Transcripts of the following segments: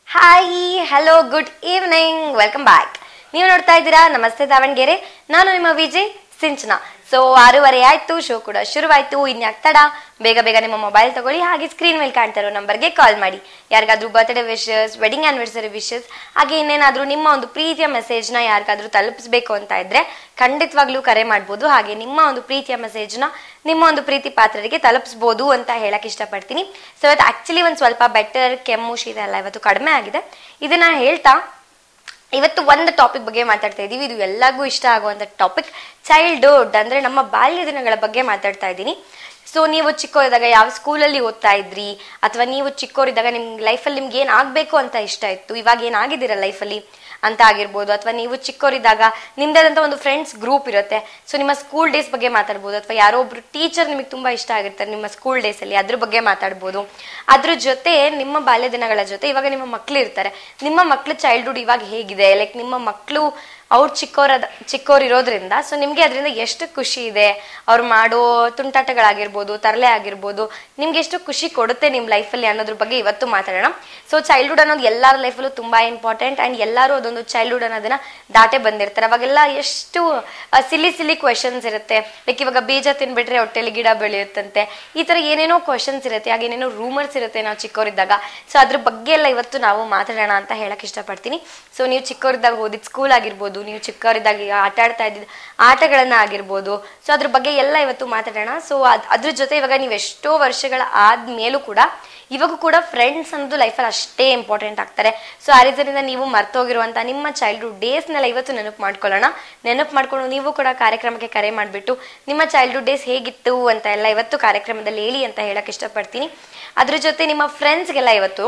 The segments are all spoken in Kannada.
Hi hello good evening welcome back ನೀವು ನೋಡ್ತಾ ಇದ್ದೀರಾ ನಮಸ್ತೆ ದಾವಣಗೆರೆ ನಾನು ನಿಮ್ಮ ವಿಜಯ್ ಸಿಂಚನ ಸೊ ಆರೂವರೆ ಆಯ್ತು ಶೋ ಕೂಡ ಶುರುವಾಯ್ತು ಇನ್ಯಾಕ್ ತಡ ಬೇಗ ಬೇಗ ನಿಮ್ಮ ಮೊಬೈಲ್ ತಗೊಳ್ಳಿ ಹಾಗೆ ಸ್ಕ್ರೀನ್ ಮೇಲೆ ಕಾಣ್ತಾ ಇರೋ ನಂಬರ್ಗೆ ಕಾಲ್ ಮಾಡಿ ಯಾರಿಗಾದ್ರೂ birthday wishes wedding anniversary wishes ಹಾಗೆ ಇನ್ನೇನಾದ್ರೂ ನಿಮ್ಮ ಒಂದು ಪ್ರೀತಿಯ ಮೆಸೇಜ್ನ ಯಾರಿಗಾದ್ರೂ ತಲುಪಿಸ್ಬೇಕು ಅಂತ ಇದ್ರೆ ಖಂಡಿತವಾಗ್ಲೂ ಕರೆ ಮಾಡ್ಬೋದು ಹಾಗೆ ನಿಮ್ಮ ಒಂದು ಪ್ರೀತಿಯ ಮೆಸೇಜ್ನ ನಿಮ್ಮ ಒಂದು ಪ್ರೀತಿ ಪಾತ್ರರಿಗೆ ತಲುಪಿಸ್ಬೋದು ಅಂತ ಹೇಳಕ್ ಇಷ್ಟಪಡ್ತೀನಿ ಸೊ ಇವತ್ತು ಆಕ್ಚುಲಿ ಒಂದು ಸ್ವಲ್ಪ ಬೆಟರ್ ಕೆಮ್ಮು ಶೀತ ಎಲ್ಲ ಇವತ್ತು ಕಡಿಮೆ ಆಗಿದೆ ಇದನ್ನ ಹೇಳ್ತಾ ಇವತ್ತು ಒಂದು ಟಾಪಿಕ್ ಬಗ್ಗೆ ಮಾತಾಡ್ತಾ ಇದ್ದೀವಿ ಇದು ಎಲ್ಲರಿಗೂ ಇಷ್ಟ ಆಗುವಂಥ ಟಾಪಿಕ್ ಚೈಲ್ಡ್ಹುಡ್ ಅಂದ್ರೆ ನಮ್ಮ ಬಾಲ್ಯ ದಿನಗಳ ಬಗ್ಗೆ ಮಾತಾಡ್ತಾ ಇದ್ದೀನಿ ಸೊ ನೀವು ಚಿಕ್ಕವರಿದ್ದಾಗ ಯಾವ ಸ್ಕೂಲಲ್ಲಿ ಓದ್ತಾ ಇದ್ರಿ ಅಥವಾ ನೀವು ಚಿಕ್ಕವರಿದ್ದಾಗ ನಿಮ್ ಲೈಫಲ್ಲಿ ನಿಮ್ಗೆ ಏನ್ ಆಗ್ಬೇಕು ಅಂತ ಇಷ್ಟ ಇತ್ತು ಇವಾಗ ಏನಾಗಿದ್ದೀರಾ ಲೈಫಲ್ಲಿ ಅಂತ ಆಗಿರ್ಬೋದು ಅಥವಾ ನೀವು ಚಿಕ್ಕವರಿದ್ದಾಗ ನಿಮ್ದಾದಂಥ ಒಂದು ಫ್ರೆಂಡ್ಸ್ ಗ್ರೂಪ್ ಇರುತ್ತೆ ಸೊ ನಿಮ್ಮ ಸ್ಕೂಲ್ ಡೇಸ್ ಬಗ್ಗೆ ಮಾತಾಡ್ಬೋದು ಅಥವಾ ಯಾರೋ ಒಬ್ರು ಟೀಚರ್ ನಿಮಗೆ ತುಂಬಾ ಇಷ್ಟ ಆಗಿರ್ತಾರೆ ನಿಮ್ಮ ಸ್ಕೂಲ್ ಡೇಸ್ ಅಲ್ಲಿ ಅದ್ರ ಬಗ್ಗೆ ಮಾತಾಡ್ಬೋದು ಅದ್ರ ಜೊತೆ ನಿಮ್ಮ ಬಾಲ್ಯ ದಿನಗಳ ಜೊತೆ ಇವಾಗ ನಿಮ್ಮ ಮಕ್ಳು ಇರ್ತಾರೆ ನಿಮ್ಮ ಮಕ್ಳು ಚೈಲ್ಡ್ಹುಡ್ ಇವಾಗ ಹೇಗಿದೆ ಲೈಕ್ ನಿಮ್ಮ ಮಕ್ಕಳು ಅವ್ರು ಚಿಕ್ಕವರ ಚಿಕ್ಕವ್ರು ಇರೋದ್ರಿಂದ ಸೊ ನಿಮ್ಗೆ ಅದರಿಂದ ಎಷ್ಟು ಖುಷಿ ಇದೆ ಅವ್ರು ಮಾಡೋ ತುಂಟಾಟಗಳಾಗಿರ್ಬೋದು ತರಲೆ ಆಗಿರ್ಬೋದು ನಿಮ್ಗೆ ಎಷ್ಟು ಖುಷಿ ಕೊಡುತ್ತೆ ನಿಮ್ಮ ಲೈಫಲ್ಲಿ ಅನ್ನೋದ್ರ ಬಗ್ಗೆ ಇವತ್ತು ಮಾತಾಡೋಣ ಸೊ ಚೈಲ್ಡ್ಹುಡ್ ಅನ್ನೋದು ಎಲ್ಲರ ಲೈಫಲ್ಲೂ ತುಂಬಾ ಇಂಪಾರ್ಟೆಂಟ್ ಅಂಡ್ ಎಲ್ಲರೂ ಅದೊಂದು ಚೈಲ್ಡ್ಹುಡ್ ಅನ್ನೋದನ್ನ ದಾಟೆ ಬಂದಿರ್ತಾರೆ ಅವಾಗೆಲ್ಲ ಎಷ್ಟು ಸಿಲಿ ಸಿಲಿ ಕ್ವೆಶನ್ಸ್ ಇರುತ್ತೆ ಲೈಕ್ ಇವಾಗ ಬೀಜ ತಿನ್ಬಿಟ್ರೆ ಹೊಟ್ಟೆಲಿ ಗಿಡ ಬೆಳೆಯುತ್ತಂತೆ ಈ ತರ ಏನೇನೋ ಕ್ವಶನ್ಸ್ ಇರುತ್ತೆ ಹಾಗೆ ಏನೇನೋ ರೂಮರ್ಸ್ ಇರುತ್ತೆ ನಾವು ಚಿಕ್ಕವರಿದ್ದಾಗ ಸೊ ಅದ್ರ ಬಗ್ಗೆ ಎಲ್ಲ ಇವತ್ತು ನಾವು ಮಾತಾಡೋಣ ಅಂತ ಹೇಳಕ್ ಇಷ್ಟಪಡ್ತೀನಿ ಸೊ ನೀವು ಚಿಕ್ಕವರಿದ್ದಾಗ ಓದಿದ ಸ್ಕೂಲ್ ಆಗಿರ್ಬೋದು ನೀವು ಚಿಕ್ಕವರಿದ್ದಾಗ ಈಗ ಆಟ ಆಡ್ತಾ ಇದ್ದಿದ್ದ ಆಟಗಳನ್ನ ಆಗಿರ್ಬೋದು ಸೊ ಅದ್ರ ಬಗ್ಗೆ ಎಲ್ಲ ಇವತ್ತು ಮಾತಾಡೋಣ ಸೊ ಅದ್ ಅದ್ರ ಜೊತೆ ಇವಾಗ ನೀವು ಎಷ್ಟೋ ವರ್ಷಗಳ ಆದ್ಮೇಲೂ ಕೂಡ ಇವಾಗ ಕೂಡ ಫ್ರೆಂಡ್ಸ್ ಅನ್ನೋದು ಲೈಫಲ್ಲಿ ಅಷ್ಟೇ ಇಂಪಾರ್ಟೆಂಟ್ ಆಗ್ತಾರೆ ಸೊ ಆ ರೀಸನಿಂದ ನೀವು ಮರ್ತೋಗಿರುವಂತ ನಿಮ್ಮ ಚೈಲ್ಡ್ಹುಡ್ ಡೇಸ್ನೆಲ್ಲ ಇವತ್ತು ನೆನಪು ಮಾಡ್ಕೊಳ್ಳೋಣ ನೆನಪು ಮಾಡ್ಕೊಂಡು ನೀವು ಕೂಡ ಕಾರ್ಯಕ್ರಮಕ್ಕೆ ಕರೆ ಮಾಡಿಬಿಟ್ಟು ನಿಮ್ಮ ಚೈಲ್ಡ್ಹುಡ್ ಡೇಸ್ ಹೇಗಿತ್ತು ಅಂತ ಎಲ್ಲ ಇವತ್ತು ಕಾರ್ಯಕ್ರಮದಲ್ಲಿ ಹೇಳಿ ಅಂತ ಹೇಳಕ್ ಇಷ್ಟಪಡ್ತೀನಿ ಅದ್ರ ಜೊತೆ ನಿಮ್ಮ ಫ್ರೆಂಡ್ಸ್ಗೆಲ್ಲ ಇವತ್ತು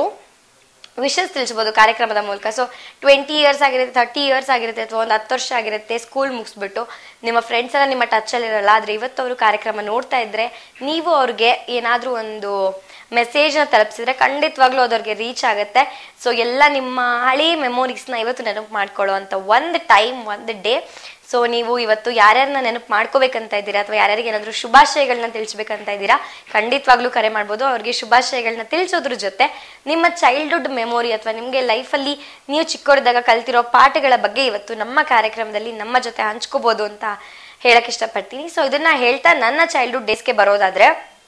ವಿಷಸ್ ತಿಳಿಸ್ಬೋದು ಕಾರ್ಯಕ್ರಮದ ಮೂಲಕ ಸೊ ಟ್ವೆಂಟಿ ಇಯರ್ಸ್ ಆಗಿರುತ್ತೆ ತರ್ಟಿ ಇಯರ್ಸ್ ಆಗಿರುತ್ತೆ ಅಥವಾ ಒಂದು ಹತ್ತು ವರ್ಷ ಆಗಿರುತ್ತೆ ಸ್ಕೂಲ್ ಮುಗಿಸ್ಬಿಟ್ಟು ನಿಮ್ಮ ಫ್ರೆಂಡ್ಸ್ ಎಲ್ಲ ನಿಮ್ಮ ಟಚಲ್ಲಿ ಇರಲ್ಲ ಆದ್ರೆ ಇವತ್ತು ಅವರು ಕಾರ್ಯಕ್ರಮ ನೋಡ್ತಾ ಇದ್ರೆ ನೀವು ಅವ್ರಿಗೆ ಏನಾದ್ರೂ ಒಂದು ಮೆಸೇಜ್ನ ತಲುಪಿಸಿದ್ರೆ ಖಂಡಿತವಾಗ್ಲೂ ಅದು ಅವ್ರಿಗೆ ರೀಚ್ ಆಗುತ್ತೆ ಸೊ ಎಲ್ಲ ನಿಮ್ಮ ಹಳೆ ಮೆಮೊರೀಸ್ನ ಇವತ್ತು ನೆನಪು ಮಾಡ್ಕೊಳ್ಳೋ ಅಂತ ಒಂದು ಟೈಮ್ ಒಂದು ಡೇ ಸೊ ನೀವು ಇವತ್ತು ಯಾರ್ಯಾರನ್ನ ನೆನಪು ಮಾಡ್ಕೋಬೇಕಂತ ಇದ್ದೀರಾ ಅಥವಾ ಯಾರ್ಯಾರಿಗೆ ಏನಾದರೂ ಶುಭಾಶಯಗಳನ್ನ ತಿಳಿಸ್ಬೇಕಂತ ಇದ್ದೀರಾ ಖಂಡಿತವಾಗ್ಲೂ ಕರೆ ಮಾಡ್ಬೋದು ಅವ್ರಿಗೆ ಶುಭಾಶಯಗಳನ್ನ ತಿಳಿಸೋದ್ರ ಜೊತೆ ನಿಮ್ಮ ಚೈಲ್ಡ್ಹುಡ್ ಮೆಮೊರಿ ಅಥವಾ ನಿಮಗೆ ಲೈಫಲ್ಲಿ ನೀವು ಚಿಕ್ಕವರಿದ್ದಾಗ ಕಲ್ತಿರೋ ಪಾಠಗಳ ಬಗ್ಗೆ ಇವತ್ತು ನಮ್ಮ ಕಾರ್ಯಕ್ರಮದಲ್ಲಿ ನಮ್ಮ ಜೊತೆ ಹಂಚ್ಕೋಬಹುದು ಅಂತ ಹೇಳಕ್ ಇಷ್ಟಪಡ್ತೀನಿ ಸೊ ಇದನ್ನ ಹೇಳ್ತಾ ನನ್ನ ಚೈಲ್ಡ್ಹುಡ್ ಡೇಸ್ಗೆ ಬರೋದಾದ್ರೆ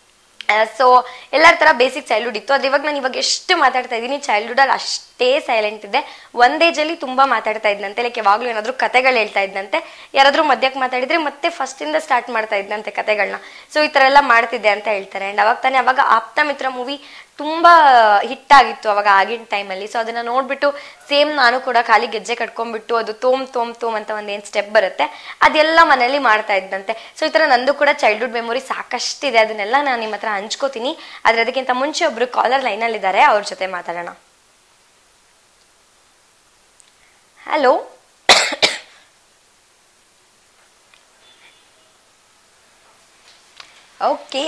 ಸೊ ಎಲ್ಲರ ತರ ಬೇಸಿಕ್ ಚೈಲ್ಡ್ಹುಡ್ ಇತ್ತು ಅದ್ರ ಇವಾಗ ನಾನು ಇವಾಗ ಎಷ್ಟು ಮಾತಾಡ್ತಾ ಇದ್ದೀನಿ ಚೈಲ್ಡ್ಹುಡ್ ಅಲ್ಲಿ ಅಷ್ಟೇ ಸೈಲೆಂಟ್ ಇದೆ ಒಂದ್ ಏಜ್ ಅಲ್ಲಿ ತುಂಬಾ ಮಾತಾಡ್ತಾ ಇದ್ನಂತೆ ಲೈಕ್ ಯಾವಾಗ್ಲೂ ಏನಾದ್ರು ಕತೆಗಳು ಹೇಳ್ತಾ ಇದ್ದಂತೆ ಯಾರಾದ್ರೂ ಮಧ್ಯಕ್ಕೆ ಮಾತಾಡಿದ್ರೆ ಮತ್ತೆ ಫಸ್ಟ್ ಇಂದ ಸ್ಟಾರ್ಟ್ ಮಾಡ್ತಾ ಇದ್ದಂತೆ ಕತೆಗಳನ್ನ ಸೊ ಈ ತರ ಎಲ್ಲ ಮಾಡ್ತಿದ್ದೆ ಅಂತ ಹೇಳ್ತಾರೆ ಅಂಡ್ ಅವಾಗ ತಾನೇ ಅವಾಗ ಆಪ್ತ ಮಿತ್ರ ಮೂವಿ ತುಂಬಾ ಹಿಟ್ ಆಗಿತ್ತು ಅವಾಗ ಆಗಿನ ಟೈಮಲ್ಲಿ ಸೊ ಅದನ್ನ ನೋಡ್ಬಿಟ್ಟು ಸೇಮ್ ನಾನು ಕೂಡ ಖಾಲಿ ಗೆಜ್ಜೆ ಕಟ್ಕೊಂಡ್ಬಿಟ್ಟು ಅದು ತೋಮ್ ತೋಮ್ ತೋಮ್ ಅಂತ ಒಂದೇನ್ ಸ್ಟೆಪ್ ಬರುತ್ತೆ ಅದೆಲ್ಲ ಮನೇಲಿ ಮಾಡ್ತಾ ಇದ್ದಂತೆ ಸೊ ಈ ತರ ನಂದು ಕೂಡ ಚೈಲ್ಡ್ಹುಡ್ ಮೆಮೊರಿ ಸಾಕಷ್ಟಿದೆ ಅದನ್ನೆಲ್ಲ ನಾನು ನಿಮ್ಮ ಹತ್ರ ಹಂಚ್ಕೋತೀನಿ ಆದ್ರೆ ಅದಕ್ಕಿಂತ ಮುಂಚೆ ಒಬ್ರು ಕಾಲರ್ ಲೈನ್ ಅಲ್ಲಿ ಇದ್ದಾರೆ ಅವ್ರ ಜೊತೆ ಮಾತಾಡೋಣ ಹಲೋ ಓಕೆ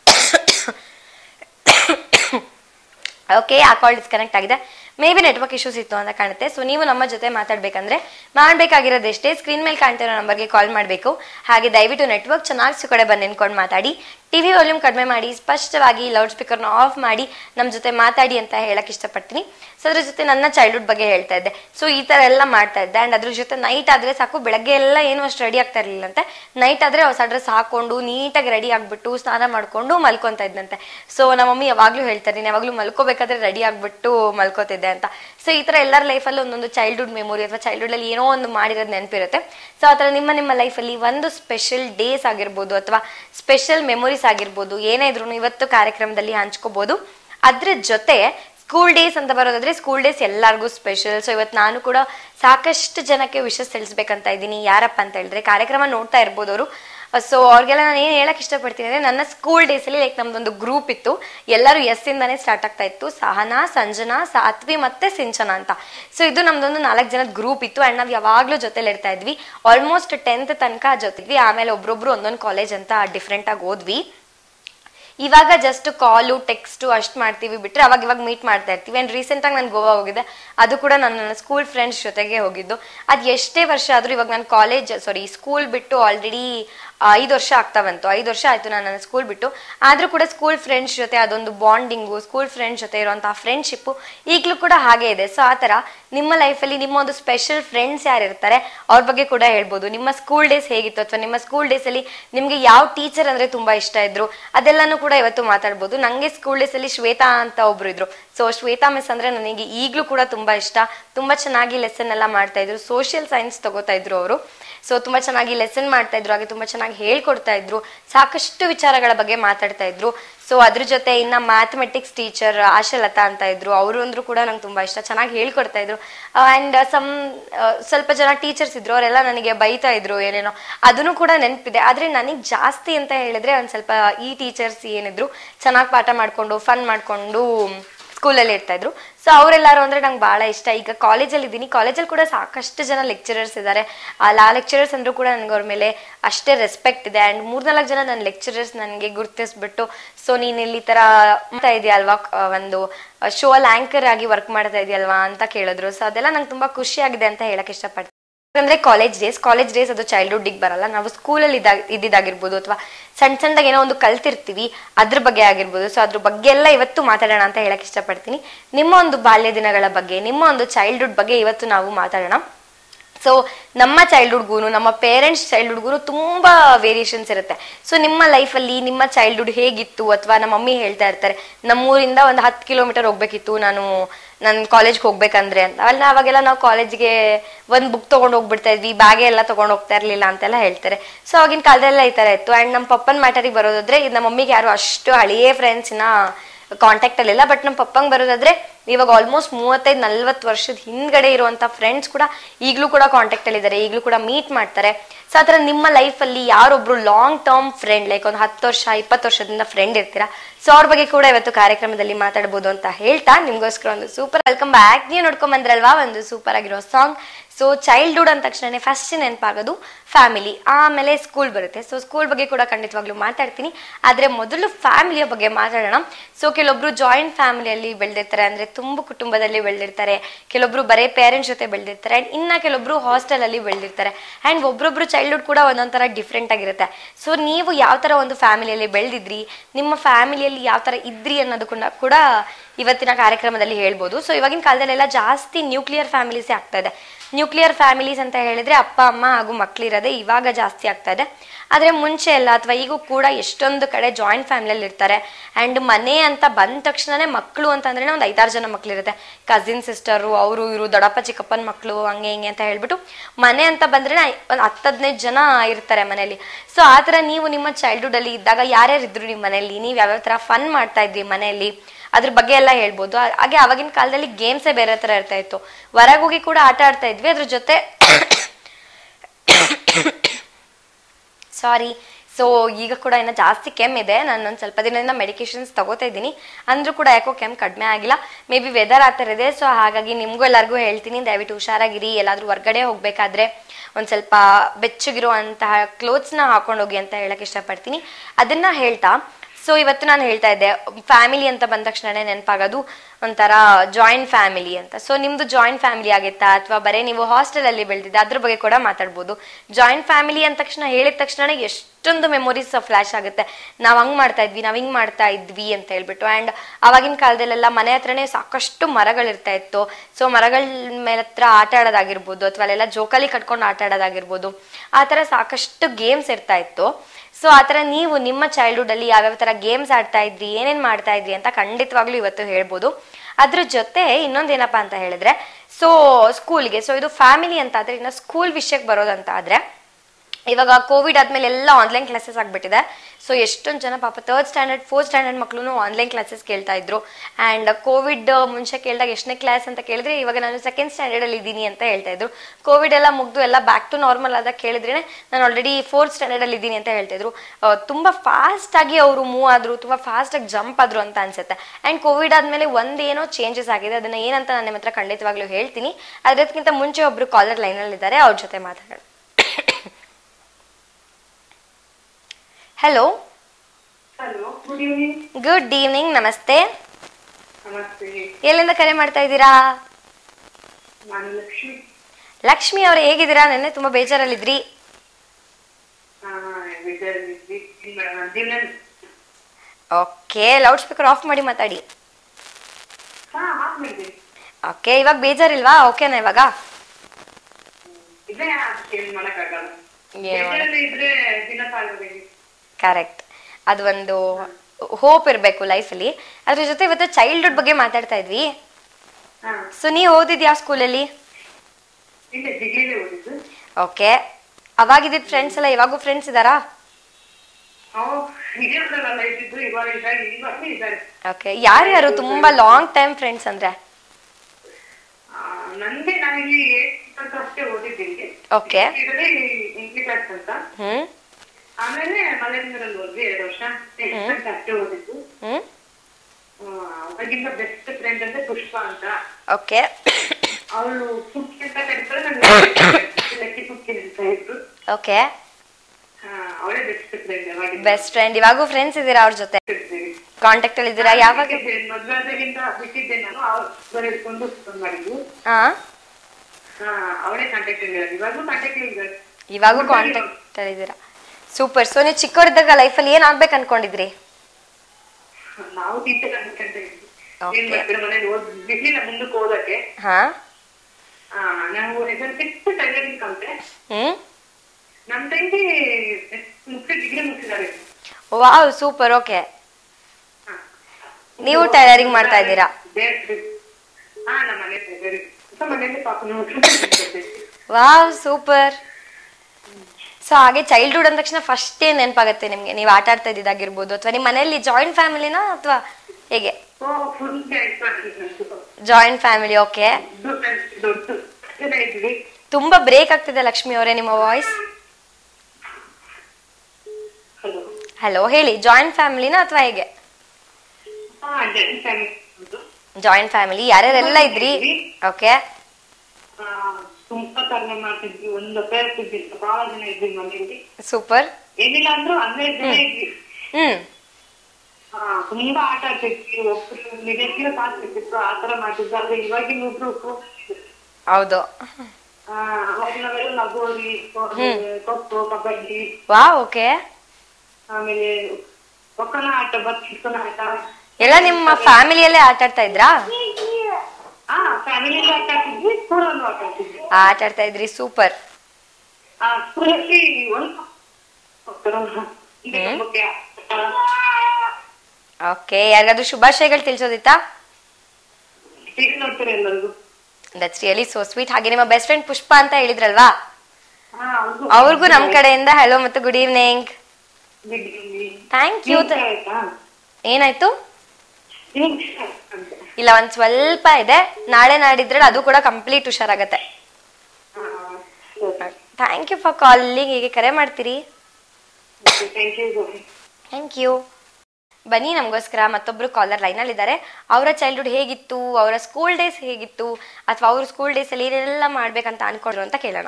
ಓಕೆ ಆ ಕಾಲ್ ಡಿಸ್ಕನೆಕ್ಟ್ ಆಗಿದೆ ಮೇ ಬಿ ನೆಟ್ವರ್ಕ್ ಇಶ್ಯೂಸ್ ಇತ್ತು ಅಂತ ಕಾಣುತ್ತೆ ಸೊ ನೀವು ನಮ್ಮ ಜೊತೆ ಮಾತಾಡ್ಬೇಕಂದ್ರೆ ಮಾಡ್ಬೇಕಾಗಿರೋದೆಷ್ಟೇ ಸ್ಕ್ರೀನ್ ಮೇಲೆ ಕಾಣ್ತಿರೋ ನಂಬರ್ಗೆ ಕಾಲ್ ಮಾಡಬೇಕು ಹಾಗೆ ದಯವಿಟ್ಟು ನೆಟ್ವರ್ಕ್ ಚೆನ್ನಾಗಿ ಸಿಕ್ಕಡೆ ಬಂದು ನಿಂತ್ಕೊಂಡು ಮಾತಾಡಿ ಟಿವಿ ವಾಲ್ಯೂಮ್ ಕಡಿಮೆ ಮಾಡಿ ಸ್ಪಷ್ಟವಾಗಿ ಲೌಡ್ ಸ್ಪೀಕರ್ನ ಆಫ್ ಮಾಡಿ ನಮ್ಮ ಜೊತೆ ಮಾತಾಡಿ ಅಂತ ಹೇಳಕ್ ಇಷ್ಟಪಡ್ತೀನಿ ಸೊ ಅದ್ರ ಜೊತೆ ನನ್ನ ಚೈಲ್ಡ್ಹುಡ್ ಬಗ್ಗೆ ಹೇಳ್ತಾ ಇದ್ದೆ ಸೊ ಈ ತರ ಎಲ್ಲ ಮಾಡ್ತಾ ಇದ್ದೆ ಅಂಡ್ ಅದ್ರ ಜೊತೆ ನೈಟ್ ಆದ್ರೆ ಸಾಕು ಬೆಳಗ್ಗೆ ಎಲ್ಲ ಏನು ಅಷ್ಟು ರೆಡಿ ಆಗ್ತಾ ಇರ್ಲಿಲ್ಲಂತೆ ನೈಟ್ ಆದ್ರೆ ಹೊಸ ಡ್ರೆಸ್ ಹಾಕೊಂಡು ನೀಟಾಗಿ ರೆಡಿ ಆಗ್ಬಿಟ್ಟು ಸ್ನಾನ ಮಾಡ್ಕೊಂಡು ಮಲ್ಕೊಂತ ಇದ್ದಂತೆ ಸೊ ನಮ್ಮ ಮಮ್ಮಿ ಯಾವಾಗ್ಲೂ ಹೇಳ್ತಾರೆ ನೀನು ಯಾವಾಗ್ಲೂ ಮಲ್ಕೋಬೇಕಾದ್ರೆ ರೆಡಿ ಆಗ್ಬಿಟ್ಟು ಮಲ್ಕೋತಿದ್ದೆ ಅಂತ ಸೊ ಈ ತರ ಎಲ್ಲರ ಲೈಫಲ್ಲಿ ಒಂದೊಂದು ಚೈಲ್ಡ್ಹುಡ್ ಮೆಮೊರಿ ಅಥವಾ ಚೈಲ್ಡ್ಹುಡ್ ಅಲ್ಲಿ ಏನೋ ಒಂದು ಮಾಡಿರೋದು ನೆನಪಿರುತ್ತೆ ಸೊ ಆತರ ನಿಮ್ಮ ನಿಮ್ಮ ಲೈಫಲ್ಲಿ ಒಂದು ಸ್ಪೆಷಲ್ ಡೇಸ್ ಆಗಿರ್ಬೋದು ಅಥವಾ ಸ್ಪೆಷಲ್ ಮೆಮೊರೀಸ್ ಆಗಿರ್ಬೋದು ಏನೇ ಇದ್ರು ಇವತ್ತು ಕಾರ್ಯಕ್ರಮದಲ್ಲಿ ಹಂಚ್ಕೋಬಹುದು ಅದ್ರ ಜೊತೆ ಸ್ಕೂಲ್ ಡೇಸ್ ಅಂತ ಬರೋದಾದ್ರೆ ಸ್ಕೂಲ್ ಡೇಸ್ ಎಲ್ಲರಿಗೂ ಸ್ಪೆಷಲ್ ಸೊ ಇವತ್ತು ನಾನು ಕೂಡ ಸಾಕಷ್ಟು ಜನಕ್ಕೆ ವಿಷಸ್ ತಿಳಿಸ್ಬೇಕಂತ ಇದ್ದೀನಿ ಯಾರಪ್ಪ ಅಂತ ಹೇಳಿದ್ರೆ ಕಾರ್ಯಕ್ರಮ ನೋಡ್ತಾ ಇರ್ಬೋದು ಅವರು ಸೊ ಅವ್ರಿಗೆಲ್ಲ ನಾನು ಏನು ಹೇಳಕ್ ಇಷ್ಟಪಡ್ತೀನಿ ಅಂದ್ರೆ ನನ್ನ ಸ್ಕೂಲ್ ಡೇಸಲ್ಲಿ ಲೈಕ್ ನಮ್ದೊಂದು ಗ್ರೂಪ್ ಇತ್ತು ಎಲ್ಲರೂ ಎಸ್ ಇಂದಾನೆ ಸ್ಟಾರ್ಟ್ ಆಗ್ತಾ ಇತ್ತು ಸಹನಾ ಸಂಜನಾ ಸಾತ್ವಿ ಮತ್ತೆ ಸಿಂಚನ ಅಂತ ಸೊ ಇದು ನಮ್ದೊಂದು ನಾಲ್ಕು ಜನದ ಗ್ರೂಪ್ ಇತ್ತು ಅಂಡ್ ನಾವ್ ಯಾವಾಗ್ಲೂ ಜೊತೆಲಿ ಇರ್ತಾ ಇದ್ವಿ ಆಲ್ಮೋಸ್ಟ್ ಟೆಂತ್ ತನಕ ಜೊತೆದ್ವಿ ಆಮೇಲೆ ಒಬ್ರೊಬ್ರು ಒಂದೊಂದು ಕಾಲೇಜ್ ಅಂತ ಡಿಫ್ರೆಂಟ್ ಆಗಿ ಓದ್ವಿ ಇವಾಗ ಜಸ್ಟ್ ಕಾಲು ಟೆಕ್ಸ್ಟ್ ಅಷ್ಟು ಮಾಡ್ತೀವಿ ಬಿಟ್ರೆ ಅವಾಗ ಇವಾಗ ಮೀಟ್ ಮಾಡ್ತಾ ಇರ್ತೀವಿ ಅಂಡ್ ರೀಸೆಂಟ್ ಆಗಿ ನಾನು ಗೋವಾ ಹೋಗಿದ್ದೆ ಅದು ಕೂಡ ನಾನು ನನ್ನ ಸ್ಕೂಲ್ ಫ್ರೆಂಡ್ಸ್ ಜೊತೆಗೆ ಹೋಗಿದ್ದು ಅದ್ ಎಷ್ಟೇ ವರ್ಷ ಆದ್ರೂ ಇವಾಗ ನಾನು ಕಾಲೇಜ್ ಸಾರಿ ಸ್ಕೂಲ್ ಬಿಟ್ಟು ಆಲ್ರೆಡಿ ಐದು ವರ್ಷ ಆಗ್ತಾ ಬಂತು ಐದು ವರ್ಷ ಆಯ್ತು ನಾನು ನನ್ನ ಸ್ಕೂಲ್ ಬಿಟ್ಟು ಆದ್ರೂ ಕೂಡ ಸ್ಕೂಲ್ ಫ್ರೆಂಡ್ಸ್ ಜೊತೆ ಅದೊಂದು ಬಾಂಡಿಂಗು ಸ್ಕೂಲ್ ಫ್ರೆಂಡ್ಸ್ ಜೊತೆ ಇರುವಂತಹ ಫ್ರೆಂಡ್ಶಿಪ್ಪು ಈಗಲೂ ಕೂಡ ಹಾಗೆ ಇದೆ ಸೊ ಆ ಥರ ನಿಮ್ಮ ಲೈಫಲ್ಲಿ ನಿಮ್ಮ ಒಂದು ಸ್ಪೆಷಲ್ ಫ್ರೆಂಡ್ಸ್ ಯಾರು ಇರ್ತಾರೆ ಅವ್ರ ಬಗ್ಗೆ ಕೂಡ ಹೇಳ್ಬೋದು ನಿಮ್ಮ ಸ್ಕೂಲ್ ಡೇಸ್ ಹೇಗಿತ್ತು ಅಥವಾ ನಿಮ್ಮ ಸ್ಕೂಲ್ ಡೇಸಲ್ಲಿ ನಿಮಗೆ ಯಾವ ಟೀಚರ್ ಅಂದ್ರೆ ತುಂಬಾ ಇಷ್ಟ ಇದ್ರು ಅದೆಲ್ಲನೂ ಕೂಡ ಇವತ್ತು ಮಾತಾಡ್ಬೋದು ನನಗೆ ಸ್ಕೂಲ್ ಡೇಸಲ್ಲಿ ಶ್ವೇತಾ ಅಂತ ಒಬ್ರು ಇದ್ರು ಸೊ ಶ್ವೇತಾ ಮಿಸ್ ಅಂದ್ರೆ ನನಗೆ ಈಗಲೂ ಕೂಡ ತುಂಬಾ ಇಷ್ಟ ತುಂಬಾ ಚೆನ್ನಾಗಿ ಲೆಸನ್ ಎಲ್ಲ ಮಾಡ್ತಾ ಇದ್ರು ಸೋಷಿಯಲ್ ಸೈನ್ಸ್ ತಗೋತಾ ಇದ್ರು ಅವರು ಸೊ ತುಂಬಾ ಚೆನ್ನಾಗಿ ಲೆಸನ್ ಮಾಡ್ತಾ ಇದ್ರು ಹಾಗೆ ತುಂಬಾ ಚೆನ್ನಾಗಿ ಹೇಳ್ಕೊಡ್ತಾ ಇದ್ರು ಸಾಕಷ್ಟು ವಿಚಾರಗಳ ಬಗ್ಗೆ ಮಾತಾಡ್ತಾ ಇದ್ರು ಸೊ ಅದ್ರ ಜೊತೆ ಇನ್ನ ಮ್ಯಾಥಮೆಟಿಕ್ಸ್ ಟೀಚರ್ ಆಶಾಲತಾ ಅಂತ ಇದ್ರು ಅವರು ಅಂದ್ರು ಕೂಡ ನಂಗೆ ತುಂಬಾ ಇಷ್ಟ ಚೆನ್ನಾಗಿ ಹೇಳ್ಕೊಡ್ತಾ ಇದ್ರು ಅಂಡ್ ಸಮ್ ಸ್ವಲ್ಪ ಜನ ಟೀಚರ್ಸ್ ಇದ್ರು ಅವರೆಲ್ಲ ನನಗೆ ಬೈತಾ ಇದ್ರು ಏನೇನೋ ಅದನ್ನು ಕೂಡ ನೆನಪಿದೆ ಆದ್ರೆ ನನಗೆ ಜಾಸ್ತಿ ಅಂತ ಹೇಳಿದ್ರೆ ಒಂದ್ ಸ್ವಲ್ಪ ಈ ಟೀಚರ್ಸ್ ಏನಿದ್ರು ಚೆನ್ನಾಗಿ ಪಾಠ ಮಾಡ್ಕೊಂಡು ಫನ್ ಮಾಡ್ಕೊಂಡು ಸ್ಕೂಲಲ್ಲಿ ಇರ್ತಾ ಇದ್ರು ಸೊ ಅವರೆಲ್ಲರೂ ಅಂದ್ರೆ ನಂಗೆ ಬಹಳ ಇಷ್ಟ ಈಗ ಕಾಲೇಜಲ್ಲಿ ಇದ್ದೀನಿ ಕಾಲೇಜಲ್ಲಿ ಕೂಡ ಸಾಕಷ್ಟು ಜನ ಲೆಕ್ಚರರ್ಸ್ ಇದ್ದಾರೆ ಆ ಲೆಕ್ಚರರ್ಸ್ ಅಂದ್ರೂ ಕೂಡ ನನಗೆ ಅವ್ರ ಮೇಲೆ ಅಷ್ಟೇ ರೆಸ್ಪೆಕ್ಟ್ ಇದೆ ಅಂಡ್ ಮೂರ್ನಾಲ್ಕು ಜನ ನನ್ನ ಲೆಕ್ಚರರ್ಸ್ ನನಗೆ ಗುರ್ತಿಸ್ಬಿಟ್ಟು ಸೊ ನೀನು ಇಲ್ಲಿ ಈ ತರ ಮಾಡ್ತಾ ಇದೆಯಲ್ವಾ ಒಂದು ಶೋ ಅಲ್ಲಿ ಆಂಕರ್ ಆಗಿ ವರ್ಕ್ ಮಾಡ್ತಾ ಇದೆಯಲ್ವಾ ಅಂತ ಕೇಳಿದ್ರು ಸೊ ಅದೆಲ್ಲ ನಂಗೆ ತುಂಬಾ ಖುಷಿಯಾಗಿದೆ ಅಂತ ಹೇಳಕ್ ಇಷ್ಟಪಡ್ತೀನಿ ಅಂದ್ರೆ ಕಾಲೇಜ್ ಡೇಸ್ ಕಾಲೇಜ್ ಡೇಸ್ ಅದು ಚೈಲ್ಡ್ಹುಡ್ಡಿಗೆ ಬರಲ್ಲ ನಾವು ಸ್ಕೂಲಲ್ಲಿ ಇದ್ದಾಗ ಇದ್ದಿದ್ದಾಗಿರ್ಬೋದು ಅಥವಾ ಸಣ್ಣ ಸಣ್ಣದಾಗ ಏನೋ ಒಂದು ಕಲ್ತಿರ್ತೀವಿ ಅದ್ರ ಬಗ್ಗೆ ಆಗಿರ್ಬೋದು ಸೊ ಅದ್ರ ಬಗ್ಗೆ ಎಲ್ಲ ಇವತ್ತು ಮಾತಾಡೋಣ ಅಂತ ಹೇಳಕ್ ಇಷ್ಟಪಡ್ತೀನಿ ನಿಮ್ಮ ಒಂದು ಬಾಲ್ಯ ದಿನಗಳ ಬಗ್ಗೆ ನಿಮ್ಮ ಒಂದು ಚೈಲ್ಡ್ಹುಡ್ ಬಗ್ಗೆ ಇವತ್ತು ನಾವು ಮಾತಾಡೋಣ ಸೊ ನಮ್ಮ ಚೈಲ್ಡ್ಹುಡ್ಗೂ ನಮ್ಮ ಪೇರೆಂಟ್ಸ್ ಚೈಲ್ಡ್ಹುಡ್ಗೂ ತುಂಬಾ ವೇರಿಯೇಷನ್ಸ್ ಇರುತ್ತೆ ಸೊ ನಿಮ್ಮ ಲೈಫಲ್ಲಿ ನಿಮ್ಮ ಚೈಲ್ಡ್ಹುಡ್ ಹೇಗಿತ್ತು ಅಥವಾ ನಮ್ಮ ಮಮ್ಮಿ ಹೇಳ್ತಾ ಇರ್ತಾರೆ ನಮ್ಮೂರಿಂದ ಒಂದು ಹತ್ತು ಕಿಲೋಮೀಟರ್ ಹೋಗ್ಬೇಕಿತ್ತು ನಾನು ನನ್ನ ಕಾಲೇಜ್ಗೆ ಹೋಗ್ಬೇಕಂದ್ರೆ ಅಂತ ಅಲ್ಲ ಅವಾಗೆಲ್ಲ ನಾವು ಕಾಲೇಜ್ಗೆ ಒಂದು ಬುಕ್ ತೊಗೊಂಡು ಹೋಗ್ಬಿಡ್ತಾ ಇದ್ವಿ ಬ್ಯಾಗೆ ಎಲ್ಲ ತೊಗೊಂಡು ಹೋಗ್ತಾ ಇರ್ಲಿಲ್ಲ ಅಂತೆಲ್ಲ ಹೇಳ್ತಾರೆ ಸೊ ಆಗಿನ ಕಾಲದಲ್ಲೆಲ್ಲ ಈ ಥರ ಇತ್ತು ಆ್ಯಂಡ್ ನಮ್ಮ ಪಪ್ಪನ ಮ್ಯಾಟರಿಗೆ ಬರೋದಾದ್ರೆ ಇದು ನಮ್ಮ ಮಮ್ಮಿಗೆ ಯಾರು ಅಷ್ಟು ಹಳೆಯ ಫ್ರೆಂಡ್ಸ್ನ ಕಾಂಟ್ಯಾಕ್ಟ್ ಅಲ್ಲಿಲ್ಲ ಬಟ್ ನಮ್ಮ ಪಪ್ಪಂಗೆ ಬರೋದಾದ್ರೆ ಇವಾಗ ಆಲ್ಮೋಸ್ಟ್ ಮೂವತ್ತೈದು ನಲ್ವತ್ತು ವರ್ಷದ ಹಿಂದ್ಗಡೆ ಇರುವಂತ ಫ್ರೆಂಡ್ಸ್ ಕೂಡ ಈಗಲೂ ಕೂಡ ಕಾಂಟ್ಯಾಕ್ಟ್ ಅಲ್ಲಿ ಇದ್ದಾರೆ ಈಗಲೂ ಕೂಡ ಮೀಟ್ ಮಾಡ್ತಾರೆ ಸೊ ಆತರ ನಿಮ್ಮ ಲೈಫ್ ಅಲ್ಲಿ ಯಾರೊಬ್ರು ಲಾಂಗ್ ಟರ್ಮ್ ಫ್ರೆಂಡ್ ಲೈಕ್ ಒಂದು ಹತ್ತು ವರ್ಷ ಇಪ್ಪತ್ತು ವರ್ಷದಿಂದ ಫ್ರೆಂಡ್ ಇರ್ತೀರಾ ಸೊ ಅವ್ರ ಬಗ್ಗೆ ಕೂಡ ಇವತ್ತು ಕಾರ್ಯಕ್ರಮದಲ್ಲಿ ಮಾತಾಡ್ಬೋದು ಅಂತ ಹೇಳ್ತಾ ನಿಮ್ಗೋಸ್ಕರ ಒಂದು ಸೂಪರ್ ವೆಲ್ಕಮ್ ಬ್ಯಾಕ್ ನೀವು ನೋಡ್ಕೊಂಡ್ ಬಂದ್ರಲ್ವಾ ಒಂದು ಸೂಪರ್ ಆಗಿರೋ ಸಾಂಗ್ ಸೊ ಚೈಲ್ಡ್ಹುಡ್ ಅಂದ ತಕ್ಷಣ ಫಸ್ಟ್ ನೆನಪಾಗೋದು ಫ್ಯಾಮಿಲಿ ಆಮೇಲೆ ಸ್ಕೂಲ್ ಬರುತ್ತೆ ಸೊ ಸ್ಕೂಲ್ ಬಗ್ಗೆ ಕೂಡ ಖಂಡಿತವಾಗ್ಲೂ ಮಾತಾಡ್ತೀನಿ ಆದ್ರೆ ಮೊದಲು ಫ್ಯಾಮಿಲಿಯ ಬಗ್ಗೆ ಮಾತಾಡೋಣ ಸೊ ಕೆಲವೊಬ್ರು ಜಾಯಿಂಟ್ ಫ್ಯಾಮಿಲಿಯಲ್ಲಿ ಬೆಳೆದಿರ್ತಾರೆ ಅಂದ್ರೆ ತುಂಬ ಕುಟುಂಬದಲ್ಲಿ ಬೆಳೆದಿರ್ತಾರೆ ಕೆಲವೊಬ್ರು ಬರೇ ಪೇರೆಂಟ್ಸ್ ಜೊತೆ ಬೆಳೆದಿರ್ತಾರೆ ಅಂಡ್ ಇನ್ನ ಕೆಲವೊಬ್ರು ಹಾಸ್ಟೆಲ್ ಅಲ್ಲಿ ಬೆಳೆದಿರ್ತಾರೆ ಅಂಡ್ ಒಬ್ರೊಬ್ರು ಚೈಲ್ಡ್ಹುಡ್ ಕೂಡ ಒಂದೊಂದ್ ತರ ಡಿಫ್ರೆಂಟ್ ಆಗಿರುತ್ತೆ ಸೊ ನೀವು ಯಾವ ತರ ಒಂದು ಫ್ಯಾಮಿಲಿಯಲ್ಲಿ ಬೆಳೆದಿದ್ರಿ ನಿಮ್ಮ ಫ್ಯಾಮಿಲಿಯಲ್ಲಿ ಯಾವ ತರ ಇದ್ರಿ ಅನ್ನೋದು ಕೂಡ ಕೂಡ ಇವತ್ತಿನ ಕಾರ್ಯಕ್ರಮದಲ್ಲಿ ಹೇಳ್ಬೋದು ಸೊ ಇವಾಗಿನ ಕಾಲದಲ್ಲೆಲ್ಲ ಜಾಸ್ತಿ ನ್ಯೂಕ್ಲಿಯರ್ ಫ್ಯಾಮಿಲೀಸೇ ಆಗ್ತಾ ಇದೆ ನ್ಯೂಕ್ಲಿಯರ್ ಫ್ಯಾಮಿಲೀಸ್ ಅಂತ ಹೇಳಿದ್ರೆ ಅಪ್ಪ ಅಮ್ಮ ಹಾಗೂ ಮಕ್ಕಳಿರೋದೇ ಇವಾಗ ಜಾಸ್ತಿ ಆಗ್ತಾ ಇದೆ ಆದ್ರೆ ಮುಂಚೆ ಎಲ್ಲ ಅಥವಾ ಈಗೂ ಕೂಡ ಎಷ್ಟೊಂದು ಕಡೆ ಜಾಯಿಂಟ್ ಫ್ಯಾಮಿಲಿಯಲ್ಲಿ ಇರ್ತಾರೆ ಅಂಡ್ ಮನೆ ಅಂತ ಬಂದ ತಕ್ಷಣನೇ ಮಕ್ಕಳು ಅಂತಂದ್ರೆ ಒಂದು ಐದಾರು ಜನ ಮಕ್ಳಿರುತ್ತೆ ಕಸಿನ್ ಸಿಸ್ಟರು ಅವರು ಇವರು ದೊಡ್ಡಪ್ಪ ಚಿಕ್ಕಪ್ಪನ ಮಕ್ಕಳು ಹಂಗೆ ಹಿಂಗೆ ಅಂತ ಹೇಳ್ಬಿಟ್ಟು ಮನೆ ಅಂತ ಬಂದ್ರೆ ಒಂದು ಹತ್ತು ಹದಿನೈದು ಜನ ಇರ್ತಾರೆ ಮನೇಲಿ ಸೊ ಆ ಥರ ನೀವು ನಿಮ್ಮ ಚೈಲ್ಡ್ಹುಡ್ ಅಲ್ಲಿ ಇದ್ದಾಗ ಯಾರ್ಯಾರು ಇದ್ರು ನಿಮ್ಮ ಮನೆಯಲ್ಲಿ ನೀವು ಯಾವ್ಯಾವ ಥರ ಫನ್ ಮಾಡ್ತಾ ಇದ್ರಿ ಮನೆಯಲ್ಲಿ ಅದ್ರ ಬಗ್ಗೆ ಎಲ್ಲ ಹೇಳ್ಬೋದು ಆ- ಹಾಗೆ ಅವಾಗಿನ ಕಾಲದಲ್ಲಿ ಗೇಮ್ಸೇ ಬೇರೆ ತರ ಇರ್ತಾ ಇತ್ತು ಹೊರಗೆ ಹೋಗಿ ಕೂಡ ಆಟ ಆಡ್ತಾ ಇದ್ವಿ ಅದ್ರ ಜೊತೆ ಸಾರಿ ಸೊ ಈಗ ಕೂಡ ಇನ್ನು ಜಾಸ್ತಿ ಕೆಮ್ಮಿದೆ ನಾನು ಒಂದು ಸ್ವಲ್ಪ ದಿನದಿಂದ ಮೆಡಿಕೇಶನ್ಸ್ ತಗೋತಾ ಇದ್ದೀನಿ ಅಂದ್ರೂ ಕೂಡ ಯಾಕೋ ಕೆಮ್ಮು ಕಡಿಮೆ ಆಗಿಲ್ಲ ಮೇ ಬಿ ವೆದರ್ ಆ ಥರ ಇದೆ ಸೊ ಹಾಗಾಗಿ ನಿಮಗೂ ಎಲ್ಲರಿಗೂ ಹೇಳ್ತೀನಿ ದಯವಿಟ್ಟು ಹುಷಾರಾಗಿರಿ ಎಲ್ಲಾದ್ರೂ ಹೊರ್ಗಡೆ ಹೋಗ್ಬೇಕಾದ್ರೆ ಒಂದು ಸ್ವಲ್ಪ ಬೆಚ್ಚಗಿರುವಂತಹ ಕ್ಲೋತ್ಸ್ನ ಹಾಕೊಂಡು ಹೋಗಿ ಅಂತ ಹೇಳಕ್ ಇಷ್ಟಪಡ್ತೀನಿ ಅದನ್ನ ಹೇಳ್ತಾ ಸೊ ಇವತ್ತು ನಾನು ಹೇಳ್ತಾ ಇದ್ದೆ ಫ್ಯಾಮಿಲಿ ಅಂತ ಬಂದ ತಕ್ಷಣನೇ ನೆನಪಾಗೋದು ಒಂಥರ ಜಾಯಿಂಟ್ ಫ್ಯಾಮಿಲಿ ಅಂತ ಸೊ ನಿಮ್ದು ಜಾಯಿಂಟ್ ಫ್ಯಾಮಿಲಿ ಆಗಿತ್ತಾ ಅಥವಾ ಬರೀ ನೀವು ಹಾಸ್ಟೆಲ್ ಅಲ್ಲಿ ಬೆಳೆದಿದ್ದ ಅದ್ರ ಬಗ್ಗೆ ಕೂಡ ಮಾತಾಡ್ಬೋದು ಜಾಯಿಂಟ್ ಫ್ಯಾಮಿಲಿ ಅಂದ ತಕ್ಷಣ ಹೇಳಿದ ತಕ್ಷಣ ಎಷ್ಟೊಂದು ಮೆಮೊರೀಸ್ ಫ್ಲಾಶ್ ಆಗುತ್ತೆ ನಾವ್ ಹಂಗ್ ಮಾಡ್ತಾ ಇದ್ವಿ ನಾವ್ ಹಿಂಗ್ ಮಾಡ್ತಾ ಇದ್ವಿ ಅಂತ ಹೇಳ್ಬಿಟ್ಟು ಅಂಡ್ ಅವಾಗಿನ ಕಾಲದಲ್ಲೆಲ್ಲ ಮನೆ ಹತ್ರನೇ ಸಾಕಷ್ಟು ಮರಗಳಿರ್ತಾ ಇತ್ತು ಸೊ ಮರಗಳ ಮೇಲೆ ಹತ್ರ ಆಟ ಆಡೋದಾಗಿರ್ಬೋದು ಅಥವಾ ಅಲ್ಲೆಲ್ಲ ಜೋಕಾಲಿ ಕಟ್ಕೊಂಡು ಆಟ ಆಡೋದಾಗಿರ್ಬೋದು ಆ ತರ ಸಾಕಷ್ಟು ಗೇಮ್ಸ್ ಇರ್ತಾ ಇತ್ತು ಸೊ ಆತರ ನೀವು ನಿಮ್ಮ ಚೈಲ್ಡ್ಹುಡ್ ಅಲ್ಲಿ ಯಾವ್ಯಾವ ತರ ಗೇಮ್ಸ್ ಆಡ್ತಾ ಇದ್ರಿ ಏನೇನ್ ಮಾಡ್ತಾ ಇದ್ರಿ ಅಂತ ಖಂಡಿತವಾಗ್ಲೂ ಇವತ್ತು ಹೇಳ್ಬೋದು ಅದ್ರ ಜೊತೆ ಇನ್ನೊಂದೇನಪ್ಪಾ ಅಂತ ಹೇಳಿದ್ರೆ ಸೊ ಸ್ಕೂಲ್ಗೆ ಸೊ ಇದು ಫ್ಯಾಮಿಲಿ ಅಂತ ಆದ್ರೆ ಇನ್ನು ಸ್ಕೂಲ್ ವಿಷಯಕ್ಕೆ ಬರೋದಂತ ಆದ್ರೆ ಇವಾಗ ಕೋವಿಡ್ ಆದ್ಮೇಲೆ ಎಲ್ಲ ಆನ್ಲೈನ್ ಕ್ಲಾಸಸ್ ಆಗ್ಬಿಟ್ಟಿದೆ ಸೊ ಎಷ್ಟೊಂದು ಜನ ಪಾಪ ತರ್ಡ್ ಸ್ಟ್ಯಾಂಡರ್ಡ್ ಫೋರ್ತ್ ಸ್ಟ್ಯಾಂಡರ್ಡ್ ಮಕ್ಕಳು ಆನ್ಲೈನ್ ಕ್ಲಾಸಸ್ ಕೇಳ್ತಾ ಇದ್ರು ಅಂಡ್ ಕೋವಿಡ್ ಮುಂಚೆ ಕೇಳಿದಾಗ ಎಷ್ಟನೇ ಕ್ಲಾಸ್ ಅಂತ ಕೇಳಿದ್ರೆ ಇವಾಗ ನಾನು ಸೆಕೆಂಡ್ ಸ್ಟ್ಯಾಂಡರ್ಡ್ ಅಲ್ಲಿ ಇದ್ದೀನಿ ಅಂತ ಹೇಳ್ತಾ ಇದ್ರು ಕೋವಿಡ್ ಎಲ್ಲ ಮುಗ್ದು ಎಲ್ಲ ಬ್ಯಾಕ್ ಟು ನಾರ್ಮಲ್ ಆದಾಗ ಕೇಳಿದ್ರೆ ನಾನು ಆಲ್ರೆಡಿ ಫೋರ್ತ್ ಸ್ಟ್ಯಾಂಡರ್ಡ್ ಅಲ್ಲಿ ಇದ್ದೀನಿ ಅಂತ ಹೇಳ್ತಾ ಇದ್ರು ಆ, ತುಂಬಾ ಫಾಸ್ಟ್ ಆಗಿ ಅವರು ಮೂವ್ ಆದ್ರು ತುಂಬಾ ಫಾಸ್ಟ್ ಆಗಿ ಜಂಪ್ ಆದ್ರು ಅಂತ ಅನ್ಸುತ್ತೆ ಅಂಡ್ ಕೋವಿಡ್ ಆದ್ಮೇಲೆ ಒಂದೇನೋ ಚೇಂಜಸ್ ಆಗಿದೆ ಅದನ್ನ ಏನಂತ ನಾನು ನಿಮ್ಮ ಹತ್ರ ಖಂಡಿತವಾಗ್ಲೂ ಹೇಳ್ತೀನಿ ಅದಕ್ಕಿಂತ ಮುಂಚೆ ಒಬ್ರು ಕಾಲರ್ ಲೈನ್ ಅಲ್ಲಿ ಇದ್ದಾರೆ ಅವ್ರ ಜೊತೆ ಮಾತಾಡೋಣ hello hello good evening good evening ನಮಸ್ತೆ ನಮಸ್ತೆ ಎಲ್ಲಿಂದ ಕರೆ ಮಾಡ್ತಾ ಇದ್ದೀರಾ ನಾನು ಲಕ್ಷ್ಮಿ ಲಕ್ಷ್ಮಿ ಅವ್ರು ಹೇಗಿದ್ದೀರಾ ನೆನ್ನೆ ತುಂಬಾ ಬೇಜಾರಲ್ಲಿದ್ರಿ ಆ, ಬೇಜಾರಿದ್ವಿ ಏನ್ ಮಾಡೋಣ ಜೀವನ ಓಕೆ ಲೌಡ್ ಸ್ಪೀಕರ್ ಆಫ್ ಮಾಡಿ ಮಾತಾಡಿ ಹಾ ಹಾಕ್ಬಿಡ್ತೀನಿ ಓಕೆ ಇವಾಗ ಬೇಜಾರಿಲ್ವಾ ಓಕೆನಾ ಇವಾಗ ಇದೇ ಏನ್ ಮಾಡಕ್ಕಾಗಲ್ಲ ಏನ್ ಮಾಡಕ್- ಬೇಜಾರಲ್ಲಿ ಇದ್ರೆ ದಿನ ಸಾಲಬೇಕು ಕರೆಕ್ಟ್ ಅದು ಒಂದು ಹೋಪ್ ಇರಬೇಕು ಲೈಫಲ್ಲಿ ಅದ್ರ ಜೊತೆ ಇವತ್ತು ಚೈಲ್ಡ್ಹುಡ್ ಬಗ್ಗೆ ಮಾತಾಡ್ತಾ ಇದ್ವಿ ಹಾ ಸೊ ನೀವು ಓದಿದ್ ಯಾವ ಸ್ಕೂಲಲ್ಲಿ ಇಲ್ಲ ಜಿಗಿಲೇ ಓದಿದ್ದು ಓಕೆ ಅವಾಗಿದ್ದಿದ್ ಫ್ರೆಂಡ್ಸ್ ಎಲ್ಲ ಇವಾಗೂ ಫ್ರೆಂಡ್ಸ್ ಇದಾರಾ ಅವ್ ಹಿರಿಯರಲ್ಲ ಇದ್ದಿದ್ದು ಇವಾಗ ಇದ್ದಾರೆ ಇವಾಗ ಇದ್ದಾರೆ ಓಕೆ ಯಾರ್ಯಾರು ತುಂಬಾ ಲಾಂಗ್ ಟೈಮ್ ಫ್ರೆಂಡ್ಸ್ ಅಂದ್ರೆ ಆ, ನಂದೇ ನಾನಿಲ್ಲಿ ಏಟ್ ಅಂತ ಅಷ್ಟೇ ಓದಿದ್ದೀನಿ ಓಕೆ ಇದರಲ್ಲಿ ಇಂಗ್ಲಿಷ್ ಕ್ಲಾಸ್ ಅಂತ ಹ್ಮ್ ಆಮೇಲೆ ಮಲೇಂದ್ರಲ್ಲಿ ಓದ್ವಿ ಎರಡು ವರ್ಷ ಎಂಟು ಅಂತ ಅಷ್ಟೇ ಓದಿದ್ದು ಹ್ಮ್ ಆ, ಅವಾಗಿಂದ ಬೆಸ್ಟ್ ಫ್ರೆಂಡ್ ಅಂದ್ರೆ ಪುಷ್ಪ ಅಂತ ಓಕೆ ಅವಳು ಕುಕ್ಕಿ ಅಂತ ಕರೀತಾರೆ ನಂಗೆ ಲಕ್ಕಿ ಕುಕ್ಕಿ ಅಂತ ಇದ್ರು ಓಕೆ ಅವಳೇ ಬೆಸ್ಟ್ ಫ್ರೆಂಡ್ ಯಾವಾಗಿಂದ ಬೆಸ್ಟ್ ಫ್ರೆಂಡ್ ಇವಾಗೂ ಫ್ರೆಂಡ್ಸ್ ಇದ್ದೀರಾ ಅವ್ರ ಜೊತೆ ಇರ್ತೀವಿ. ಕಾಂಟ್ಯಾಕ್ಟ್ ಅಲ್ಲಿ ಇದ್ದೀರಾ ಯಾವಾಗ ಬಿಟ್ಟಿದ್ದೆ, ಮದ್ವೆ ಆದಾಗಿಂದ ಬಿಟ್ಟಿದ್ದೆ ನಾನು ಅವ್ರು ಬರೆದುಕೊಂಡು ಫೋನ್ ಮಾಡಿದ್ವು ಹಾ ಹಾ ಅವಳೇ ಕಾಂಟ್ಯಾಕ್ಟ್ ಇದ್ದಾರೆ ಇವಾಗೂ ಕಾಂಟ್ಯಾಕ್ಟ್ ಇದ್ದಾರೆ ಇವಾಗೂ ಕಾಂಟ್ಯಾಕ್ಟ್ ಅಲ್ಲಿ ಇದ್ದೀರಾ ಸೂಪರ್ ಸೊ ನೀವು ಚಿಕ್ಕವರಿದ್ದಾಗ ಲೈಫಲ್ಲಿ ಏನ್ ಆಗ್ಬೇಕು ಅನ್ಕೊಂಡಿದ್ರಿ ನಾವು ಟೀಚರ್ ಅನ್ಕೊಂತ ಇದ್ವಿ Okay. ಏನ್ ಮಾಡ್ತೀರ ಮನೇಲಿ ಓದ್ ಬಿಡ್ಲಿಲ್ಲ ಮುಂದಕ್ಕೆ ಓದಕ್ಕೆ ಹಾ ಆ, ನಾವು ಹೆಸರು ಸಿಕ್ಸ್ ಟೈಲರಿಂಗ್ ಕಲ್ತೆ ಹ್ಮ್ ನಮ್ ತಂಗಿ ಮುಗಿಸಿ ಡಿಗ್ರಿ ಮುಗಿಸಿದ್ದಾರೆ ವಾವ್ ಸೂಪರ್ ಓಕೆ ನೀವು ಟೈಲರಿಂಗ್ ಮಾಡ್ತಾ ಇದ್ದೀರಾ ಹಾ ನಮ್ಮ ಮನೆ ಟೈಲರಿಂಗ್ ಮನೇಲಿ ಪಾಪ ವಾವ್ ಸೂಪರ್ ಸೊ ಹಾಗೆ ಚೈಲ್ಡ್ಹುಡ್ ಅಂದ ತಕ್ಷಣ ಫಸ್ಟ್ ಏನ್ ನೆನಪಾಗತ್ತೆ ನಿಮ್ಗೆ ನೀವು ಆಟ ಆಡ್ತಾ ಇದ್ದಿದ್ದಾಗಿರ್ಬೋದು ಅಥವಾ ನಿಮ್ಮ ಮನೆಯಲ್ಲಿ ಜಾಯಿಂಟ್ ಫ್ಯಾಮಿಲಿನಾ ಅಥವಾ ಹೇಗೆ ಓ ಫುಲ್ ಜಾಯಿಂಟ್ ಫ್ಯಾಮಿಲಿ ಓಕೆ ದೊಡ್ಡ ಜನ ಇದ್ವಿ ತುಂಬಾ ಬ್ರೇಕ್ ಆಗ್ತಿದೆ ಲಕ್ಷ್ಮಿ ಅವರೇ ನಿಮ್ಮ ವಾಯ್ಸ್ ಹಲೋ ಹಲೋ ಹೇಳಿ ಜಾಯಿಂಟ್ ಫ್ಯಾಮಿಲಿನಾ ಅಥವಾ ಹೇಗೆ ಹಾ ಜಾಯಿಂಟ್ ಫ್ಯಾಮಿಲಿ ಜಾಯಿಂಟ್ ಫ್ಯಾಮಿಲಿ ಯಾರ್ಯಾರೆಲ್ಲ ಇದ್ರಿ ಓಕೆ ಆ, ತುಂಬಾ ತರಲೆ ಮಾಡ್ತಿದ್ವಿ ಒಂದು ಪೇರ್ ಇದ್ವಿ ಬಹಳ ಜನ ಇದ್ವಿ ಮನೆಯಲ್ಲಿ ಸೂಪರ್ ಏನಿಲ್ಲ ಅಂದ್ರೂ ಹನ್ನೆರಡು ಜನ ಇದ್ವಿ ಹ್ಮ್ ಆ, ತುಂಬಾ ಆಟ ಆಡ್ತಿದ್ವಿ ಒಬ್ರು ನಿಜಕ್ಕಿರೋ ಕಾಸು ಸಿಕ್ತಿತ್ತು ಆ ತರ ಮಾಡ್ತಿದ್ವಿ ಆದ್ರೆ ಇವಾಗಿನ ಒಬ್ರು ಹೌದು ಅವಾಗ ನಾವೆಲ್ಲ ಲಗೋರಿ ಖೋಖೋ ಕಬಡ್ಡಿ ವಾ ಓಕೆ ಆಮೇಲೆ ಒಕ್ಕನ ಆಟ ಬಚ್ಚಿಕ್ಕನ ಆಟ ಎಲ್ಲ ನಿಮ್ಮ ಫ್ಯಾಮಿಲಿಯಲ್ಲೇ ಆಟ ಆಡ್ತಾ ಇದ್ರಾ ಹಾ ಫ್ಯಾಮಿಲಿ ಆಟ ಆಡ್ತಿದ್ವಿ ಸ್ಕೂಲಲ್ಲೂ ಆಟ ಆಡ್ತಿದ್ವಿ ಆಟ ಆಡ್ತಾ ಇದ್ರಿ ಸೂಪರ್ ಆ ಸ್ಕೂಲಲ್ಲಿ ಒಂದು ಇದಕ್ಕೆ ಮುಖ್ಯ. ಓಕೆ ಯಾರಿಗಾದ್ರೂ ಶುಭಾಶಯಗಳು ತಿಳಿಸೋದಿತ್ತಾ ಈಗ ನೋಡ್ತಾರೆ ಎಲ್ಲರಿಗೂ ದಟ್ಸ್ ರಿಯಲಿ ಸೋ ಸ್ವೀಟ್ ಹಾಗೆ ನಿಮ್ಮ ಬೆಸ್ಟ್ ಫ್ರೆಂಡ್ ಪುಷ್ಪ ಅಂತ ಹೇಳಿದ್ರಲ್ವಾ ಹಾ ಅವ್ರಿಗೂ ಅವ್ರಿಗೂ ನಮ್ ಕಡೆಯಿಂದ ಹಲೋ ಮತ್ತು good evening big evening. Thank you ನಿಮ್ಗೆ ಆಯ್ತಾ? ಏನಾಯ್ತು ನಿಮ್ಗೆ ಅಂತ. ಇಲ್ಲ ಒಂದ್ ಸ್ವಲ್ಪ ಇದೆ ನಾಳೆ ನಾಡಿದ್ರಲ್ಲಿ ಅದು ಕೂಡ ಕಂಪ್ಲೀಟ್ ಹುಷಾರಾಗತ್ತೆ ಹಾ, ಸರಿ. ಥ್ಯಾಂಕ್ ಯು ಫಾರ್ ಕಾಲಿಂಗ್ ಹೀಗೆ ಕರೆ ಮಾಡ್ತೀರಿ Okay, thank you, Gopi. Thank you ಬನ್ನಿ ನಮಗೋಸ್ಕರ ಮತ್ತೊಬ್ರು ಕಾಲರ್ ಲೈನಲ್ಲಿ ಇದ್ದಾರೆ ಅವರ ಚೈಲ್ಡ್ಹುಡ್ ಹೇಗಿತ್ತು ಅವರ ಸ್ಕೂಲ್ ಡೇಸ್ ಹೇಗಿತ್ತು ಅಥವಾ ಅವ್ರ ಸ್ಕೂಲ್ ಡೇಸ್ ಅಲ್ಲಿ ಏನೆಲ್ಲ ಮಾಡ್ಬೇಕಂತ ಅನ್ಕೊಂಡ್ರು ಅಂತ ಕೇಳೋಣ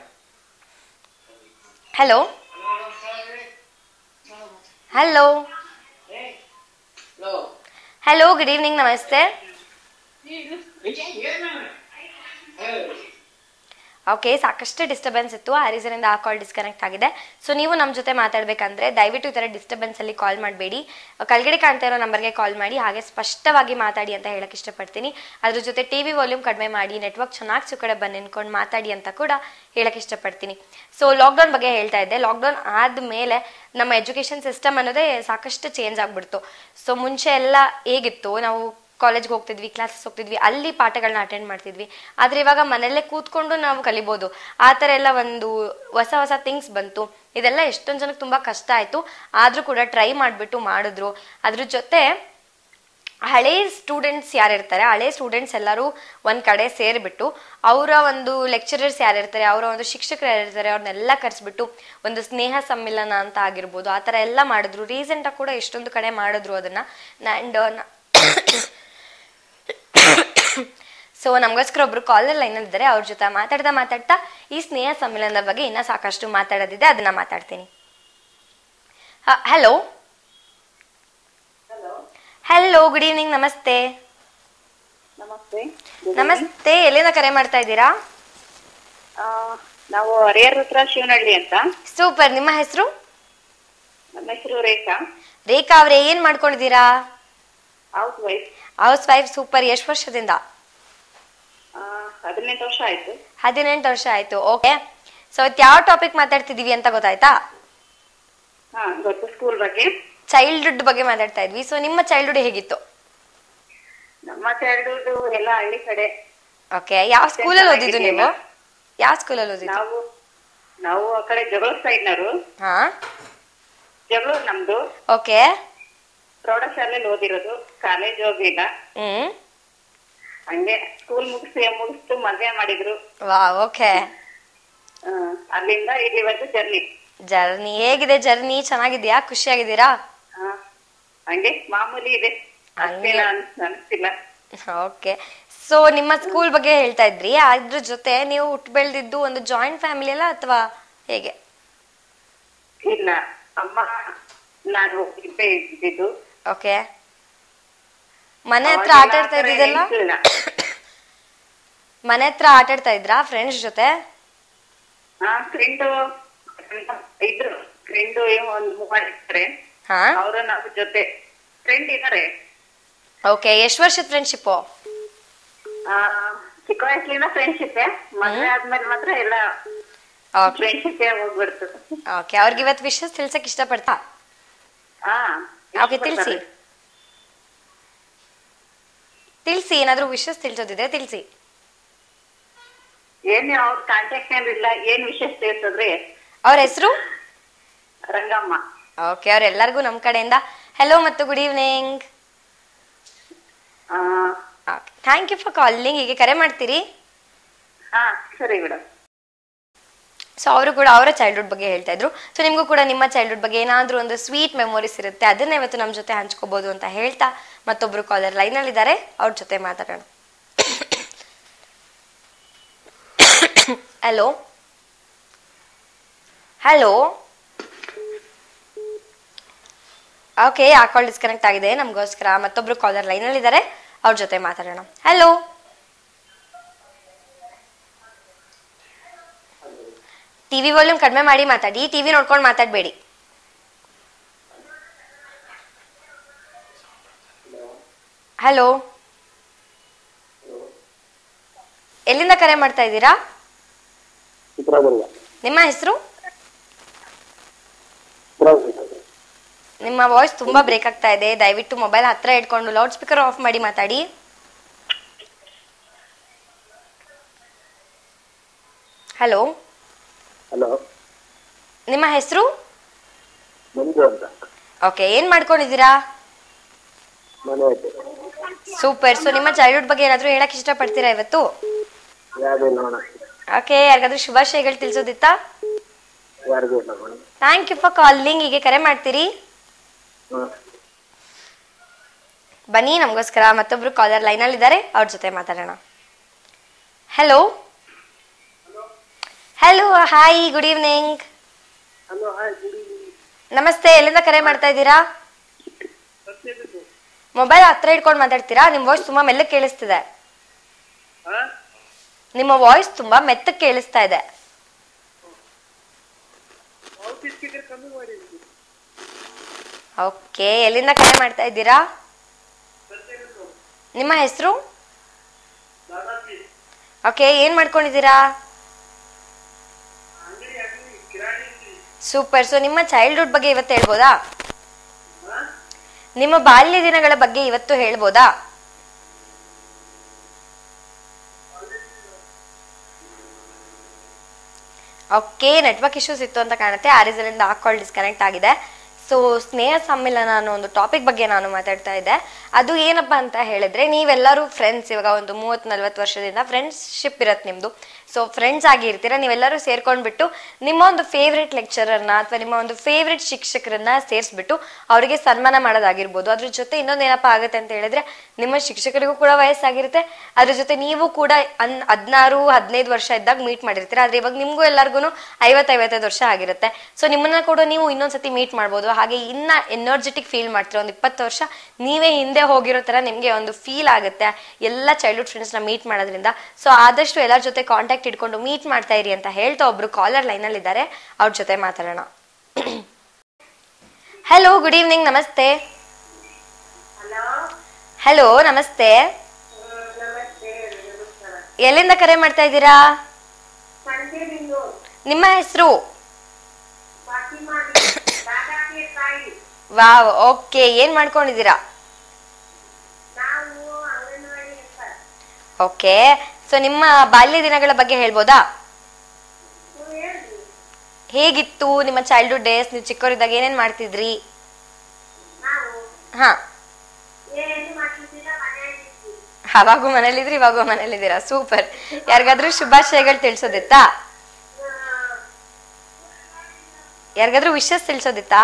hello hello hello good evening ನಮಸ್ತೆ ಓಕೆ ಸಾಕಷ್ಟು ಡಿಸ್ಟರ್ಬೆನ್ಸ್ ಇತ್ತು ಆ reason ಇಂದ ಆ ಕಾಲ್ ಡಿಸ್ಕನೆಕ್ಟ್ ಆಗಿದೆ ಸೊ ನೀವು ನಮ್ಮ ಜೊತೆ ಮಾತಾಡ್ಬೇಕಂದ್ರೆ ದಯವಿಟ್ಟು ಈ ಥರ ಡಿಸ್ಟರ್ಬೆನ್ಸ್ ಅಲ್ಲಿ ಕಾಲ್ ಮಾಡಬೇಡಿ ಕೆಳಗಡೆ ಕಾಣ್ತಾ ಇರೋ ನಂಬರ್ಗೆ ಕಾಲ್ ಮಾಡಿ ಹಾಗೆ ಸ್ಪಷ್ಟವಾಗಿ ಮಾತಾಡಿ ಅಂತ ಹೇಳಕ್ ಇಷ್ಟಪಡ್ತೀನಿ ಅದ್ರ ಜೊತೆ ಟಿವಿ ವಾಲ್ಯೂಮ್ ಕಡಿಮೆ ಮಾಡಿ ನೆಟ್ವರ್ಕ್ ಚೆನ್ನಾಗಿ ಚು ಕಡೆ ಬಂದು ನಿಂತ್ಕೊಂಡು ಮಾತಾಡಿ ಅಂತ ಕೂಡ ಹೇಳಕ್ ಇಷ್ಟಪಡ್ತೀನಿ ಸೊ ಲಾಕ್ಡೌನ್ ಬಗ್ಗೆ ಹೇಳ್ತಾ ಇದ್ದೆ ಲಾಕ್ಡೌನ್ ಆದ್ಮೇಲೆ ನಮ್ಮ ಎಜುಕೇಶನ್ ಸಿಸ್ಟಮ್ ಅನ್ನೋದೇ ಸಾಕಷ್ಟು ಚೇಂಜ್ ಆಗ್ಬಿಡ್ತು ಸೊ ಮುಂಚೆ ಎಲ್ಲ ಹೇಗಿತ್ತು ನಾವು ಕಾಲೇಜ್ಗೆ ಹೋಗ್ತಿದ್ವಿ ಕ್ಲಾಸಸ್ ಹೋಗ್ತಿದ್ವಿ ಅಲ್ಲಿ ಪಾಠಗಳನ್ನ ಅಟೆಂಡ್ ಮಾಡ್ತಿದ್ವಿ ಆದ್ರೆ ಇವಾಗ ಮನೆಯಲ್ಲೇ ಕೂತ್ಕೊಂಡು ನಾವು ಕಲಿಬೋದು ಆ ಥರ ಎಲ್ಲ ಒಂದು ಹೊಸ ಹೊಸ ಥಿಂಗ್ಸ್ ಬಂತು ಇದೆಲ್ಲ ಎಷ್ಟೊಂದು ಜನಕ್ಕೆ ತುಂಬಾ ಕಷ್ಟ ಆಯ್ತು ಆದ್ರೂ ಕೂಡ ಟ್ರೈ ಮಾಡಿಬಿಟ್ಟು ಮಾಡಿದ್ರು ಅದ್ರ ಜೊತೆ ಹಳೆ ಸ್ಟೂಡೆಂಟ್ಸ್ ಯಾರಿರ್ತಾರೆ ಹಳೆ ಸ್ಟೂಡೆಂಟ್ಸ್ ಎಲ್ಲರೂ ಒಂದ್ ಕಡೆ ಸೇರಿಬಿಟ್ಟು ಅವರ ಒಂದು ಲೆಕ್ಚರರ್ಸ್ ಯಾರಿರ್ತಾರೆ ಅವರ ಒಂದು ಶಿಕ್ಷಕರು ಯಾರಿರ್ತಾರೆ ಅವ್ರನ್ನೆಲ್ಲ ಕರೆಸ್ಬಿಟ್ಟು ಒಂದು ಸ್ನೇಹ ಸಮ್ಮಿಲನ ಅಂತ ಆಗಿರ್ಬೋದು ಆ ಥರ ಎಲ್ಲ ಮಾಡಿದ್ರು ರೀಸೆಂಟ್ ಆಗಿ ಕೂಡ ಎಷ್ಟೊಂದು ಕಡೆ ಮಾಡಿದ್ರು ಅದನ್ನ ಆ್ಯಂಡ್ ಸೊ ನಮಗೋಸ್ಕರ ಒಬ್ರು ಕಾಲರ್ ಲೈನ್ ಇದ್ದಾರೆ ಅವ್ರ ಜೊತೆ ಮಾತಾಡ್ತಾ ಮಾತಾಡ್ತಾ ಈ ಸ್ನೇಹ ಸಮ್ಮಿಲನದ ಬಗ್ಗೆ ಇನ್ನ ಸಾಕಷ್ಟು ಮಾತಾಡೋದಿದೆ ಅದನ್ನ ಮಾತಾಡ್ತೀನಿ ಹಲೋ ಹಲೋ ಗುಡ್ ಈವ್ನಿಂಗ್ ನಮಸ್ತೆ ನಮಸ್ತೆ ನಮಸ್ತೆ ಎಲ್ಲಿಂದ ಕರೆ ಮಾಡ್ತಾ ಇದ್ದೀರಾ ಆ, ನಾವು ಹರಿಹರ ಹತ್ರ ಶಿವನಹಳ್ಳಿ ಅಂತ ಸೂಪರ್ ನಿಮ್ಮ ಹೆಸರು ನಮ್ಮ ಹೆಸರು ರೇಖಾ ರೇಖಾ ಅವ್ರೆ ಏನ್ ಮಾಡ್ಕೊಂಡಿದ್ದೀರಾ housewife housewife super ಎಷ್ಟು ವರ್ಷದಿಂದ ಹದಿನೆಂಟು ವರ್ಷ ಆಯ್ತು ಹದಿನೆಂಟು ವರ್ಷ ಆಯ್ತು ಓಕೆ ಸೊ ಇವತ್ತು ಯಾವ ಟಾಪಿಕ್ ಮಾತಾಡ್ತಿದೀವಿ ಅಂತ ಗೊತ್ತಾಯ್ತಾ ಹಾ ಗೊತ್ತು ಸ್ಕೂಲ್ ಬಗ್ಗೆ ಚೈಲ್ಡ್ಹುಡ್ ಬಗ್ಗೆ ಮಾತಾಡ್ತಾ ಇದ್ವಿ ಸೊ ನಿಮ್ಮ ಚೈಲ್ಡ್ಹುಡ್ ಹೇಗಿತ್ತು ನಮ್ಮ ಚೈಲ್ಡ್ಹುಡ್ ಎಲ್ಲ ಹಳ್ಳಿ ಕಡೆ ಓಕೆ ಯಾವ ಸ್ಕೂಲಲ್ಲಿ ಓದಿದ್ದು ನೀವು ಯಾವ ಸ್ಕೂಲಲ್ಲಿ ಓದಿದ್ದು ನಾವು ನಾವು ಆ ಕಡೆ ಜಗಳೂರು ಸೈಡ್ನವರು ಹಾ ಜಗಳೂರು ನಮ್ದು ಓಕೆ ಪ್ರೌಢಶಾಲೆಯಲ್ಲಿ ಓದಿರೋದು ಕಾಲೇಜ್ ಹೋಗಿಲ್ಲ ಹ್ಮ್ ಹಂಗೆ ಸ್ಕೂಲ್ ಮುಗಿಸಿ ಮುಗಿಸ್ತು ಮದ್ವೆ ಮಾಡಿದ್ರು ವಾ ಓಕೆ ಆ, ಅಲ್ಲಿಂದ ಇಲ್ಲಿವರೆಗೂ ಜರ್ನಿ ಜರ್ನಿ ಹೇಗಿದೆ ಜರ್ನಿ ಚೆನ್ನಾಗಿದ್ಯಾ ಖುಷಿಯಾಗಿದ್ದೀರಾ ಹಂಗೆ ಮಾಮೂಲಿ ಇದೆ ಅಷ್ಟೇನ ಅನ್ಸ್- ಅನ್ಸ್ತಿಲ್ಲ ಓಕೆ ಸೊ ನಿಮ್ಮ ಸ್ಕೂಲ್ ಬಗ್ಗೆ ಹೇಳ್ತಾ ಇದ್ರಿ ಅದ್ರ ಜೊತೆ ನೀವು ಹುಟ್ಟು ಬೆಳೆದಿದ್ದು ಒಂದು ಜಾಯಿಂಟ್ ಫ್ಯಾಮಿಲಿ ಅಲ್ಲ ಅಥವಾ ಹೇಗೆ ಇಲ್ಲ ಅಮ್ಮ ನಾನು ಇಬ್ಬೇ ಇದ್ದಿದ್ದು ಓಕೆ ಮನೆ ಹತ್ರ ಆಟ ಆಡ್ತಾ ಇದ್ದಿದ್ದಲ್ಲ ಇಲ್ಲ. ಮನೆ ಹತ್ರ ಆಟ ಆಡ್ತಾ ಇದ್ರಾ ಫ್ರೆಂಡ್ಸ್ ಜೊತೆ ಹಾ ಫ್ರೆಂಡ್ ಇದ್ರು ಫ್ರೆಂಡ್ ಒಂದ್ ಮೂವರು ಇದ್ದಾರೆ ಹಾ ಅವರು ನಮ್ಮ ಜೊತೆ ಫ್ರೆಂಡ್ ಇದಾರೆ ಓಕೆ ಎಷ್ಟು ವರ್ಷದ ಫ್ರೆಂಡ್ಶಿಪ್ ಆ, ಚಿಕ್ಕ ವಯಸ್ಸಿನಿಂದ ಫ್ರೆಂಡ್ಶಿಪ್ ಮದ್ವೆ ಆದ್ಮೇಲೆ ಮಾತ್ರ ಎಲ್ಲ ಓಕೆ ಫ್ರೆಂಡ್ಶಿಪ್ ಹೋಗ್ಬಿಡ್ತು ಓಕೆ ಅವ್ರಿಗೆ ಇವತ್ತು ವಿಷಸ್ ತಿಳ್ಸಕ್ ಇಷ್ಟಪಡ್ತಾ ಹಾ ಓಕೆ ತಿಳಿಸಿ ತಿಳಿಸಿ ಏನಾದ್ರೂ ವಿಷಸ್ ತಿಳ್ಸೋದಿದ್ರೆ ತಿಳಿಸಿ ಏನ್ ಅವ್ರ ಕಾಂಟ್ಯಾಕ್ಟ್ ನಲ್ಲಿ ಇಲ್ಲ ಏನ್ ವಿಶೇಷ ತಿಳಿಸಿದ್ರಿ ಅವ್ರ ಹೆಸರು ರಂಗಮ್ಮ ಓಕೆ ಅವ್ರೆಲ್ಲರಿಗೂ ನಮ್ಮ ಕಡೆಯಿಂದ ಹೆಲೋ ಮತ್ತು ಗುಡ್ ಈವ್ನಿಂಗ್ ಆ, ಥ್ಯಾಂಕ್ ಯು ಫಾರ್ ಕಾಲಿಂಗ್ ಹೀಗೆ ಕರೆ ಮಾಡ್ತೀರಿ ಹಾ ಸರಿ ಮೇಡಮ್ ಸೊ ಅವರು ಕೂಡ ಅವರ ಚೈಲ್ಡ್ಹುಡ್ ಬಗ್ಗೆ ಹೇಳ್ತಾ ಇದ್ರು ಸೊ ನಿಮಗೂ ಕೂಡ ನಿಮ್ಮ ಚೈಲ್ಡ್ಹುಡ್ ಬಗ್ಗೆ ಏನಾದ್ರೂ ಒಂದು ಸ್ವೀಟ್ ಮೆಮೊರೀಸ್ ಇರುತ್ತೆ ಅದನ್ನ ಇವತ್ತು ನಮ್ಮ ಜೊತೆ ಹಂಚ್ಕೋಬಹುದು ಅಂತ ಹೇಳ್ತಾ ಮತ್ತೊಬ್ರು ಕಾಲರ್ ಲೈನಲ್ಲಿ ಇದ್ದಾರೆ ಅವ್ರ ಜೊತೆ ಮಾತಾಡೋಣ ಹಲೋ ಹಲೋ ಓಕೆ ಆ ಕಾಲ್ ಡಿಸ್ಕನೆಕ್ಟ್ ಆಗಿದೆ ನಮಗೋಸ್ಕರ ಮತ್ತೊಬ್ರು ಕಾಲರ್ ಲೈನಲ್ಲಿ ಇದ್ದಾರೆ ಅವ್ರ ಜೊತೆ ಮಾತಾಡೋಣ ಹಲೋ ಟಿವಿ ವಾಲ್ಯೂಮ್ ಕಡಿಮೆ ಮಾಡಿ ಮಾತಾಡಿ ಟಿವಿ ನೋಡ್ಕೊಂಡು ಮಾತಾಡಬೇಡಿ ಹಲೋ ಎಲ್ಲಿಂದ ಕರೆ ಮಾಡ್ತಾ ಇದ್ದೀರಾ ಚಿತ್ರದುರ್ಗ ನಿಮ್ಮ ಹೆಸರು ಚಿತ್ರದುರ್ಗ ನಿಮ್ಮ ವಾಯ್ಸ್ ತುಂಬಾ ಬ್ರೇಕ್ ಆಗ್ತಾ ಇದೆ ದಯವಿಟ್ಟು ಮೊಬೈಲ್ ಹತ್ರ ಇಟ್ಕೊಂಡು ಲೌಡ್ ಸ್ಪೀಕರ್ ಆಫ್ ಮಾಡಿ ಮಾತಾಡಿ ಹಲೋ ಹಲೋ ನಿಮ್ಮ ಹೆಸರು ಮಂಜು ಅಂತ ಓಕೆ ಏನ್ ಮಾಡ್ಕೊಂಡಿದ್ದೀರಾ ಮನೆ ಐತೆ ಸೂಪರ್ ಸೊ ನಿಮ್ಮ ಚೈಲ್ಡ್ಹುಡ್ ಬಗ್ಗೆ ಏನಾದ್ರೂ ಹೇಳಕ್ ಇಷ್ಟಪಡ್ತೀರಾ ಇವತ್ತು ಯಾವ್ದು ನೋಡ ಓಕೆ ಯಾರಿಗಾದ್ರೂ ಶುಭಾಶಯಗಳು ತಿಳಿಸೋದಿತ್ತಾ ಯಾರಿಗೂ ಇಲ್ಲ madam thank you for calling ಹೀಗೆ ಕರೆ ಮಾಡ್ತೀರಿ ಹಾಂ ಬನ್ನಿ ನಮಗೋಸ್ಕರ ಮತ್ತೊಬ್ರು ಕಾಲರ್ ಲೈನಲ್ಲಿ ಇದ್ದಾರೆ ಅವ್ರ ಜೊತೆ ಮಾತಾಡೋಣ hello hello hi good evening hello hi ನಮಸ್ತೆ ಎಲ್ಲಿಂದ ಕರೆ ಮಾಡ್ತಾ ಇದ್ದೀರಾ ಮೊಬೈಲ್ ಹತ್ರ ಇಟ್ಕೊಂಡು ಮಾತಾಡ್ತೀರಾ ನಿಮ್ಮ ವಾಯ್ಸ್ ತುಂಬಾ ಮೆಲ್ಲಕ್ಕೆ ಕೇಳಿಸ್ತಿದೆ ನಿಮ್ಮ ವಾಯ್ಸ್ ತುಂಬಾ ಮೆತ್ತಕ್ಕೆ ಕೇಳಿಸ್ತಾ ಇದೆ ಓಕೆ ಎಲ್ಲಿಂದ ಕರೆ ಮಾಡ್ತಾ ಇದ್ದೀರಾ ನಿಮ್ಮ ಹೆಸರು ಓಕೆ ಏನ್ ಮಾಡ್ಕೊಂಡಿದ್ದೀರಾ ಸೂಪರ್ ಸೊ ನಿಮ್ಮ ಚೈಲ್ಡ್ಹುಡ್ ಬಗ್ಗೆ ಇವತ್ತು ಹೇಳ್ಬೋದಾ ನಿಮ್ಮ ಬಾಲ್ಯ ದಿನಗಳ ಬಗ್ಗೆ ಇವತ್ತು ಹೇಳ್ಬೋದಾ ಓಕೆ ನೆಟ್ವರ್ಕ್ ಇಶ್ಯೂಸ್ ಇತ್ತು ಅಂತ ಕಾಣುತ್ತೆ ಆ ರೀಸನಿಂದ ಆ ಕಾಲ್ ಡಿಸ್ಕನೆಕ್ಟ್ ಆಗಿದೆ ಸೊ ಸ್ನೇಹ ಸಮ್ಮಿಲನ ಅನ್ನೋ ಒಂದು ಟಾಪಿಕ್ ಬಗ್ಗೆ ನಾನು ಮಾತಾಡ್ತಾ ಇದ್ದೆ ಅದು ಏನಪ್ಪ ಅಂತ ಹೇಳಿದ್ರೆ ನೀವೆಲ್ಲರೂ ಫ್ರೆಂಡ್ಸ್ ಇವಾಗ ಒಂದು ಮೂವತ್ ನಲ್ವತ್ತು ವರ್ಷದಿಂದ ಫ್ರೆಂಡ್ಶಿಪ್ ಇರತ್ತೆ ನಿಮ್ದು ಸೊ ಫ್ರೆಂಡ್ಸ್ ಆಗಿ ಇರ್ತೀರಾ ನೀವೆಲ್ಲರೂ ಸೇರ್ಕೊಂಡ್ಬಿಟ್ಟು ನಿಮ್ಮ ಒಂದು ಫೇವ್ರೆಟ್ ಲೆಕ್ಚರರ್ನ ಅಥವಾ ನಿಮ್ಮ ಒಂದು ಫೇವ್ರೆಟ್ ಶಿಕ್ಷಕರನ್ನ ಸೇರಿಸ್ಬಿಟ್ಟು ಅವರಿಗೆ ಸನ್ಮಾನ ಮಾಡೋದಾಗಿರ್ಬೋದು ಅದ್ರ ಜೊತೆ ಇನ್ನೊಂದು ಏನಪ್ಪ ಆಗುತ್ತೆ ಅಂತ ಹೇಳಿದ್ರೆ ನಿಮ್ಮ ಶಿಕ್ಷಕರಿಗೂ ಕೂಡ ವಯಸ್ಸಾಗಿರುತ್ತೆ ಅದ್ರ ಜೊತೆ ನೀವು ಕೂಡ ಅನ್ ಹದಿನಾರು ಹದಿನೈದು ವರ್ಷ ಇದ್ದಾಗ ಮೀಟ್ ಮಾಡಿರ್ತೀರ ಆದ್ರೆ ಇವಾಗ ನಿಮ್ಗೂ ಎಲ್ಲರಿಗೂ ಐವತ್ತು ಐವತ್ತೈದು ವರ್ಷ ಆಗಿರುತ್ತೆ ಸೊ ನಿಮ್ಮನ್ನ ಕೂಡ ನೀವು ಇನ್ನೊಂದ್ಸತಿ ಮೀಟ್ ಮಾಡ್ಬೋದು ಹಾಗೆ ಇನ್ನ ಎನರ್ಜೆಟಿಕ್ ಫೀಲ್ ಮಾಡ್ತೀರ ಒಂದು ಇಪ್ಪತ್ತು ವರ್ಷ ನೀವೇ ಹಿಂದೆ ಹೋಗಿರೋ ತರ ನಿಮ್ಗೆ ಒಂದು ಫೀಲ್ ಆಗುತ್ತೆ ಎಲ್ಲ ಚೈಲ್ಡ್ಹುಡ್ ಫ್ರೆಂಡ್ಸ್ ನ ಮೀಟ್ ಮಾಡೋದ್ರಿಂದ ಸೊ ಆದಷ್ಟು ಎಲ್ಲರ ಜೊತೆ ಕಾಂಟ್ಯಾಕ್ಟ್ ಇಟ್ಕೊಂಡು ಮೀಟ್ ಮಾಡ್ತಾ ಇರಿ ಅಂತ ಹೇಳ್ತಾ ಒಬ್ರು ಕಾಲರ್ ಲೈನ್ ಅಲ್ಲಿ ಇದ್ದಾರೆ ಅವ್ರ ಜೊತೆ ಮಾತಾಡೋಣ ಹಲೋ ಗುಡ್ ಈವ್ನಿಂಗ್ ನಮಸ್ತೆ ಹಲೋ ನಮಸ್ತೆ ಎಲ್ಲಿಂದ ಕರೆ ಮಾಡ್ತಾ ಇದ್ದೀರಾ ನಿಮ್ಮ ಹೆಸರು ವಾವ್ ಓಕೆ ಏನ್ ಮಾಡ್ಕೊಂಡಿದ್ದೀರಾ ಓಕೆ ಸೊ ನಿಮ್ಮ ಬಾಲ್ಯ ದಿನಗಳ ಬಗ್ಗೆ ಹೇಳ್ಬೋದಾ ಹೇಗಿತ್ತು ನಿಮ್ಮ ಚೈಲ್ಡ್ಹುಡ್ ಡೇಸ್ ನೀವು ಚಿಕ್ಕವರಿದ್ದಾಗ ಏನೇನ್ ಮಾಡ್ತಿದ್ರಿ ಹಾ ಅವಾಗೂ ಮನೇಲಿದ್ರಿ ಇವಾಗೂ ಮನೇಲಿದ್ದೀರಾ ಸೂಪರ್ ಯಾರಿಗಾದ್ರೂ ಶುಭಾಶಯಗಳು ತಿಳಿಸೋದಿತ್ತಾ ಯಾರಿಗಾದ್ರೂ ವಿಶಸ್ ತಿಳಿಸೋದಿತ್ತಾ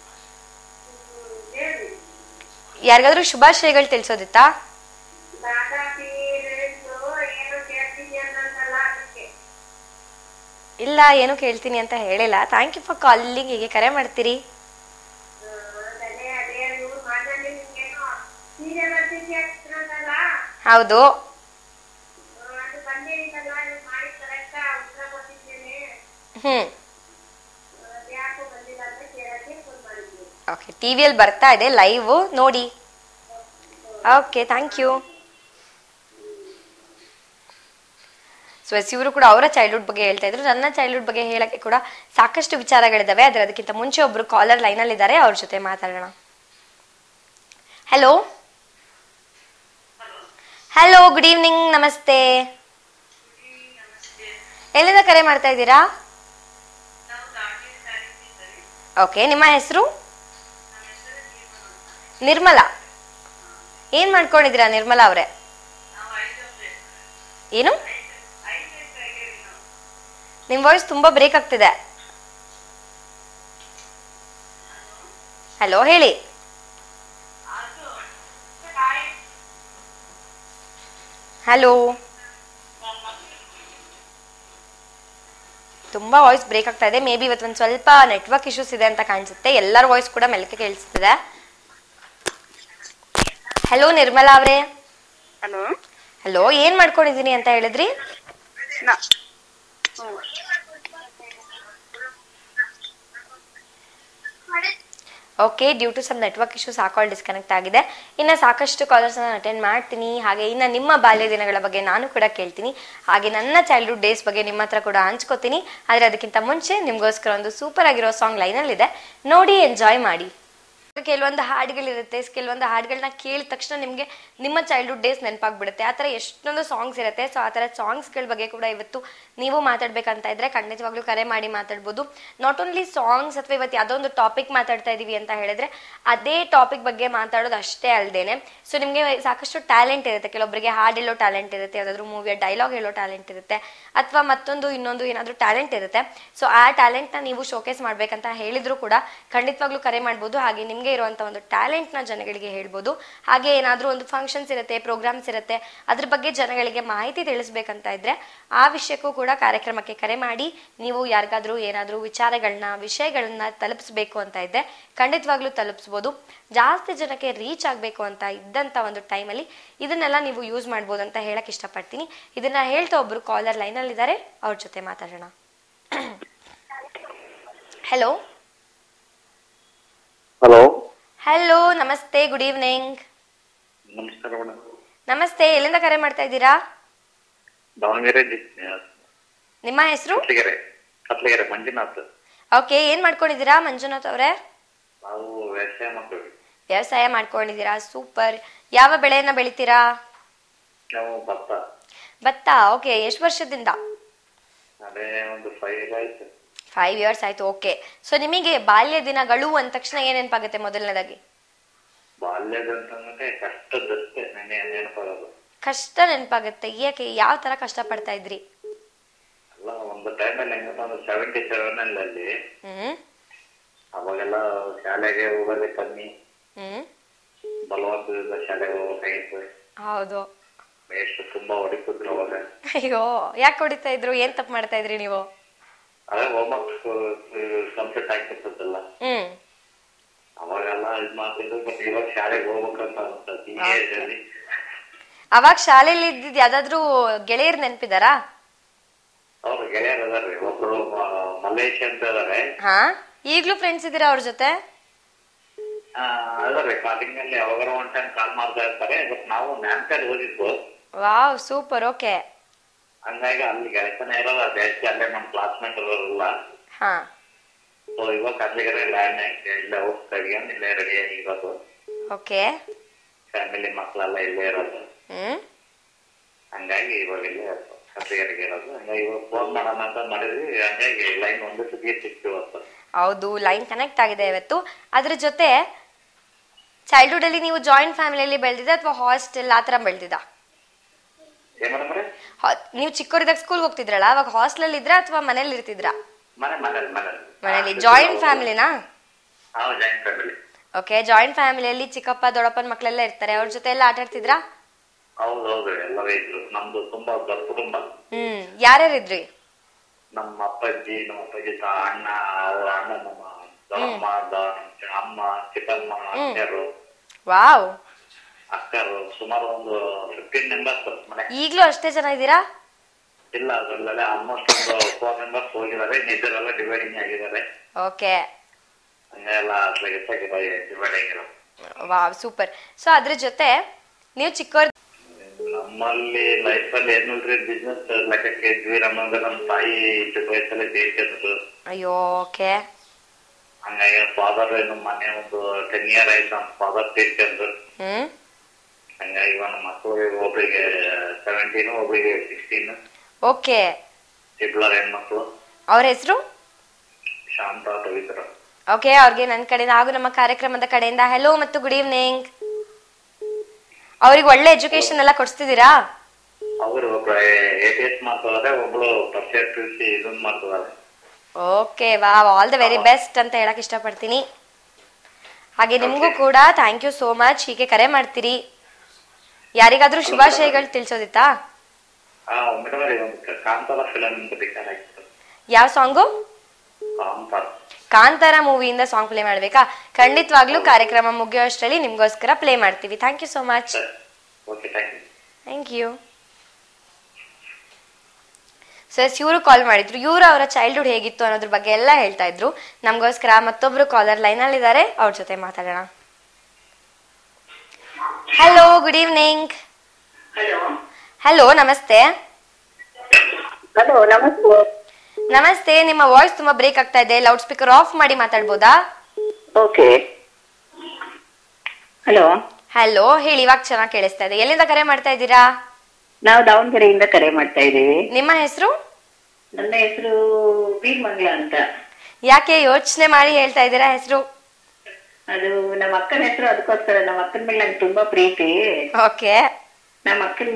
ಯಾರಿಗಾದ್ರೂ ಶುಭಾಶಯಗಳು ತಿಳಿಸೋದಿತ್ತಾ ಇಲ್ಲ ಏನು ಕೇಳ್ತೀನಿ ಅಂತ ಹೇಳಿಲ್ಲ ಥ್ಯಾಂಕ್ ಯು ಫಾರ್ ಕಾಲಿಂಗ್ ಹೀಗೆ ಕರೆ ಮಾಡ್ತೀರಿ ಹೌದು ಹ್ಮ್ ಓಕೆ ಟಿವಿಯಲ್ಲಿ ಬರ್ತಾ ಇದೆ ಲೈವ್ ನೋಡಿ okay thank you so yes ಇವರು ಕೂಡ ಅವರ ಚೈಲ್ಡ್ಹುಡ್ ಬಗ್ಗೆ ಹೇಳ್ತಾ ಇದ್ರು ನನ್ನ ಚೈಲ್ಡ್ಹುಡ್ ಬಗ್ಗೆ ಹೇಳಕ್ಕೆ ಕೂಡ ಸಾಕಷ್ಟು ವಿಚಾರಗಳಿದಾವೆ ಆದ್ರೆ ಅದಕ್ಕಿಂತ ಮುಂಚೆ ಒಬ್ರು ಕಾಲರ್ ಲೈನಲ್ಲಿ ಇದ್ದಾರೆ ಅವ್ರ ಜೊತೆ ಮಾತಾಡೋಣ ಹಲೋ ಹಲೋ ಗುಡ್ ಈವ್ನಿಂಗ್ ನಮಸ್ತೆ ಎಲ್ಲಿಂದ ಕರೆ ಮಾಡ್ತಾ ಇದ್ದೀರಾ ಓಕೆ ನಿಮ್ಮ ಹೆಸರು ನಿರ್ಮಲಾ ಏನ್ ಮಾಡ್ಕೊಂಡಿದ್ದೀರಾ ನಿರ್ಮಲಾ ಅವರೇ ಏನು ನಿಮ್ ವಾಯ್ಸ್ ತುಂಬಾ ಬ್ರೇಕ್ ಆಗ್ತಿದೆ ಹಲೋ ಹೇಳಿ ಹಲೋ ತುಂಬಾ ವಾಯ್ಸ್ ಬ್ರೇಕ್ ಆಗ್ತಾ ಇದೆ ಮೇ ಬಿ ಇವತ್ತು ಒಂದು ಸ್ವಲ್ಪ ನೆಟ್ವರ್ಕ್ ಇಶ್ಯೂಸ್ ಇದೆ ಅಂತ ಕಾಣಿಸುತ್ತೆ ಎಲ್ಲರ ವಾಯ್ಸ್ ಕೂಡ ಮೆಲ್ಕೆ ಕೇಳಿಸ್ತಿದೆ ಹಲೋ ನಿರ್ಮಲಾ ಅವರೇ ಹಲೋ ಹಲೋ ಏನ್ ಮಾಡ್ಕೊಂಡಿದೀನಿ ಅಂತ ಹೇಳಿದ್ರಿ okay due to some network issues ಆ ಕಾಲ್ ಡಿಸ್ಕನೆಕ್ಟ್ ಆಗಿದೆ ಇನ್ನು ಸಾಕಷ್ಟು ಕಾಲರ್ಸ್ ನಾನು ಅಟೆಂಡ್ ಮಾಡ್ತೀನಿ ಹಾಗೆ ಇನ್ನು ನಿಮ್ಮ ಬಾಲ್ಯ ದಿನಗಳ ಬಗ್ಗೆ ನಾನು ಕೂಡ ಕೇಳ್ತೀನಿ ಹಾಗೆ ನನ್ನ ಚೈಲ್ಡ್ಹುಡ್ ಡೇಸ್ ಬಗ್ಗೆ ನಿಮ್ಮ ಹತ್ರ ಕೂಡ ಹಂಚ್ಕೋತೀನಿ ಆದರೆ ಅದಕ್ಕಿಂತ ಮುಂಚೆ ನಿಮಗೋಸ್ಕರ ಒಂದು ಸೂಪರ್ ಆಗಿರೋ ಸಾಂಗ್ ಲೈನಲ್ಲಿದೆ ನೋಡಿ ಎಂಜಾಯ್ ಮಾಡಿ ಕೆಲವೊಂದು ಹಾಡುಗಳಿರುತ್ತೆ ಕೆಲವೊಂದು ಹಾಡುಗಳನ್ನ ಕೇಳಿದ ತಕ್ಷಣ ನಿಮಗೆ ನಿಮ್ಮ ಚೈಲ್ಡ್ಹುಡ್ ಡೇಸ್ ನೆನಪಾಗ್ಬಿಡುತ್ತೆ ಆ ಥರ ಎಷ್ಟೊಂದು ಸಾಂಗ್ಸ್ ಇರುತ್ತೆ ಸೊ ಆ ಥರ ಸಾಂಗ್ಸ್ಗಳ ಬಗ್ಗೆ ಕೂಡ ಇವತ್ತು ನೀವು ಮಾತಾಡ್ಬೇಕಂತ ಇದ್ರೆ ಖಂಡಿತವಾಗ್ಲೂ ಕರೆ ಮಾಡಿ ಮಾತಾಡ್ಬೋದು ನಾಟ್ ಓನ್ಲಿ ಸಾಂಗ್ಸ್ ಅಥವಾ ಇವತ್ತು ಯಾವುದೋ ಒಂದು ಟಾಪಿಕ್ ಮಾತಾಡ್ತಾ ಇದೀವಿ ಅಂತ ಹೇಳಿದ್ರೆ ಅದೇ ಟಾಪಿಕ್ ಬಗ್ಗೆ ಮಾತಾಡೋದು ಅಷ್ಟೇ ಅಲ್ದೇನೆ ಸೊ ನಿಮಗೆ ಸಾಕಷ್ಟು ಟ್ಯಾಲೆಂಟ್ ಇರುತ್ತೆ ಕೆಲವೊಬ್ಬರಿಗೆ ಹಾಡು ಹೇಳೋ ಟ್ಯಾಲೆಂಟ್ ಇರುತ್ತೆ ಯಾವುದಾದ್ರೂ ಮೂವಿಯ ಡೈಲಾಗ್ ಹೇಳೋ ಟ್ಯಾಲೆಂಟ್ ಇರುತ್ತೆ ಅಥವಾ ಮತ್ತೊಂದು ಇನ್ನೊಂದು ಏನಾದರೂ ಟ್ಯಾಲೆಂಟ್ ಇರುತ್ತೆ ಸೊ ಆ ಟ್ಯಾಲೆಂಟ್ನ ನೀವು ಶೋಕೇಸ್ ಮಾಡ್ಬೇಕಂತ ಹೇಳಿದ್ರು ಕೂಡ ಖಂಡಿತವಾಗ್ಲೂ ಕರೆ ಮಾಡ್ಬೋದು ಹಾಗೆ ನಿಮಗೆ ಇರುವಂಥ ಒಂದು ಟ್ಯಾಲೆಂಟ್ನ ಜನಗಳಿಗೆ ಹೇಳ್ಬೋದು ಹಾಗೆ ಏನಾದರೂ ಒಂದು ಫಂಕ್ಷನ್ಸ್ ಇರುತ್ತೆ ಪ್ರೋಗ್ರಾಮ್ಸ್ ಇರುತ್ತೆ ಅದ್ರ ಬಗ್ಗೆ ಜನಗಳಿಗೆ ಮಾಹಿತಿ ತಿಳಿಸ್ಬೇಕಂತ ಇದ್ರೆ ಆ ವಿಷಯಕ್ಕೂ ಕೂಡ ಕಾರ್ಯಕ್ರಮಕ್ಕೆ ಕರೆ ಮಾಡಿ ನೀವು ಯಾರಿಗಾದ್ರೂ ಏನಾದರೂ ವಿಚಾರಗಳನ್ನ ವಿಷಯಗಳನ್ನ ತಲುಪಿಸ್ಬೇಕು ಅಂತ ಇದ್ದೆ ಖಂಡಿತವಾಗ್ಲೂ ತಲುಪಿಸ್ಬೋದು ಜಾಸ್ತಿ ಜನಕ್ಕೆ ರೀಚ್ ಆಗಬೇಕು ಅಂತ ಇದ್ದಂಥ ಒಂದು ಟೈಮಲ್ಲಿ ಇದನ್ನೆಲ್ಲ ನೀವು ಯೂಸ್ ಮಾಡ್ಬೋದು ಅಂತ ಹೇಳಕ್ ಇಷ್ಟಪಡ್ತೀನಿ ಇದನ್ನ ಹೇಳ್ತಾ ಒಬ್ರು ಕಾಲರ್ ಲೈನಲ್ಲಿದ್ದಾರೆ ಅವ್ರ ಜೊತೆ ಮಾತಾಡೋಣ ಹಲೋ ಹಲೋ ಹಲೋ ನಮಸ್ತೆ ಗುಡ್ ಈವ್ನಿಂಗ್ ನಮಸ್ಕಾರ ಮೇಡಮ್ ನಮಸ್ತೆ ಎಲ್ಲಿಂದ ಕರೆ ಮಾಡ್ತಾ ಇದ್ದೀರಾ ದಾವಣಗೆರೆ ನಿಮ್ಮ ಹೆಸರು ಕತ್ಲಗೆರೆ ಕತ್ಲಗೆರೆ ಮಂಜುನಾಥ್ ಓಕೆ ಏನ್ ಮಾಡ್ಕೊಂಡಿದ್ದೀರಾ ಮಂಜುನಾಥ್ ಅವರೇ ನಾವು ವ್ಯವಸಾಯ ಮಾಡ್ತೀವಿ ವ್ಯವಸಾಯ ಮಾಡ್ಕೊಂಡಿದ್ದೀರಾ ಸೂಪರ್ ಯಾವ ಬೆಳೆಯನ್ನ ಬೆಳಿತೀರಾ ನಾವು ಭತ್ತ ಭತ್ತ ಓಕೆ ಎಷ್ಟು ವರ್ಷದಿಂದ ಅದೇ ಒಂದು ಫೈವ್ ಆಯ್ತು ಫೈವ್ ಇಯರ್ಸ್ ಆಯ್ತು ಓಕೆ ಸೊ ನಿಮಗೆ ಬಾಲ್ಯ ದಿನಗಳು ಅಂದ ತಕ್ಷಣ ಏನ್ ನೆನಪಾಗುತ್ತೆ ಮೊದಲನೇದಾಗಿ ಬಾಲ್ಯದಂತಂದ್ರೆ ಕಷ್ಟದಷ್ಟೇ ನೆನೆ ನೆನಪಾಗೋದು ಕಷ್ಟ ನೆನಪಾಗುತ್ತೆ ಯಾಕೆ ಯಾವ ತರ ಕಷ್ಟ ಪಡ್ತಾ ಇದ್ರಿ ಅಲ್ಲ ಒಂದು ಟೈಮಲ್ಲಿ ಹೆಂಗಪ್ಪ ಅಂದ್ರೆ ಸೆವೆಂಟಿ ಸೆವೆನ್ ಅಲ್ಲಿ ಹ್ಮ್ ಅವಾಗೆಲ್ಲ ಶಾಲೆಗೆ ಹೋಗೋದೇ ಕಮ್ಮಿ ಹ್ಮ್ ಬಲವಂತದಿಂದ ಶಾಲೆಗೆ ಹೋಗ್ಬೇಕಾಗಿತ್ತು ಹೌದು ಮೇಷ್ಟ್ರು ತುಂಬಾ ಹೊಡಿತಿದ್ರು ಅವಾಗ ಅಯ್ಯೋ ಯಾಕೆ ಹೊಡಿತಾ ಇದ್ರು ಏನ್ ತಪ್ಪು ಮಾಡ್ತಾ ಇದ್ರಿ ನೀವು ಅದೇ ಹೋಮ್ವರ್ಕ್ ಕಂಪ್ಲೀಟ್ ಆಗ್ತಿರ್ತದಲ್ಲ ಹ್ಮ್ ಅವಾಗೆಲ್ಲ ಇದ್ ಮಾಡ್ತಿದ್ರು ಬಟ್ ಇವಾಗ ಶಾಲೆಗೆ ಹೋಗ್ಬೇಕಂತ ಅನ್ಸುತ್ತೆ ಈ ಏಜ್ ಅಲ್ಲಿ ಅವಾಗ ಶಾಲೆಯಲ್ಲಿ ಇದ್ದಿದ್ ಯಾವ್ದಾದ್ರು ಗೆಳೆಯರ್ ನೆನ್ಪಿದಾರಾ ಅವ್ರ ಗೆಳೆಯರು ಅದಾರ್ರಿ ಒಬ್ರು ಮ- ಮಲ್ಲೇಶ್ ಅಂತ ಇದಾರೆ ಹಾ ಈಗ್ಲೂ ಫ್ರೆಂಡ್ಸ್ ಇದೀರಾ ಅವ್ರ ಜೊತೆ ಅದ ರೆಕಾರ್ಡಿಂಗ್ ಅಲ್ಲಿ ಯಾವಾಗಾರ ಒನ್ ಟೈಮ್ ಕಾಲ್ ಮಾಡ್ತಾ ಇರ್ತಾರೆ ಬಟ್ ನಾವು ನ್ಯಾನ್ಕಲ್ ಓದಿದ್ವು ವಾವ್ ಸೂಪರ್ ಓಕೆ ಹಂಗಾಗಿ ಅಲ್ಲಿ ಗೆಳೆತನ ಇರೋದು ಜಾಸ್ತಿ ಅಲ್ಲೇ ನಮ್ಮ ಕ್ಲಾಸ್ಮೇಟ್ ಇರೋರಲ್ಲ ಹಾ ಸೊ ಇವಾಗ ಅಲ್ಲಿಗೆ ಲ್ಯಾಂಡ್ ಇಲ್ಲೇ ಹೋಗ್ತಾರೆ ಇಲ್ಲೇ ರೆಡಿ ಆಗಿರೋದು ಓಕೆ ಫ್ಯಾಮಿಲಿ ಮಕ್ಕಳೆಲ್ಲ ಇಲ್ಲೇ ಇರೋದು ಹ್ಮ್ ಹಂಗಾಗಿ ಇವಾಗ ಇಲ್ಲೇ ಕರ್ಲಿಗರಿಗೆ ಇರೋದು ಹಂಗಾಗಿ ಇವಾಗ ಫೋನ್ ಮಾಡೋಣ ಅಂತ ಮಾಡಿದ್ವಿ ಹಂಗಾಗಿ ಲೈನ್ ಒಂದು ಸತಿ ಸಿಕ್ತು ಇವತ್ತು ಹೌದು ಲೈನ್ ಕನೆಕ್ಟ್ ಆಗಿದೆ ಇವತ್ತು ಅದ್ರ ಜೊತೆ ಚೈಲ್ಡ್ಹುಡ್ ಅಲ್ಲಿ ನೀವು ಜಾಯಿಂಟ್ ಫ್ಯಾಮಿಲಿಯಲ್ಲಿ ಬೆಳೆದಿದ್ದ ಅಥವಾ ಹಾಸ್ಟೆಲ್ ಆ ಥರ ಬೆಳೆದಿದ್ದ ಏನ್ ಮೇಡಮ್ರೆ ನೀವು ಚಿಕ್ಕವರಿದ್ದಾಗ ಸ್ಕೂಲ್ ಹೋಗ್ತಿದ್ರಲ್ಲ ಅವಾಗ ಹಾಸ್ಟೆಲ್ ಇದ್ರ ಅಥವಾ ಮನೇಲಿ ಇರ್ತಿದ್ರಾ ಮನೆ ಮನೇಲಿ ಮನೇಲಿ ಮನೇಲಿ ಜಾಯಿಂಟ್ ಫ್ಯಾಮಿಲಿನಾ ನಾವು ಜಾಯಿಂಟ್ ಫ್ಯಾಮಿಲಿ ಓಕೆ ಜಾಯಿಂಟ್ ಫ್ಯಾಮಿಲಿಯಲ್ಲಿ ಚಿಕ್ಕಪ್ಪ ದೊಡ್ಡಪ್ಪನ ಮಕ್ಕಳೆಲ್ಲ ಇರ್ತಾರೆ ಅವ್ರ ಜೊತೆ ಎಲ್ಲ ಆಟ ಆಡ್ತಿದ್ರಾ ಹೌದು ಹೌದು ಎಲ್ಲರೂ ಇದ್ರು ನಮ್ದು ತುಂಬಾ ದೊಡ್ಡ ಕುಟುಂಬ ಹ್ಮ್ ಯಾರ್ಯಾರು ಇದ್ರಿ ನಮ್ಮ ಅಪ್ಪಾಜಿ ನಮ್ಮ ಅಪ್ಪಾಜಿ ತ- ಅಣ್ಣ ಅವ್ರ ಅಣ್ಣ ನಮ್ಮ ದೊಡ್ಡಮ್ಮ ದ- ಅಮ್ಮ ಚಿಕ್ಕಮ್ಮ ಅಕ್ಕರು ವಾವ್ ಅಕ್ಕರು ಸುಮಾರು ಒಂದು ಫಿಫ್ಟೀನ್ ಮೆಂಬರ್ಸ್ ಮನೆ ಈಗ್ಲೂ ಅಷ್ಟೇ ಜನ ಇದ್ದೀರಾ ಇಲ್ಲ ಅದರಲ್ಲೇ ಆಲ್ಮೋಸ್ಟ್ ಒಂದು ಫೋರ್ ಮೆಂಬರ್ಸ್ ಹೋಗಿದ್ದಾರೆ ನಿಜರೆಲ್ಲ ಡಿವೈಡಿಂಗ್ ಆಗಿದ್ದಾರೆ ಓಕೆ ಹಂಗೆಲ್ಲ ಅದ್ರಾಗೆ ಡಿವೈಡ್ ಆಗಿರೋ ವಾವ್ ಸೂಪರ್ ಸೊ ಅದ್ರ ಜೊತೆ ನೀವು ಚಿಕ್ಕವ್ರ ನಮ್ಮಲ್ಲಿ ಲೈಫ್ ಅಲ್ಲಿ ಏನಿಲ್ರಿ ಬಿಸ್ನೆಸ್ ಲೆಕ್ಕಕ್ಕೆ ಇದ್ವಿ ನಮ್ಮಂದ್ರೆ ನಮ್ಮ ತಾಯಿ ಚಿಕ್ಕ ವಯಸ್ಸಲ್ಲಿ ತೀರ್ಕೊಂಡ್ರು ಅಯ್ಯೋ ಓಕೆ ಹಂಗಾಗಿ ಫಾದರ್ ಏನು ಮೊನ್ನೆ ಒಂದು ಟೆನ್ ಇಯರ್ ಆಯ್ತು ನಮ್ಮ ಫಾದರ್ ತೀರ್ಕೊಂಡ್ರು ಹ್ಮ್ ಹಂಗಾಗಿ ಇವಾಗ ನಮ್ಮ ಮಕ್ಕಳು ಒಬ್ರಿಗೆ ಸೆವೆಂಟೀನ್ ಒಬ್ರಿಗೆ ಸಿಕ್ಸ್ಟೀನ್ ಓಕೆ ಇಬ್ಬರ ಹೆಣ್ಮಕ್ಳು ಅವ್ರ ಹೆಸರು ಶಾಂತ ಪವಿತ್ರ ಓಕೆ ಅವ್ರಿಗೆ ನನ್ನ ಕಡೆಯಿಂದ ಹಾಗೂ ನಮ್ಮ ಕಾರ್ಯಕ್ರಮದ ಕಡೆಯಿಂದ ಹೆಲೋ ಮತ್ತು ಗುಡ್ ಈವ್ನಿಂಗ್ ಅವ್ರಿಗೆ ಒಳ್ಳೆ ಎಜುಕೇಶನ್ ಎಲ್ಲ ಕೊಡಿಸ್ತಿದ್ದೀರಾ ಅವರು ಒಬ್ರು ಎ ಟಿ ಎಸ್ ಮಾಡ್ತಿದ್ದಾರೆ ಒಬ್ಳು ಪರ್ಸೆಂಟ್ ಪಿ ಸಿ ಇದನ್ನ ಮಾಡ್ತಿದ್ದಾರೆ ಓಕೆ ವಾ ಆಲ್ ದ ವೆರಿ ಬೆಸ್ಟ್ ಅಂತ ಹೇಳಕ್ ಇಷ್ಟಪಡ್ತೀನಿ ಹಾಗೆ ನಿಮಗೂ ಕೂಡ ಥ್ಯಾಂಕ್ ಯು ಸೋ ಮಚ್ ಹೀಗೆ ಕರೆ ಮಾಡ್ತೀರಿ ಯಾರಿಗಾದ್ರೂ ಶುಭಾಶಯಗಳು ತಿಳಿಸೋದಿತ್ತಾ ಹಾ ಮೇಡಮ್ ಒಂದು ಕಾಂತಾರ ಫಿಲಮ್ ಬೇಕಾಗಿತ್ತು ಯಾವ ಸಾಂಗು ಕಾಂತಾರ ಕಾಂತಾರ ಮೂವಿಯಿಂದ ಸಾಂಗ್ ಪ್ಲೇ ಮಾಡ್ಬೇಕಾ ಖಂಡಿತವಾಗ್ಲೂ ಕಾರ್ಯಕ್ರಮ ಮುಗಿಯೋಷ್ಟರಲ್ಲಿ ನಿಮ್ಗೋಸ್ಕರ ಪ್ಲೇ ಮಾಡ್ತೀವಿ ಥ್ಯಾಂಕ್ ಯು ಸೋ ಮಚ್ ಸರಿ okay thank you thank you so yes ಇವರು ಕಾಲ್ ಮಾಡಿದ್ರು ಇವರು ಅವರ ಚೈಲ್ಡ್ಹುಡ್ ಹೇಗಿತ್ತು ಅನ್ನೋದ್ರ ಬಗ್ಗೆ ಎಲ್ಲ ಹೇಳ್ತಾ ಇದ್ರು ನಮಗೋಸ್ಕರ ಮತ್ತೊಬ್ರು ಕಾಲರ್ ಲೈನಲ್ಲಿ ಇದ್ದಾರೆ ಅವ್ರ ಜೊತೆ ಮಾತಾಡೋಣ hello good evening hello hello ನಮಸ್ತೆ ಹಲೋ ನಮಸ್ತೆ ನಮಸ್ತೆ ನಿಮ್ಮ ವಾಯ್ಸ್ ತುಂಬಾ ಬ್ರೇಕ್ ಆಗ್ತಾ ಇದೆ ಲೌಡ್ ಸ್ಪೀಕರ್ ಆಫ್ ಮಾಡಿ ಮಾತಾಡ್ಬೋದಾ ಓಕೆ ಹಲೋ ಹಲೋ ಹೇಳಿ ಇವಾಗ ಚೆನ್ನಾಗಿ ಕೇಳಿಸ್ತಾ ಇದೆ ಎಲ್ಲಿಂದ ಕರೆ ಮಾಡ್ತಾ ಇದ್ದೀರಾ ನಾವು ದಾವಣಗೆರೆಯಿಂದ ಕರೆ ಮಾಡ್ತಾ ಇದ್ದೀವಿ ನಿಮ್ಮ ಹೆಸರು ನನ್ನ ಹೆಸರು ವೀರಮಂಗ್ಲ ಅಂತ ಯಾಕೆ ಯೋಚನೆ ಮಾಡಿ ಹೇಳ್ತಾ ಇದ್ದೀರಾ ಹೆಸರು ಅದು ನಮ್ಮ ಅಕ್ಕನ ಹೆಸರು ಅದಕ್ಕೋಸ್ಕರ ನಮ್ಮ ಅಕ್ಕನ ಮೇಲೆ ನಂಗೆ ತುಂಬಾ ಪ್ರೀತಿ ಓಕೆ ನಮ್ಮ ಅಕ್ಕನ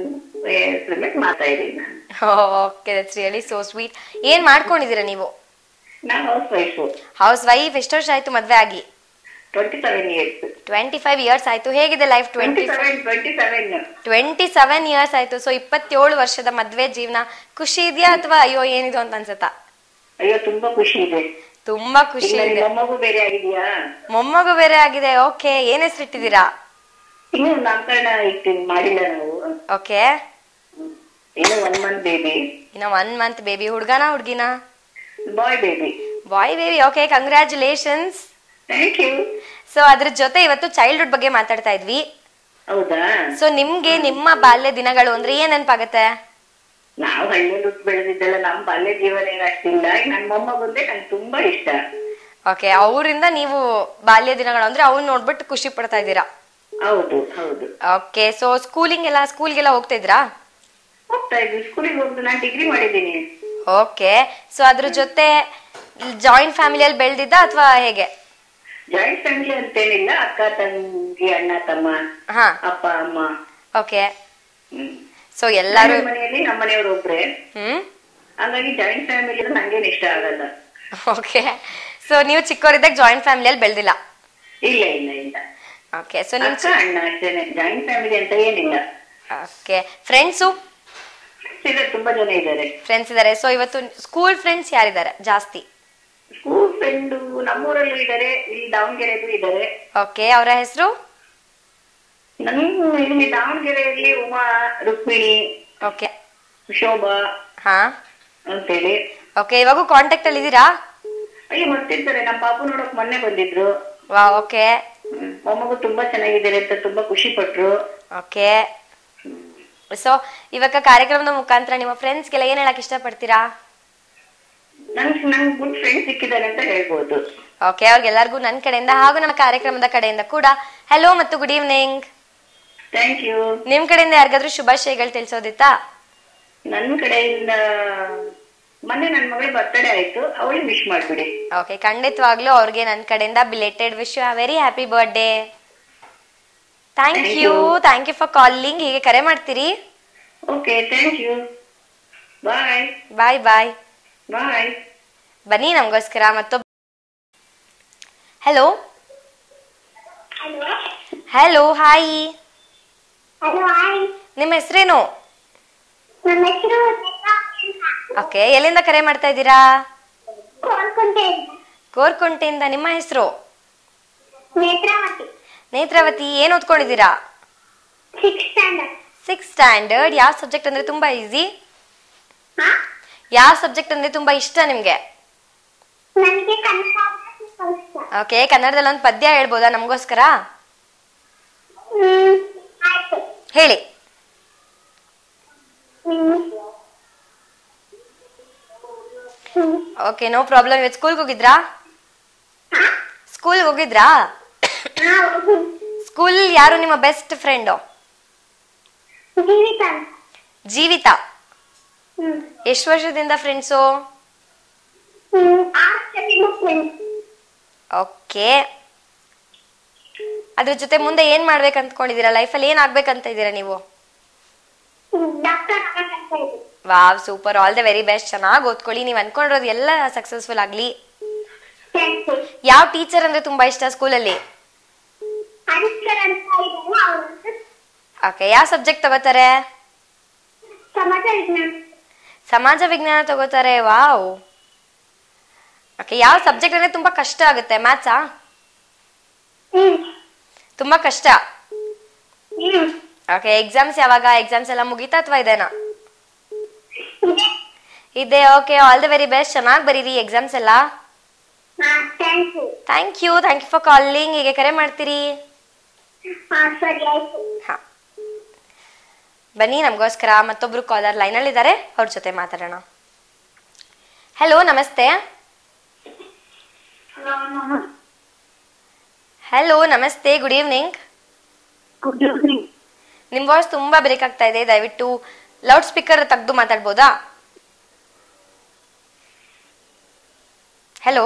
ಹೆಸರು ಮೇಲೆ ಮಾತಾ ಇದ್ದೀನಿ ನಾನು okay that's really so sweet ಏನ್ ಮಾಡ್ಕೊಂಡಿದ್ದೀರಾ ನೀವು ನಾನು ಹೌಸ್ ವೈಫು ಹೌಸ್ ವೈಫ್ ಎಷ್ಟು ವರ್ಷ ಆಯ್ತು ಮದ್ವೆ ಆಗಿ twenty seven years twenty five years ಆಯ್ತು ಹೇಗಿದೆ life twenty twenty seven twenty seven twenty seven years ಆಯ್ತು ಸೊ ಇಪ್ಪತ್ತೇಳು ವರ್ಷದ ಮದ್ವೆ ಜೀವನ ಖುಷಿ ಇದೆಯಾ ಅಥವಾ ಅಯ್ಯೋ ಏನಿದು ಅಂತ ಅನ್ಸತ್ತಾ ಅಯ್ಯೋ ತುಂಬಾ ಖುಷಿ ಇದೆ ತುಂಬಾ ಖುಷಿ ಇಲ್ಲ ಇದೆ ನಿಮ್ಮ ಮೊಮ್ಮಗು ಬೇರೆ ಆಗಿದೆಯಾ ಮೊಮ್ಮಗು ಬೇರೆ ಆಗಿದೆ ಓಕೆ ಏನ್ ಹೆಸರಿಟ್ಟಿದ್ದೀರಾ ಇನ್ನು ನಾಮಕರಣ ಇಟ್ಟು ಮಾಡಿಲ್ಲ ನಾವು ಓಕೆ ಇನ್ನು ಒನ್ ಮಂತ್ ಬೇಬಿ ಇನ್ನ ಒನ್ ಮಂತ್ ಬೇಬಿ ಹುಡ್ಗನ ಹುಡ್ಗಿನ boy baby boy baby okay congratulations thank you so ಅದ್ರ ಜೊತೆ ಇವತ್ತು ಚೈಲ್ಡ್ಹುಡ್ ಬಗ್ಗೆ ಮಾತಾಡ್ತಾ ಇದ್ವಿ ಹೌದಾ ಸೊ ನಿಮ್ಗೆ ನಿಮ್ಮ ಬಾಲ್ಯ ದಿನಗಳು ಅಂದ್ರೆ ಏನ್ ನೆನಪಾಗತ್ತೆ ನಾವು ಹಳ್ಳಿಯಲ್ಲಿ ಹುಟ್ಟು ಬೆಳೆದಿದ್ದೆಲ್ಲ ನಮ್ಮ ಬಾಲ್ಯ ಜೀವನ ಏನು ಅಷ್ಟಿಲ್ಲ ನನ್ನ ಮೊಮ್ಮಗುಂದ್ರೆ ನಂಗೆ ತುಂಬಾ ಇಷ್ಟ ಓಕೆ ಅವರಿಂದ ನೀವು ಬಾಲ್ಯ ದಿನಗಳು ಅಂದ್ರೆ ಅವ್ನ್ ನೋಡ್ಬಿಟ್ಟು ಖುಷಿ ಪಡ್ತಾ ಇದ್ದೀರಾ ಹೌದು ಹೌದು ಓಕೆ ಸೊ ಸ್ಕೂಲಿಂಗ್ ಎಲ್ಲ ಸ್ಕೂಲ್ಗೆಲ್ಲ ಹೋಗ್ತಾ ಇದ್ರಾ ಹೋಗ್ತಾ ಇದ್ವಿ ಸ್ಕೂಲಿಗೆ ಹೋಗ್ದು ನಾನು ಡಿಗ್ರಿ ಮಾಡಿದ್ದೀನಿ ಓಕೆ ಸೊ ಅದ್ರ ಜೊತೆ ಜಾಯಿಂಟ್ ಫ್ಯಾಮಿಲಿಯಲ್ಲಿ ಬೆಳೆದಿದ್ದ ಅಥವಾ ಹೇಗೆ ಜಾಯಿಂಟ್ ಫ್ಯಾಮಿಲಿ ಅಂತೇನಿಲ್ಲ ಅಕ್ಕ ತಂಗಿ ಅಣ್ಣ ತಮ್ಮ ಹಾ ಅಪ್ಪ ಅಮ್ಮ ಓಕೆ ಹ್ಮ್. ಸೊ ಎಲ್ಲಾರು ನಮ್ಮ ಮನೆಯಲ್ಲಿ ನಮ್ಮ ಮನೆಯವರು ಒಬ್ರೆ ಹ್ಮ್ ಹಂಗಾಗಿ ಜಾಯಿಂಟ್ ಫ್ಯಾಮಿಲಿ ನಂಗೇನ್ ಇಷ್ಟ ಆಗಲ್ಲ ಓಕೆ ಸೊ ನೀವು ಚಿಕ್ಕವರಿದ್ದಾಗ ಜಾಯಿಂಟ್ ಫ್ಯಾಮಿಲಿಯಲ್ಲಿ ಬೆಳೆದಿಲ್ಲ ಇಲ್ಲ ಇಲ್ಲ ಇಲ್ಲ ಓಕೆ ಸೊ ನಿಮ್ ಅಕ್ಕ ಅಣ್ಣ ಅಷ್ಟೇನೆ ಜಾಯಿಂಟ್ ಫ್ಯಾಮಿಲಿ ಅಂತ ಏನಿಲ್ಲ ಓಕೆ ಫ್ರೆಂಡ್ಸು ಇದೆ ತುಂಬಾ ಜನ ಇದ್ದಾರೆ ಫ್ರೆಂಡ್ಸ್ ಇದಾರೆ ಸೊ ಇವತ್ತು ಸ್ಕೂಲ್ ಫ್ರೆಂಡ್ಸ್ ಯಾರಿದ್ದಾರೆ ಜಾಸ್ತಿ ಸ್ಕೂಲ್ ಫ್ರೆಂಡು ನಮ್ಮೂರಲ್ಲೂ ಇದ್ದಾರೆ ಇಲ್ಲಿ ದಾವಣಗೆರೆಗೂ ಇದ್ದಾರೆ ಓಕೆ ಅವರ ಹೆಸರು ನನ್ ಇಲ್ಲಿ ದಾವಣಗೆರೆಯಲ್ಲಿ ಉಮಾ ರುಕ್ಮಿಣಿ ಓಕೆ ಶೋಭಾ ಹಾ ಅಂತೇಳಿ ಓಕೆ ಇವಾಗೂ ಕಾಂಟ್ಯಾಕ್ಟ್ ಅಲ್ಲಿ ಇದ್ದೀರಾ ಅಯ್ಯೋ ಮತ್ತಿರ್ತಾರೆ ನಮ್ಮ ಪಾಪು ನೋಡಕ್ ಮೊನ್ನೆ ಬಂದಿದ್ರು ವಾ ಓಕೆ ಹ್ಮ್. ಮೊಮ್ಮಗು ತುಂಬಾ ಚೆನ್ನಾಗಿದ್ದಾರೆ ಅಂತ ತುಂಬಾ ಖುಷಿ ಪಟ್ರು ಓಕೆ ಸೊ ಇವಾಗ ಕಾರ್ಯಕ್ರಮದ ಮುಖಾಂತರ ನಿಮ್ಮ ಫ್ರೆಂಡ್ಸ್ಗೆಲ್ಲ ಏನ್ ಹೇಳಕ್ ಇಷ್ಟಪಡ್ತೀರಾ ನನ್ ನಂಗ್ ಗುಡ್ ಫ್ರೆಂಡ್ ಸಿಕ್ಕಿದ್ದಾರೆ ಅಂತ ಹೇಳ್ಬೋದು ಓಕೆ ಅವ್ರಿಗೆಲ್ಲರಿಗೂ ನನ್ನ ಕಡೆಯಿಂದ ಹಾಗೂ ನಮ್ಮ ಕಾರ್ಯಕ್ರಮದ ಕಡೆಯಿಂದ ಕೂಡ ಹಲೋ ಮತ್ತು ಗುಡ್ ಈವ್ನಿಂಗ್ ಥ್ಯಾಂಕ್ ಯು ನಿಮ್ ಕಡೆಯಿಂದ ಯಾರಿಗಾದ್ರೂ ಶುಭಾಶಯಗಳು ತಿಳಿಸೋದಿತ್ತಾ ನನ್ ಕಡೆಯಿಂದ ಮೊನ್ನೆ ನನ್ ಮಗಳ ಬರ್ತಡೇ ಆಯ್ತು ಅವಳಿಗೆ ವಿಶ್ ಮಾಡ್ಬಿಡಿ ಓಕೆ ಖಂಡಿತವಾಗ್ಲೂ ಅವ್ರಿಗೆ ನನ್ನ ಕಡೆಯಿಂದ belated wish you very happy birthday thank Thank you you. Thank you for calling ಹೀಗೆ ಕರೆ ಮಾಡ್ತೀರಿ okay thank you bye bye bye bye ಬನ್ನಿ ನಮಗೋಸ್ಕರ ಮತ್ತೊಬ್ಬ hello hello hi hello hi ನಿಮ್ಮ ಹೆಸರೇನು ನನ್ನ ಹೆಸರು ಓಕೆ ಎಲ್ಲಿಂದ ಕರೆ ಮಾಡ್ತಾ ಇದ್ದೀರಾ ಕೋಲ್ಕೊಂಡೆ ಗೋರ್ಕುಂಟೆಯಿಂದ ನಿಮ್ಮ ಹೆಸರು ನೇತ್ರಾವತಿ ನೇತ್ರಾವತಿ ಏನ್ ಓದ್ಕೊಂಡಿದ್ದೀರಾ ಸಿಕ್ಸ್ ಸ್ಟ್ಯಾಂಡರ್ಡ್ ಸಿಕ್ಸ್ ಸ್ಟ್ಯಾಂಡರ್ಡ್ ಯಾವ ಸಬ್ಜೆಕ್ಟ್ ಅಂದ್ರೆ ತುಂಬಾ ಈಸಿ ಹಾ ಯಾವ ಸಬ್ಜೆಕ್ಟ್ ಅಂದ್ರೆ ತುಂಬಾ ಇಷ್ಟ ನಿಮ್ಗೆ ನನಗೆ ಕನ್ನಡ ಅಂದ್ರೆ ಸ್ವಲ್ಪ ಇಷ್ಟ ಓಕೆ ಕನ್ನಡದಲ್ಲಿ ಒಂದು ಪದ್ಯ ಹೇಳ್ಬೋದಾ ನಮಗೋಸ್ಕರ ಹ್ಮ್ ಆಯ್ತು ಹೇಳಿ hmm hmm okay no problem ಇವತ್ತು ಸ್ಕೂಲ್ಗೆ ಹೋಗಿದ್ರಾ ಹಾ ಸ್ಕೂಲ್ಗೆ ಹೋಗಿದ್ರಾ ಹಾ ಹೌದು. ಸ್ಕೂಲ್ ಯಾರು ನಿಮ್ಮ ಬೆಸ್ಟ್ ಫ್ರೆಂಡು ಜೀವಿತ ಜೀವಿತ ಹ್ಮ್ ಎಷ್ಟು ವರ್ಷದಿಂದ ಫ್ರೆಂಡ್ಸು ಹ್ಮ್ ಆರು ಜೊತೆಗೂ ಫ್ರೆಂಡ್ಸ್ ಓಕೆ ಅದ್ರ ಜೊತೆ ಮುಂದೆ ಏನ್ ಮಾಡ್ಬೇಕು ಅಂದ್ಕೊಂಡಿದ್ದೀರಾ ಲೈಫಲ್ಲಿ ಏನ್ ಆಗ್ಬೇಕಂತ ಇದ್ದೀರಾ ನೀವು ಡಾಕ್ಟರ್ ಆಗಕ್ಕಂತ ಇದೆ wow super all the very best ಚೆನ್ನಾಗಿ ಓದ್ಕೊಳ್ಳಿ ನೀವು ಅನ್ಕೊಂಡಿರೋದು ಎಲ್ಲ ಸಕ್ಸಸ್ಫುಲ್ ಆಗ್ಲಿ ಥ್ಯಾಂಕ್ ಯು ಯಾವ ಟೀಚರ್ ಅಂದ್ರೆ ತುಂಬಾ ಇಷ್ಟ ಸ್ಕೂಲಲ್ಲಿ ಹರಿಶ್ಕರ್ ಅಂತ ಇದ್ದಾರೆ ಅವರು ಓಕೆ ಯಾವ ಸಬ್ಜೆಕ್ಟ್ ತಗೋತಾರೆ ಸಮಾಜ ವಿಜ್ಞಾನ ಸಮಾಜ ವಿಜ್ಞಾನ ತಗೋತಾರೆ ವಾವ್ ಓಕೆ ಯಾವ ಸಬ್ಜೆಕ್ಟ್ ಅಂದ್ರೆ ತುಂಬಾ ಕಷ್ಟ ಆಗುತ್ತೆ ಮ್ಯಾಥ್ಸಾ ಹ್ಮ್ ತುಂಬಾ ಕಷ್ಟ ಹ್ಮ್ ಓಕೆ ಎಕ್ಸಾಮ್ಸ್ ಯಾವಾಗ ಎಕ್ಸಾಮ್ಸ್ ಎಲ್ಲ ಮುಗೀತಾ ಅಥವಾ ಇದೇನಾ ಇದೆ ಇದೆ okay all the very best ಚೆನ್ನಾಗಿ ಬರೀರಿ ಎಕ್ಸಾಮ್ಸ್ ಎಲ್ಲ ಹಾ thank you thank you thank you for calling ಹೀಗೆ ಕರೆ ಮಾಡ್ತೀರಿ ಹಾ ಸರಿ ಆಯ್ತು ಹಾ ಬನ್ನಿ ನಮಗೋಸ್ಕರ ಮತ್ತೊಬ್ರು ಕಾಲರ್ ಲೈನಲ್ಲಿ ಇದ್ದಾರೆ ಅವ್ರ ಜೊತೆ ಮಾತಾಡೋಣ ಹಲೋ ನಮಸ್ತೆ ಹಲೋ ನಮಸ್ತೆ ಗುಡ್ ಈವ್ನಿಂಗ್ ಗುಡ್ ಈವ್ನಿಂಗ್ ನಿಮ್ ವಾಯ್ಸ್ ತುಂಬಾ ಬ್ರೇಕ್ ಆಗ್ತಾ ಇದೆ ದಯವಿಟ್ಟು ಲೌಡ್ ಸ್ಪೀಕರ್ ತೆಗೆದು ಮಾತಾಡ್ಬೋದಾ ಹಲೋ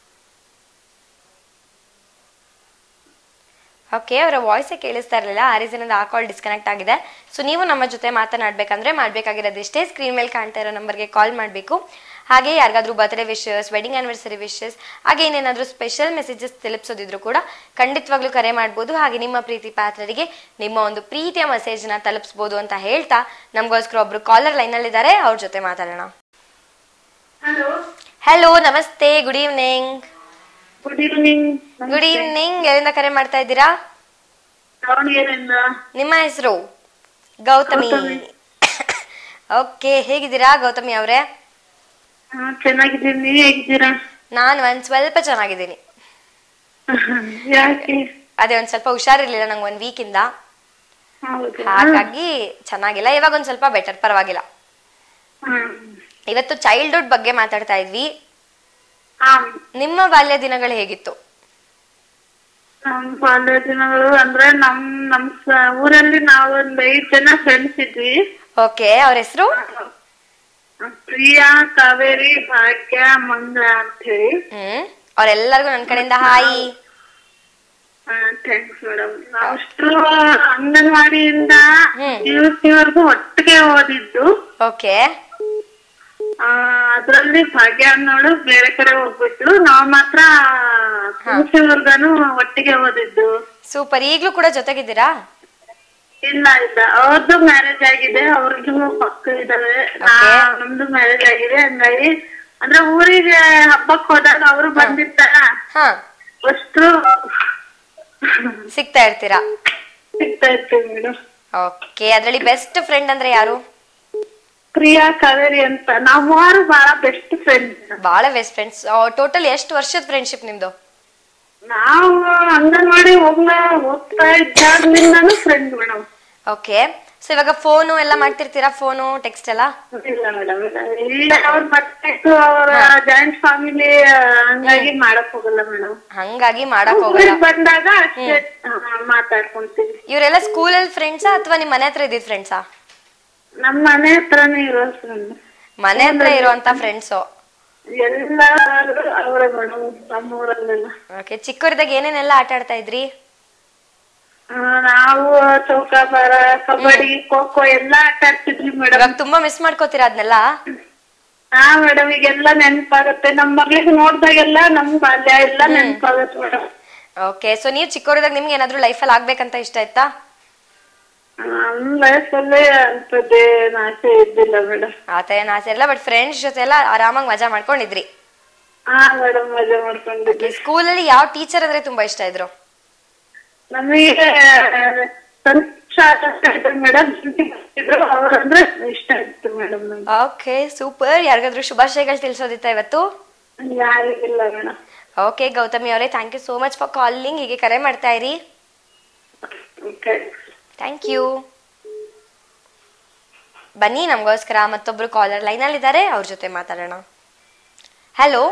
ಓಕೆ ಅವರ ವಾಯ್ಸೇ ಕೇಳಿಸ್ತಾ ಇರಲಿಲ್ಲ ಆ ರೀಸನಿಂದ ಆ ಕಾಲ್ ಡಿಸ್ಕನೆಕ್ಟ್ ಆಗಿದೆ ಸೊ ನೀವು ನಮ್ಮ ಜೊತೆ ಮಾತನಾಡಬೇಕಂದ್ರೆ ಮಾಡಬೇಕಾಗಿರೋದಿಷ್ಟೇ ಸ್ಕ್ರೀನ್ ಮೇಲೆ ಕಾಣ್ತಾ ಇರೋ ನಂಬರ್ಗೆ ಕಾಲ್ ಮಾಡಬೇಕು ಹಾಗೆ ಯಾರಿಗಾದ್ರೂ birthday wishes wedding anniversary wishes ಹಾಗೆ ಏನೇನಾದರೂ ಸ್ಪೆಷಲ್ ಮೆಸೇಜಸ್ ತಲುಪಿಸೋದಿದ್ರು ಕೂಡ ಖಂಡಿತವಾಗ್ಲೂ ಕರೆ ಮಾಡ್ಬೋದು ಹಾಗೆ ನಿಮ್ಮ ಪ್ರೀತಿ ಪಾತ್ರರಿಗೆ ನಿಮ್ಮ ಒಂದು ಪ್ರೀತಿಯ ಮೆಸೇಜ್ನ ತಲುಪಿಸ್ಬೋದು ಅಂತ ಹೇಳ್ತಾ ನಮಗೋಸ್ಕರ ಒಬ್ರು ಕಾಲರ್ ಲೈನಲ್ಲಿದ್ದಾರೆ ಅವ್ರ ಜೊತೆ ಮಾತಾಡೋಣ ಹಲೋ ಹಲೋ ನಮಸ್ತೆ good evening good evening good evening ಎಲ್ಲಿಂದ ಕರೆ ಮಾಡ್ತಾ ಇದ್ದೀರಾ ದಾವಣಗೆರೆಯಿಂದ ನಿಮ್ಮ ಹೆಸರು ಗೌತಮಿ ಗೌತಮಿ. ಓಕೆ ಹೇಗಿದ್ದೀರಾ ಗೌತಮಿ ಅವರೇ ಹಾ ಚೆನ್ನಾಗಿದ್ದೀನಿ ನೀವ್ ಹೇಗಿದ್ದೀರಾ ನಾನು ಒಂದ್ ಸ್ವಲ್ಪ ಚೆನ್ನಾಗಿದ್ದೀನಿ ಯಾಕೆ ಅದೇ ಒಂದ್ ಸ್ವಲ್ಪ ಹುಷಾರಿರ್ಲಿಲ್ಲ ನಂಗೆ ಒಂದ್ ವೀಕ್ ಇಂದ ಹೌದಾ ಹಾಗಾಗಿ ಚೆನ್ನಾಗಿಲ್ಲ ಇವಾಗ ಒಂದ್ ಸ್ವಲ್ಪ ಬೆಟರ್ ಪರವಾಗಿಲ್ಲ ಹ್ಮ್. ಇವತ್ತು ಚೈಲ್ಡ್ಹುಡ್ ಬಗ್ಗೆ ಮಾತಾಡ್ತಾ ಇದ್ವಿ ಹಾ ನಿಮ್ಮ ಬಾಲ್ಯ ದಿನಗಳು ಹೇಗಿತ್ತು ನಮ್ ಬಾಲ್ಯ ದಿನಗಳು ಅಂದ್ರೆ ನಮ್ ನಮ್ ಸ- ಊರಲ್ಲಿ ನಾವೊಂದ್ ಐದ್ ಜನ ಫ್ರೆಂಡ್ಸ್ ಇದ್ವಿ ಓಕೆ ಅವ್ರ ಹೆಸರು ಪ್ರಿಯಾ ಕಾವೇರಿ ಭಾಗ್ಯ ಮಂಗಳ ಅಂತ ಹೇಳಿ ಹ್ಮ್ ಅವ್ರೆಲ್ಲರಿಗೂ ನನ್ ಕಡೆಯಿಂದ ಹಾಯಿ ಥ್ಯಾಂಕ್ಸ್ ಮೇಡಮ್ ನಾವಷ್ಟು ಅಂಗನವಾಡಿಯಿಂದ ಹ್ಮ್. ಇವತ್ತಿವರೆಗೂ ಒಟ್ಟಿಗೆ ಓದಿದ್ದು ಓಕೆ ಆ, ಅದ್ರಲ್ಲಿ ಭಾಗ್ಯ ಅನ್ನೋಳು ಬೇರೆ ಕಡೆ ಹೋಗ್ಬಿಟ್ಲು ನಾವ್ ಮಾತ್ರ ತುಳಸಿವರ್ಗನು ಒಟ್ಟಿಗೆ ಓದಿದ್ದು ಸೂಪರ್ ಈಗ್ಲೂ ಕೂಡ ಜೊತೆಗಿದ್ದೀರಾ ಇಲ್ಲ ಇಲ್ಲ ಅವ್ರದ್ದು ಮ್ಯಾರೇಜ್ ಆಗಿದೆ ಅವ್ರದ್ದು ಮಕ್ಕಳು ಇದಾವೆ ನಾ- ನಮ್ದು ಮ್ಯಾರೇಜ್ ಆಗಿದೆ ಹಂಗಾಗಿ ಅಂದ್ರೆ ಊರಿಗೆ ಹಬ್ಬಕ್ ಹೋದಾಗ ಅವರು ಬಂದಿರ್ತಾರ ಹಾ ಅಷ್ಟು ಸಿಗ್ತಾ ಇರ್ತೀರಾ ಸಿಗ್ತಾ ಇರ್ತೀವಿ ಮೇಡಮ್ ಓಕೆ ಅದ್ರಲ್ಲಿ ಬೆಸ್ಟ್ ಫ್ರೆಂಡ್ ಅಂದ್ರೆ ಯಾರು ಪ್ರಿಯಾ ಕಾವೇರಿ ಅಂತ ನಾವ್ ಮೂವರು ಬಹಳ ಬೆಸ್ಟ್ ಫ್ರೆಂಡ್ಸ್ ಬಹಳ ಬೆಸ್ಟ್ ಫ್ರೆಂಡ್ಸ್ ಟೋಟಲ್ ಎಷ್ಟು ವರ್ಷದ ಫ್ರೆಂಡ್ಶಿಪ್ ನಿಮ್ದು ನಾವು ಅಂಗನವಾಡಿ ಹೋಗ್ಲ ಹೋಗ್ತಾ ಇದ್ದಾಗ್ಲಿಂದಾನು ಫ್ರೆಂಡ್ ಮೇಡಮ್ ಓಕೆ ಸೊ ಇವಾಗ ಫೋನು ಎಲ್ಲ ಮಾಡ್ತಿರ್ತೀರಾ ಫೋನು ಟೆಕ್ಸ್ಟ್ ಎಲ್ಲ ಇಲ್ಲ ಮೇಡಮ್ ಇಲ್ಲ ಅವ್ರ ಬರ್ಬೇಕು ಅವರ ಜಾಯಿಂಟ್ ಫ್ಯಾಮಿಲಿ ಹಂಗಾಗಿ ಮಾಡಕ್ ಹೋಗಲ್ಲ ಮೇಡಮ್ ಹಂಗಾಗಿ ಮಾಡಕ್ ಹೋಗಲ್ಲ ಊರಿಗ್ ಬಂದಾಗ ಅಷ್ಟೇ ಆ, ಮಾತಾಡ್ಕೊಂತೀವಿ ಇವರೆಲ್ಲ ಸ್ಕೂಲಲ್ಲಿ ಫ್ರೆಂಡ್ಸಾ ಅಥವಾ ನಿಮ್ ಮನೆ ಹತ್ರ ಇದ್ದಿದ್ ಫ್ರೆಂಡ್ಸಾ ನಮ್ ಮನೆ ಹತ್ರನೇ ಇರೋ ಫ್ರೆಂಡ್ ಮನೆ ಹತ್ರ ಇರುವಂತ ಫ್ರೆಂಡ್ಸು ಎಲ್ಲ ಅವರೇ ಮೇಡಮ್ ನಮ್ಮೂರಲ್ಲೆಲ್ಲ ಓಕೆ ಚಿಕ್ಕವರಿದ್ದಾಗ ಏನೇನೆಲ್ಲ ಆಟ ಆಡ್ತಾ ಇದ್ರಿ ಆ, ನಾವು ಚೌಕಾಬಾರ ಕಬಡ್ಡಿ ಖೋ ಖೋ ಎಲ್ಲಾ ಆಟ ಆಡ್ತಿದ್ವಿ ಮೇಡಮ್ ಇವಾಗ ತುಂಬಾ ಮಿಸ್ ಮಾಡ್ಕೋತೀರಾ ಅದನ್ನೆಲ್ಲ ಹಾ ಮೇಡಮ್ ಈಗೆಲ್ಲ ನೆನ್ಪಾಗತ್ತೆ ನಮ್ ಮಗ್ಳಿಗೆ ನೋಡ್ದಾಗೆಲ್ಲ ನಮ್ ಬಾಲ್ಯ ಎಲ್ಲ ನೆನ್ಪಾಗತ್ತೆ ಮೇಡಮ್ ಓಕೆ ಸೊ ನೀವು ಚಿಕ್ಕವರಿದ್ದಾಗ ನಿಮ್ಗೆ ಏನಾದ್ರು ಲೈಫಲ್ಲಿ ಆಗ್ಬೇಕಂತ ಇಷ್ಟ ಆಯ್ತಾ ನಮ್ ಲೈಫಲ್ಲೇ ಅಂತದ್ದೇನ್ ಆಸೆ ಇದ್ದಿಲ್ಲ ಮೇಡಮ್ ಆತ ಏನ್ ಆಸೆ ಇಲ್ಲ ಬಟ್ ಫ್ರೆಂಡ್ಸ್ ಜೊತೆ ಎಲ್ಲ ಆರಾಮಾಗಿ ಮಜಾ ಮಾಡ್ಕೊಂಡಿದ್ರಿ ಹಾ ಮೇಡಮ್ ಮಜಾ ಮಾಡ್ಕೊಂಡಿದ್ವಿ ಸ್ಕೂಲಲ್ಲಿ ಯಾವ ಟೀಚರ್ ಅಂದ್ರೆ ತುಂಬಾ ಇಷ್ಟ ಇದ್ರು ನಮಗೆ ಮೇಡಮ್ ಇದ್ರು ಅವ್ರಂದ್ರೆ ಇಷ್ಟ ಇತ್ತು ಮೇಡಮ್ ನಮ್ಗೆ ಓಕೆ ಸೂಪರ್ ಯಾರಿಗಾದ್ರೂ ಶುಭಾಶಯಗಳು ತಿಳಿಸೋದಿತ್ತ ಇವತ್ತು ಯಾರಿಗಿಲ್ಲ ಮೇಡಮ್ ಓಕೆ ಗೌತಮಿ ಅವರೇ thank you so much for calling ಹೀಗೆ ಕರೆ ಮಾಡ್ತಾ ಇರಿ ಓಕೆ ಥ್ಯಾಂಕ್ ಯು ಬನ್ನಿ ನಮಗೋಸ್ಕರ ಮತ್ತೊಬ್ರು ಕಾಲರ್ ಲೈನಲ್ಲಿ ಇದ್ದಾರೆ ಅವ್ರ ಜೊತೆ ಮಾತಾಡೋಣ ಹಲೋ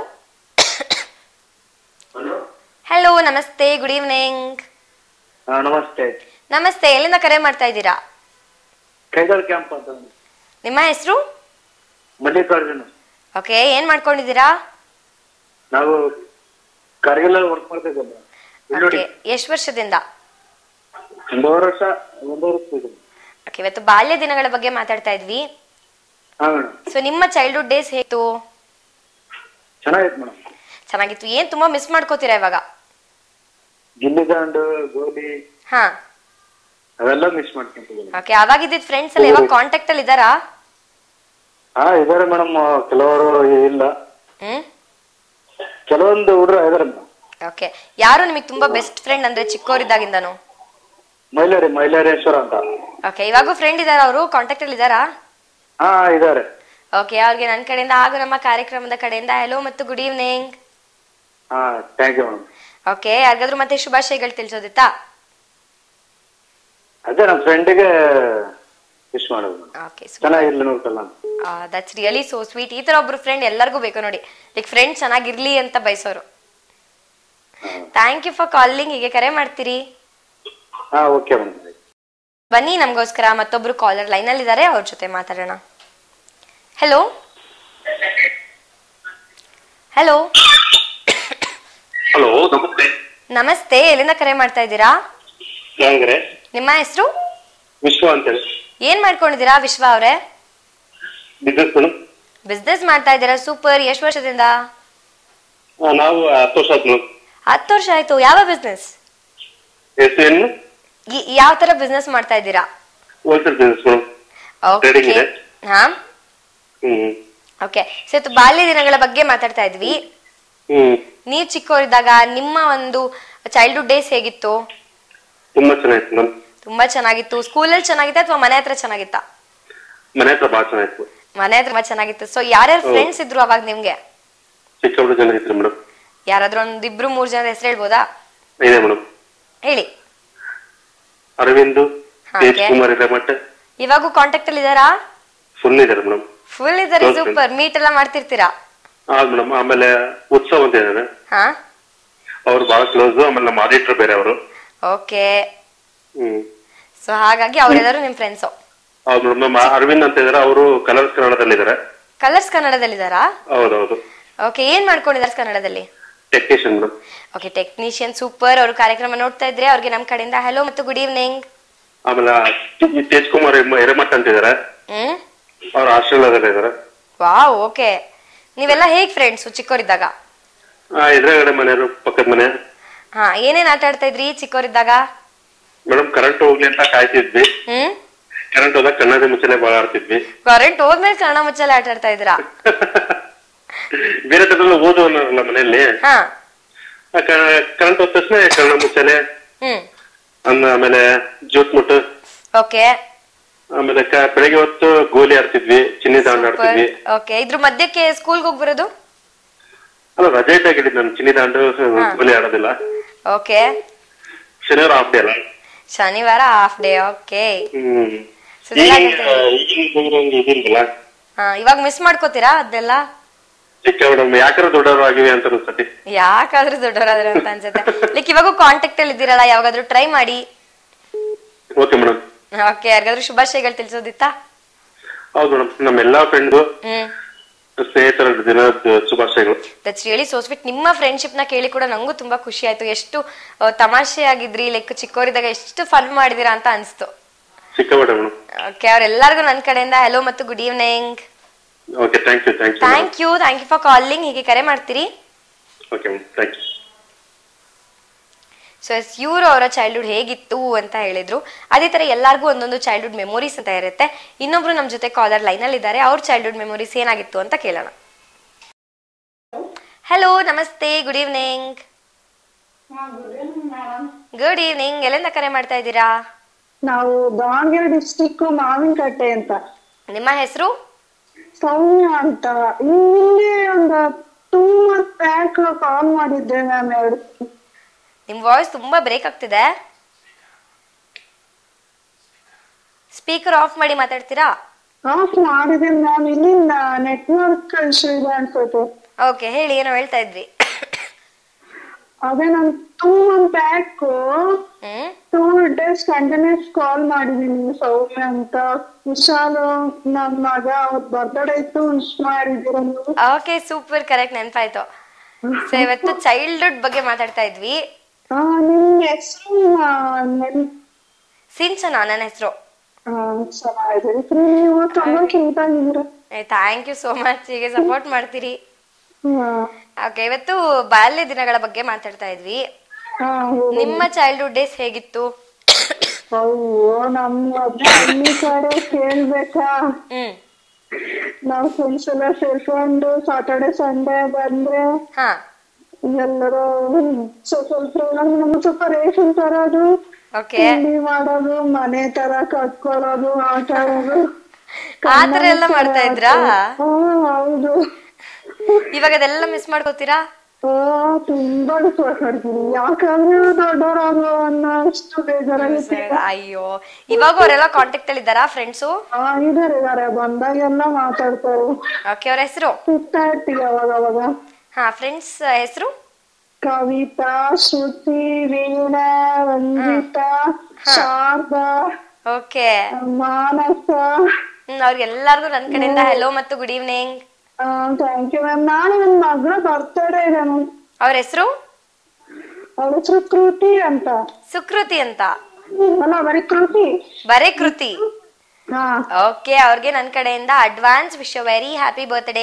ಹಲೋ ನಮಸ್ತೆ ಗುಡ್ ಈವ್ನಿಂಗ್ ನಮಸ್ತೆ ನಮಸ್ತೆ ಎಲ್ಲಿಂದ ಕರೆ ಮಾಡ್ತಾ ಇದ್ದೀರಾ ಕೈಗಾರ್ ಕ್ಯಾಂಪ್ ಅಂತ ನಿಮ್ಮ ಹೆಸರು ಮಲ್ಲಿಕಾರ್ಜುನ ಓಕೆ ಏನ್ ಮಾಡ್ಕೊಂಡಿದ್ದೀರಾ ನಾವು ಕಾರ್ಗಿಲ್ ವರ್ಕ್ ಮಾಡ್ತಿದ್ದಲ್ಲ ಓಕೆ ಎಷ್ಟು ವರ್ಷದಿಂದ ಒಂದೂವರೆ ವರ್ಷ ಒಂದೂವರೆ ವರ್ಷ ಇದೆ. ಓಕೆ ಇವತ್ತು ಬಾಲ್ಯ ದಿನಗಳ ಬಗ್ಗೆ ಮಾತಾಡ್ತಾ ಇದ್ವಿ ಹಾ ಮೇಡಮ್ ಸೊ ನಿಮ್ಮ ಚೈಲ್ಡ್ಹುಡ್ ಡೇಸ್ ಹೇಗಿತ್ತು ಚೆನ್ನಾಗಿತ್ತು ಮೇಡಮ್ ಚೆನ್ನಾಗಿತ್ತು ಏನ್ ತುಂಬಾ ಮಿಸ್ ಮಾಡ್ಕೋತೀರಾ ಇವಾಗ ಗಿಲ್ಲಿ ದಾಂಡು ಗೋಲಿ ಹಾ ಅವೆಲ್ಲ ಮಿಸ್ ಮಾಡ್ಕೊಂತಿದ್ದೀನಿ ಓಕೆ ಅವಾಗಿದ್ದ ಫ್ರೆಂಡ್ಸ್ ಎಲ್ಲ ಇವಾಗ ಕಾಂಟ್ಯಾಕ್ಟ್ ಅಲ್ಲಿ ಇದಾರಾ ಹಾ ಇದಾರೆ ಮೇಡಮ್ ಕೆಲವರು ಇಲ್ಲ ಹ್ಮ್ ಕೆಲವೊಂದು ಹುಡುಗರು ಇದಾರೆ ಮೇಡಮ್ ಓಕೆ ಯಾರು ನಿಮಗೆ ತುಂಬಾ ಬೆಸ್ಟ್ ಫ್ರೆಂಡ್ ಅಂದ್ರೆ ಚಿಕ್ಕವರಿದ್ದಾಗಿಂದನು ಮೈಲಾರಿ ಮೈಲಾರೇಶ್ವರ ಅಂತ ಓಕೆ ಇವಾಗೂ ಫ್ರೆಂಡ್ ಇದಾರ ಅವರು ಕಾಂಟ್ಯಾಕ್ಟ್ ಅಲ್ಲಿ ಇದಾರಾ ಹಾ ಇದಾರೆ ಓಕೆ ಅವ್ರಿಗೆ ನನ್ನ ಕಡೆಯಿಂದ ಹಾಗೂ ನಮ್ಮ ಕಾರ್ಯಕ್ರಮದ ಕಡೆಯಿಂದ ಹಲೋ ಮತ್ತು ಗುಡ್ ಈವ್ನಿಂಗ್ ಹಾ ಥ್ಯಾಂಕ್ ಯು ಮೇಡಮ್ ಓಕೆ ಯಾರಿಗಾದ್ರೂ ಮತ್ತೆ ಶುಭಾಶಯಗಳು ತಿಳಿಸೋದಿತ್ತಾ ಅದೇ ನಮ್ಮ ಫ್ರೆಂಡಿಗೆ ವಿಶ್ ಮಾಡೋದು ಮೇಡಮ್ ಓಕೆ ಚೆನ್ನಾಗಿರ್ಲಿ ನೋಡ್ಕಲ್ಲ ಅಂತ ದಟ್ಸ್ ರಿಯಲಿ ಸೋ ಸ್ವೀಟ್ ಈ ತರ ಒಬ್ರು ಫ್ರೆಂಡ್ ಎಲ್ಲರಿಗೂ ಬೇಕು ನೋಡಿ ಲೈಕ್ ಫ್ರೆಂಡ್ ಚೆನ್ನಾಗಿರ್ಲಿ ಅಂತ ಬಯಸೋರು ಥ್ಯಾಂಕ್ ಯು ಫಾರ್ ಕಾಲಿಂಗ್ ಹೀಗೆ ಕರೆ ಮಾಡ್ತೀರಿ ಹಾ ಓಕೆ ಮೇಡಮ್ ಬನ್ನಿ ನಮಗೋಸ್ಕರ ಮತ್ತೊಬ್ರು ಕಾಲರ್ ಲೈನ್ ಅಲ್ಲಿ ಇದ್ದಾರೆ ಅವ್ರ ಜೊತೆ ಮಾತಾಡೋಣ ಹಲೋ ಹಲೋ ಹಲೋ ನಮಸ್ತೆ ನಮಸ್ತೆ ಎಲ್ಲಿಂದ ಕರೆ ಮಾಡ್ತಾ ಇದ್ದೀರಾ ಯಾಂಗ್ರೆ ನಿಮ್ಮ ಹೆಸರು ವಿಶ್ವ ಅಂತೇಳಿ ಏನ್ ಮಾಡ್ಕೊಂಡಿದ್ದೀರಾ ವಿಶ್ವ ಅವರೇ ಬಿಸ್ನೆಸ್ ಮೇಡಮ್ ಬಿಸ್ನೆಸ್ ಮಾಡ್ತಾ ಇದ್ದೀರಾ ಸೂಪರ್ ಎಷ್ಟು ವರ್ಷದಿಂದ ನಾವು ಹತ್ತು ವರ್ಷ ಆಯ್ತು ಮೇಡಮ್ ಹತ್ತು ವರ್ಷ ಆಯ್ತು ಯಾವ ಬಿಸ್ನೆಸ್ ಹೆಸರು ಏನು ಯಾವ ತರ ಬಿಸ್ನೆಸ್ ಮಾಡ್ತಾ ಇದ್ದೀರಾ wholesale business madam Trading okay ಇದೆ. ಹಾ ಹ್ಮ್ ಓಕೆ ಸೊ ಇವತ್ತು ಬಾಲ್ಯ ದಿನಗಳ ಬಗ್ಗೆ ಮಾತಾಡ್ತಾ ಇದ್ವಿ ಹ್ಮ್ ನೀವ್ ಚಿಕ್ಕವರಿದ್ದಾಗ ನಿಮ್ಮ ಒಂದು ಚೈಲ್ಡ್ಹುಡ್ ಡೇಸ್ ಹೇಗಿತ್ತು ತುಂಬಾ ಚೆನ್ನಾಗಿತ್ತು ಮೇಡಮ್ ತುಂಬಾ ಚೆನ್ನಾಗಿತ್ತು ಸ್ಕೂಲಲ್ಲಿ ಚೆನ್ನಾಗಿತ್ತ ಅಥವಾ ಮನೆ ಹತ್ರ ಚೆನ್ನಾಗಿತ್ತಾ ಮನೆ ಹತ್ರ ಭಾಳ ಚೆನ್ನಾಗಿತ್ತು ಮನೆ ಹತ್ರ ತುಂಬಾ ಚೆನ್ನಾಗಿತ್ತು ಸೊ ಯಾರ್ಯಾರು ಫ್ರೆಂಡ್ಸ್ ಇದ್ರು ಅವಾಗ ನಿಮ್ಗೆ ಚಿಕ್ಕ ಹುಡುಗ ಚೆನ್ನಾಗಿತ್ತು ಮೇಡಮ್ ಯಾರಾದ್ರೂ ಒಂದ್ ಇಬ್ರು ಮೂರ್ ಜನ ಹೆಸರು ಹೇಳ್ಬೋದಾ ಇದೆ ಮೇಡಮ್ ಹೇಳಿ ಅರವಿಂದ್ ಹಾ, ತೇಜ್ okay. ಕುಮಾರ್ ಇದೆ ಮತ್ತೆ ಇವಾಗೂ ಕಾಂಟ್ಯಾಕ್ಟ್ ಅಲ್ಲಿ ಇದಾರಾ ಫುಲ್ ಇದಾರೆ ಮೇಡಮ್ ಫುಲ್ ಇದಾರೆ Close ಸೂಪರ್ ಮೀಟ್ ಎಲ್ಲ ಮಾಡ್ತಿರ್ತೀರಾ ಹೌದು ಮೇಡಮ್ ಆಮೇಲೆ ಉತ್ಸವ್ ಅಂತ ಇದ್ದಾರೆ ಹಾ ಅವ್ರು ಬಹಳ ಕ್ಲೋಸ್ ಆಮೇಲೆ ನಮ್ಮ ಆಡಿಟರ್ ಬೇರೆ ಅವರು ಓಕೆ ಹ್ಮ್ ಸೊ ಹಾಗಾಗಿ ಅವರೆಲ್ಲರೂ ನಿಮ್ ಫ್ರೆಂಡ್ಸು ಹೌದು ಮೇಡಮ್ ನಮ್ಮ ಅರವಿಂದ್ ಅಂತ ಇದಾರೆ ಅವರು ಕಲರ್ಸ್ ಕನ್ನಡದಲ್ಲಿ ಇದಾರೆ ಕಲರ್ಸ್ ಕನ್ನಡದಲ್ಲಿ ಇದಾರಾ ಹೌದೌದು ಓಕೆ ಏನ್ ಮಾಡ್ಕೊಂಡಿದ್ದಾರೆ ಕನ್ನಡದಲ್ಲಿ technician madam okay technician super ಅವ್ರ ಕಾರ್ಯಕ್ರಮ ನೋಡ್ತಾ ಇದ್ರೆ ಅವ್ರಿಗೆ ನಮ್ ಕಡೆಯಿಂದ ಹಲೋ ಮತ್ತು ಗುಡ್ ಈವ್ನಿಂಗ್ ಆಮೇಲೆ ಈ ತೇಜ್ ಕುಮಾರ್ ಎಮ್ಮ- ಹಿರೇಮಠ ಅಂತ ಇದಾರೆ ಹ್ಮ್ ಅವ್ರು ಆಸ್ಟ್ರೇಲಿಯಾದಲ್ಲಿ ಇದಾರೆ ವಾವ್ ಓಕೆ ನೀವೆಲ್ಲ ಹೇಗ್ ಫ್ರೆಂಡ್ಸು ಚಿಕ್ಕವರಿದ್ದಾಗ ಆ, ಎದುರುಗಡೆ ಮನೆಯವರು ಪಕ್ಕದ ಮನೆ ಹಾ ಏನೇನ್ ಆಟ ಆಡ್ತಾ ಇದ್ರಿ ಚಿಕ್ಕವರಿದ್ದಾಗ ಮೇಡಮ್ ಕರೆಂಟ್ ಹೋಗ್ಲಿ ಅಂತ ಕಾಯ್ತಿದ್ವಿ ಹ್ಮ್ ಕರೆಂಟ್ ಹೋದಾಗ ಕಣ್ಣಾದಿ ಮುಚ್ಚಲೆ ಬಾಳ ಆಡ್ತಿದ್ವಿ ಕರೆಂಟ್ ಹೋದ್ಮೇಲೆ ಕನ್ನಡ ಮುಚ್ಚಲ್ಲ ಆಟ ಆಡ್ತಾ ಇದ್ರಾ ಬೇರೆ ತರ ಓದು ಅನ್ನೋರಲ್ಲ ಮನೆಯಲ್ಲಿ ಹಾ ಕರೆಂಟ್ ಹೋದ ತಕ್ಷಣ ಕನ್ನಡ ಮುಚ್ಚಲೆ ಹ್ಮ್ ಅನ್ನ ಆಮೇಲೆ ಜೂಟ್ ಮುಟ್ಟು ಓಕೆ ಆಮೇಲೆ ಕ- ಬೆಳಿಗ್ಗೆ ಹೊತ್ತು ಗೋಲಿ ಆಡ್ತಿದ್ವಿ ಚಿನ್ನಿ ದಾಂಡ್ ಆಡ್ತಿದ್ವಿ ಓಕೆ ಇದ್ರ ಮಧ್ಯಕ್ಕೆ ಸ್ಕೂಲ್ಗೆ ಹೋಗಿ ಬರೋದು ಅಲ್ಲ ರಜೆ ಇದ್ದಾಗಿದ್ದು ನಾನು ಚಿನ್ನಿ ದಾಂಡು ಗೋಲಿ ಆಡೋದಿಲ್ಲ ಓಕೆ ಶನಿವಾರ ಹಾಫ್ ಡೇ ಅಲ್ಲ ಶನಿವಾರ half day okay hmm So, ಇದೆಲ್ಲ ಈಗಿನ ಈಗಿನ ಹುಡುಗರಂಗೆ ಇದಿಲ್ವಲ್ಲ ಹಾ ಇವಾಗ ಮಿಸ್ ಮಾಡ್ಕೋತೀರಾ ಅದನ್ನೆಲ್ಲ ಚಿಕ್ಕ ಮೇಡಮ್ ಯಾಕಂದ್ರೆ ದೊಡ್ಡವರಾಗಿವೆ ಅಂತ ಅನ್ಸತಿ ಯಾಕಾದ್ರೂ ದೊಡ್ಡವರಾದ್ರೆ ಅಂತ ಅನ್ಸುತ್ತೆ ಲೈಕ್ ಇವಾಗೂ ಕಾಂಟ್ಯಾಕ್ಟ್ ಅಲ್ಲಿ ಇದ್ದೀರಲ್ಲ ಯಾವಾಗಾದ್ರೂ ಟ್ರೈ ಮಾಡಿ ಓಕೆ ಮೇಡಮ್ ಓಕೆ ಯಾರಿಗಾದ್ರೂ ಶುಭಾಶಯಗಳು ತಿಳಿಸೋದಿತ್ತಾ ಹೌದು ಮೇಡಮ್ ನಮ್ಮ ಎಲ್ಲಾ ಫ್ರೆಂಡ್ಸ್ ಹ್ಮ್ ಸ್ನೇಹಿತರ ದಿನದ ಶುಭಾಶಯಗಳು ದಟ್ಸ್ ರಿಯಲಿ ಸೋ ಸ್ವೀಟ್ ನಿಮ್ಮ ಫ್ರೆಂಡ್ಶಿಪ್ ನ ಕೇಳಿ ಕೂಡ ನಂಗೂ ತುಂಬಾ ಖುಷಿ ಆಯ್ತು ಎಷ್ಟು ಆ, ತಮಾಷೆ ಆಗಿದ್ರಿ ಲೈಕ್ ಚಿಕ್ಕವರಿದ್ದಾಗ ಎಷ್ಟು ಫನ್ ಮಾಡಿದಿರಾ ಅಂತ ಅನ್ಸ್ತು ಚಿಕ್ಕ ಮೇಡಮ್ ಓಕೆ ಅವ್ರೆಲ್ಲರಿಗೂ ನನ್ನ ಕಡೆಯಿಂದ ಹೆಲೋ ಮತ್ತು good evening okay thank you thank you thank you thank you for calling ಹೀಗೆ ಕರೆ ಮಾಡ್ತೀರಿ okay madam thank you so yes ಇವರು ಅವರ ಚೈಲ್ಡ್ಹುಡ್ ಹೇಗಿತ್ತು ಅಂತ ಹೇಳಿದ್ರು ಅದೇ ತರ ಎಲ್ಲರಿಗೂ ಒಂದೊಂದು ಚೈಲ್ಡ್ಹುಡ್ ಮೆಮೊರೀಸ್ ಅಂತ ಇರುತ್ತೆ ಇನ್ನೊಬ್ರು ನಮ್ಮ ಜೊತೆ ಕಾಲರ್ ಲೈನಲ್ಲಿ ಇದ್ದಾರೆ ಅವ್ರ ಚೈಲ್ಡ್ಹುಡ್ ಮೆಮೊರೀಸ್ ಏನಾಗಿತ್ತು ಅಂತ ಕೇಳೋಣ ಹಲೋ ನಮಸ್ತೆ ಗುಡ್ ಈವ್ನಿಂಗ್ ಗುಡ್ ಈವ್ನಿಂಗ್ ಎಲ್ಲಿಂದ ಕರೆ ಮಾಡ್ತಾ ಇದ್ದೀರಾ ನಾವು ದಾವಣಗೆರೆ ಡಿಸ್ಟಿಕ್ ಮಾವಿನಕಟ್ಟೆ ಅಂತ ನಿಮ್ಮ ಹೆಸರು ಸೌಮ್ಯ ಅಂತ ಇಲ್ಲಿ ಒಂದು ಟೂ ಮಂತ್ ಬ್ಯಾಕ್ ಕಾಲ್ ಮಾಡಿದ್ದೆ ಮ್ಯಾಮ್ ಎರಡು ನಿಮ್ ವಾಯ್ಸ್ ತುಂಬಾ ಬ್ರೇಕ್ ಆಗ್ತಿದೆ ಸ್ಪೀಕರ್ ಆಫ್ ಮಾಡಿ ಮಾತಾಡ್ತೀರಾ ಆಫ್ ಮಾಡಿದ್ದೀನಿ ಮ್ಯಾಮ್ ಇಲ್ಲಿಂದ ನೆಟ್ವರ್ಕ್ ಇಶ್ಯೂ ಇದೆ ಅನ್ಸುತ್ತೆ ಓಕೆ ಹೇಳಿ ಏನೋ ಹೇಳ್ತಾ ಇದ್ರಿ ಅದೇ ನಾನು two month back hmm two days continues call ಮಾಡಿದೀನಿ ಸೌಮ್ಯ ಅಂತ ವಿಶಾಲ್ ನನ್ ಮಗ ಅವ್ರ ಬರ್ತ್ಡೇ ಇತ್ತು ವಿಶ್ ಮಾಡಿದ್ದೀರ ನೀವು ಓಕೆ ಸೂಪರ್ ಕರೆಕ್ಟ್ ನೆನಪಾಯ್ತು ಸೊ ಇವತ್ತು ಚೈಲ್ಡ್ಹುಡ್ ಬಗ್ಗೆ ಮಾತಾಡ್ತಾ ಇದ್ವಿ ಆ, ನಿಮ್ ಹೆಸರು ನೆನ್ ಸಿಂಚನ ನನ್ನ ಹೆಸರು ಆ, ಚೆನ್ನಾಗಿದೆ ನೀವು ತುಂಬಾ ಕ್ಯೂಟ್ ಆಗಿದ್ದೀರ ಥ್ಯಾಂಕ್ ಯು ಸೋ ಮಚ್ ಹೀಗೆ ಸಪೋರ್ಟ್ ಮಾಡ್ತೀರಿ ಹಾ ಓಕೆ ಇವತ್ತು ಬಾಲ್ಯ ದಿನಗಳ ಬಗ್ಗೆ ಮಾತಾಡ್ತಾ ಇದ್ವಿ ಹಾ ಹೇಳಿ. ನಿಮ್ಮ ಚೈಲ್ಡ್ಹುಡ್ ಡೇಸ್ ಹೇಗಿತ್ತು ಅಯ್ಯೋ ನಮ್ಮ ಹಳ್ಳಿ ಕಡೆ ಕೇಳ್ಬೇಕಾ ಹ್ಮ್ ನಾವ್ ಫ್ರೆಂಡ್ಸ್ ಎಲ್ಲ ಸೇರ್ಕೊಂಡು ಸಾಟರ್ಡೆ ಸಂಡೇ ಬಂದ್ರೆ ಹಾ ಎಲ್ಲರೂ ಸ್ವಲ್ಪ ಸ್ವಲ್ಪ ನಮ್ಗೆ ಸ್ವಲ್ಪ ರೇಷನ್ ತರೋದು ಓಕೆ ತಿಂಡಿ ಮಾಡೋದು ಮನೆ ತರ ಕಟ್ಕೊಳ್ಳೋದು ಆಟ ಆಡೋದು ಆ ತರ ಎಲ್ಲ ಮಾಡ್ತಾ ಇದ್ರಾ ಹ್ಮ್ ಹೌದು ಇವಾಗ ಅದೆಲ್ಲ ಮಿಸ್ ಮಾಡ್ಕೋತೀರಾ ಆ, ತುಂಬಾ ಮಾಡ್ತೀನಿ ಯಾಕಂದ್ರೆ ದೊಡ್ಡವರಾಗೋ ಅನ್ನೋ ಅಷ್ಟು ಬೇಜಾರಾಗುತ್ತೆ ಅಯ್ಯೋ ಇವಾಗ ಅವರೆಲ್ಲ ಕಾಂಟ್ಯಾಕ್ಟ್ ಅಲ್ಲಿ ಇದ್ದಾರಾ ಫ್ರೆಂಡ್ಸು ಆ ಇದಾರೆ ಇದಾರೆ ಬಂದಾಗೆಲ್ಲ ಮಾತಾಡ್ತಾರೆ ಓಕೆ ಅವ್ರ ಹೆಸರು ಸಿಗ್ತಾ ಇರ್ತೀವಿ ಅವಾಗ ಅವಾಗ ಹಾ ಫ್ರೆಂಡ್ಸ್ ಹೆಸರು ಕವಿತಾ ಶ್ರುತಿ ವೀಣಾ ರಂಜಿತಾ ಶಾರದಾ ಓಕೆ ಮಾನಸ ಹ್ಮ್ ಅವ್ರಿಗೆಲ್ಲರಿಗೂ ನನ್ನ ಕಡೆಯಿಂದ ಹೆಲೋ ಮತ್ತು good evening thank you ma'am ನಾಳೆ ನನ್ನ ಮಗಳ ಬರ್ತಡೇ ಇದೆ ಮ್ಯಾಮ್ ಅವ್ರ ಹೆಸರು ಅವಳ ಹೆಸರು ಕೃತಿ ಅಂತ ಸುಕೃತಿ ಅಂತ ಅಲ್ಲ ಬರೀ ಕೃತಿ ಬರೇ ಕೃತಿ ಹಾ ಓಕೆ ಅವ್ರಿಗೆ ನನ್ನ ಕಡೆಯಿಂದ advance wish very happy birthday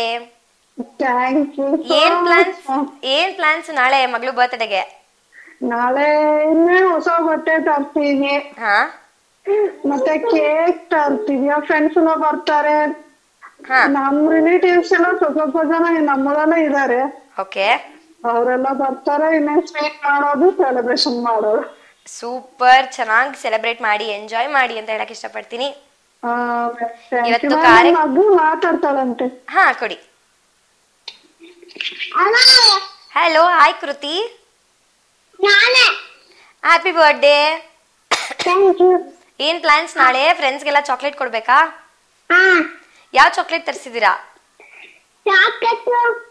thank you ಏನ್ ಪ್ಲಾನ್ಸ್ ಏನ್ ಪ್ಲಾನ್ಸ್ ನಾಳೆ ಮಗಳು ಬರ್ತ್ಡೇಗೆ ನಾಳೆ ಇನ್ನೇ ಹೊಸ ಬಟ್ಟೆ ತರ್ತೀವಿ ಹಾ ಮತ್ತೆ ಕೇಕ್ ತರ್ತೀವಿ ಫ್ರೆಂಡ್ಸ್ ಎಲ್ಲ ಬರ್ತಾರೆ ಹಾ ನಮ್ ರಿಲೇಟಿವ್ಸ್ ಎಲ್ಲ ಸ್ವಲ್ಪ ಸ್ವಲ್ಪ ಜನ ನಮ್ಮದೆಲ್ಲ ಇದಾರೆ ಓಕೆ ಅವರೆಲ್ಲ ಬರ್ತಾರೆ ಇನ್ನೇ ಸ್ವೀಟ್ ಮಾಡೋದು ಸೆಲೆಬ್ರೇಷನ್ ಮಾಡೋದು ಸೂಪರ್ ಚೆನ್ನಾಗಿ ಸೆಲೆಬ್ರೇಟ್ ಮಾಡಿ ಎಂಜಾಯ್ ಮಾಡಿ ಅಂತ ಹೇಳಕ್ ಇಷ್ಟಪಡ್ತೀನಿ ಆ, thank you. ಇವತ್ತು ma'am, ಕಾರ್ಯ- ನನ್ ಮಗು ಮಾತಾಡ್ತಾಳಂತೆ ಹಾ ಕೊಡಿ ಹಲೋ ಹಾಯ್ ಕೃತಿ ನಾನೇ ಹ್ಯಾಪಿ ಬರ್ಡೇ ಥ್ಯಾಂಕ್ ಯು ಏನ್ ಪ್ಲಾನ್ಸ್ ನಾಳೆ ಫ್ರೆಂಡ್ಸ್ಗೆಲ್ಲ ಚಾಕ್ಲೇಟ್ ಕೊಡ್ಬೇಕಾ ಹಾ ಯಾವ ಚಾಕ್ಲೇಟ್ ತರಿಸಿದೀರಾ ಚಾಕ್ಲೇಟ್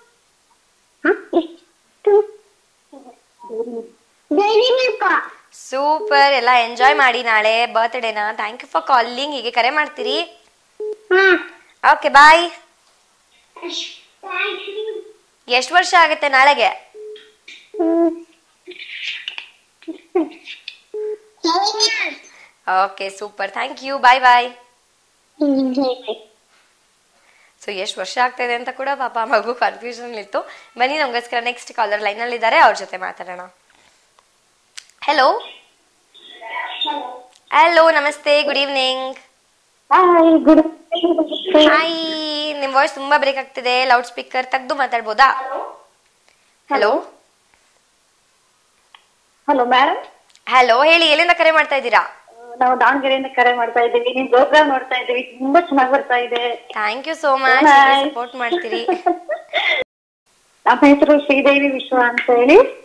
ಡೈರಿ ಮಿಲ್ಕ್ ಸೂಪರ್ ಎಲ್ಲ ಎಂಜಾಯ್ ಮಾಡಿ ನಾಳೆ ಬರ್ತ್ಡೇನ ಥ್ಯಾಂಕ್ ಯು ಫಾರ್ ಕಾಲಿಂಗ್ ಹೀಗೆ ಕರೆ ಮಾಡ್ತೀರಿ ಹಾ ಓಕೆ ಬಾಯ್ ಥ್ಯಾಂಕ್ ಯು ಎಷ್ಟು ವರ್ಷ ಆಗುತ್ತೆ ನಾಳೆಗೆ okay super thank you bye bye so ಎಷ್ಟು ವರ್ಷ ಆಗ್ತಾ ಇದೆ ಅಂತ ಕೂಡ ಪಾಪ ಮಗು ಕನ್ಫ್ಯೂಷನ್ ಇತ್ತು ಬನ್ನಿ ನಮಗೋಸ್ಕರ ನೆಕ್ಸ್ಟ್ ಕಾಲರ್ ಲೈನಲ್ಲಿ ಇದ್ದಾರೆ ಅವ್ರ ಜೊತೆ ಮಾತಾಡೋಣ ಹೆಲೋ ಹಲೋ ನಮಸ್ತೆ ಗುಡ್ ಈವ್ನಿಂಗ್ ಗುಡ್ ಹಾಯ್ ನಿಮ್ ವಾಯ್ಸ್ ತುಂಬಾ ಬ್ರೇಕ್ ಆಗ್ತಿದೆ ಲೌಡ್ ಸ್ಪೀಕರ್ ತೆಗ್ದು ಮಾತಾಡ್ಬೋದಾ ಹಲೋ ಹಲೋ ಮೇಡಮ್ ಹಲೋ ಹೇಳಿ ಎಲ್ಲಿಂದ ಕರೆ ಮಾಡ್ತಾ ಇದ್ದೀರಾ ನಾವು ದಾವಣಗೆರೆಯಿಂದ ಕರೆ ಮಾಡ್ತಾ ಇದ್ದೀವಿ ನಿಮ್ ಪ್ರೋಗ್ರಾಮ್ ನೋಡ್ತಾ ಇದ್ದೀವಿ ತುಂಬಾ ಚೆನ್ನಾಗಿ ಬರ್ತಾ ಇದೆ thank you so much Bye. Support ಮಾಡ್ತೀರಿ ನಮ್ಮ ಹೆಸರು ಶ್ರೀದೇವಿ ವಿಶ್ವ ಅಂತ ಹೇಳಿ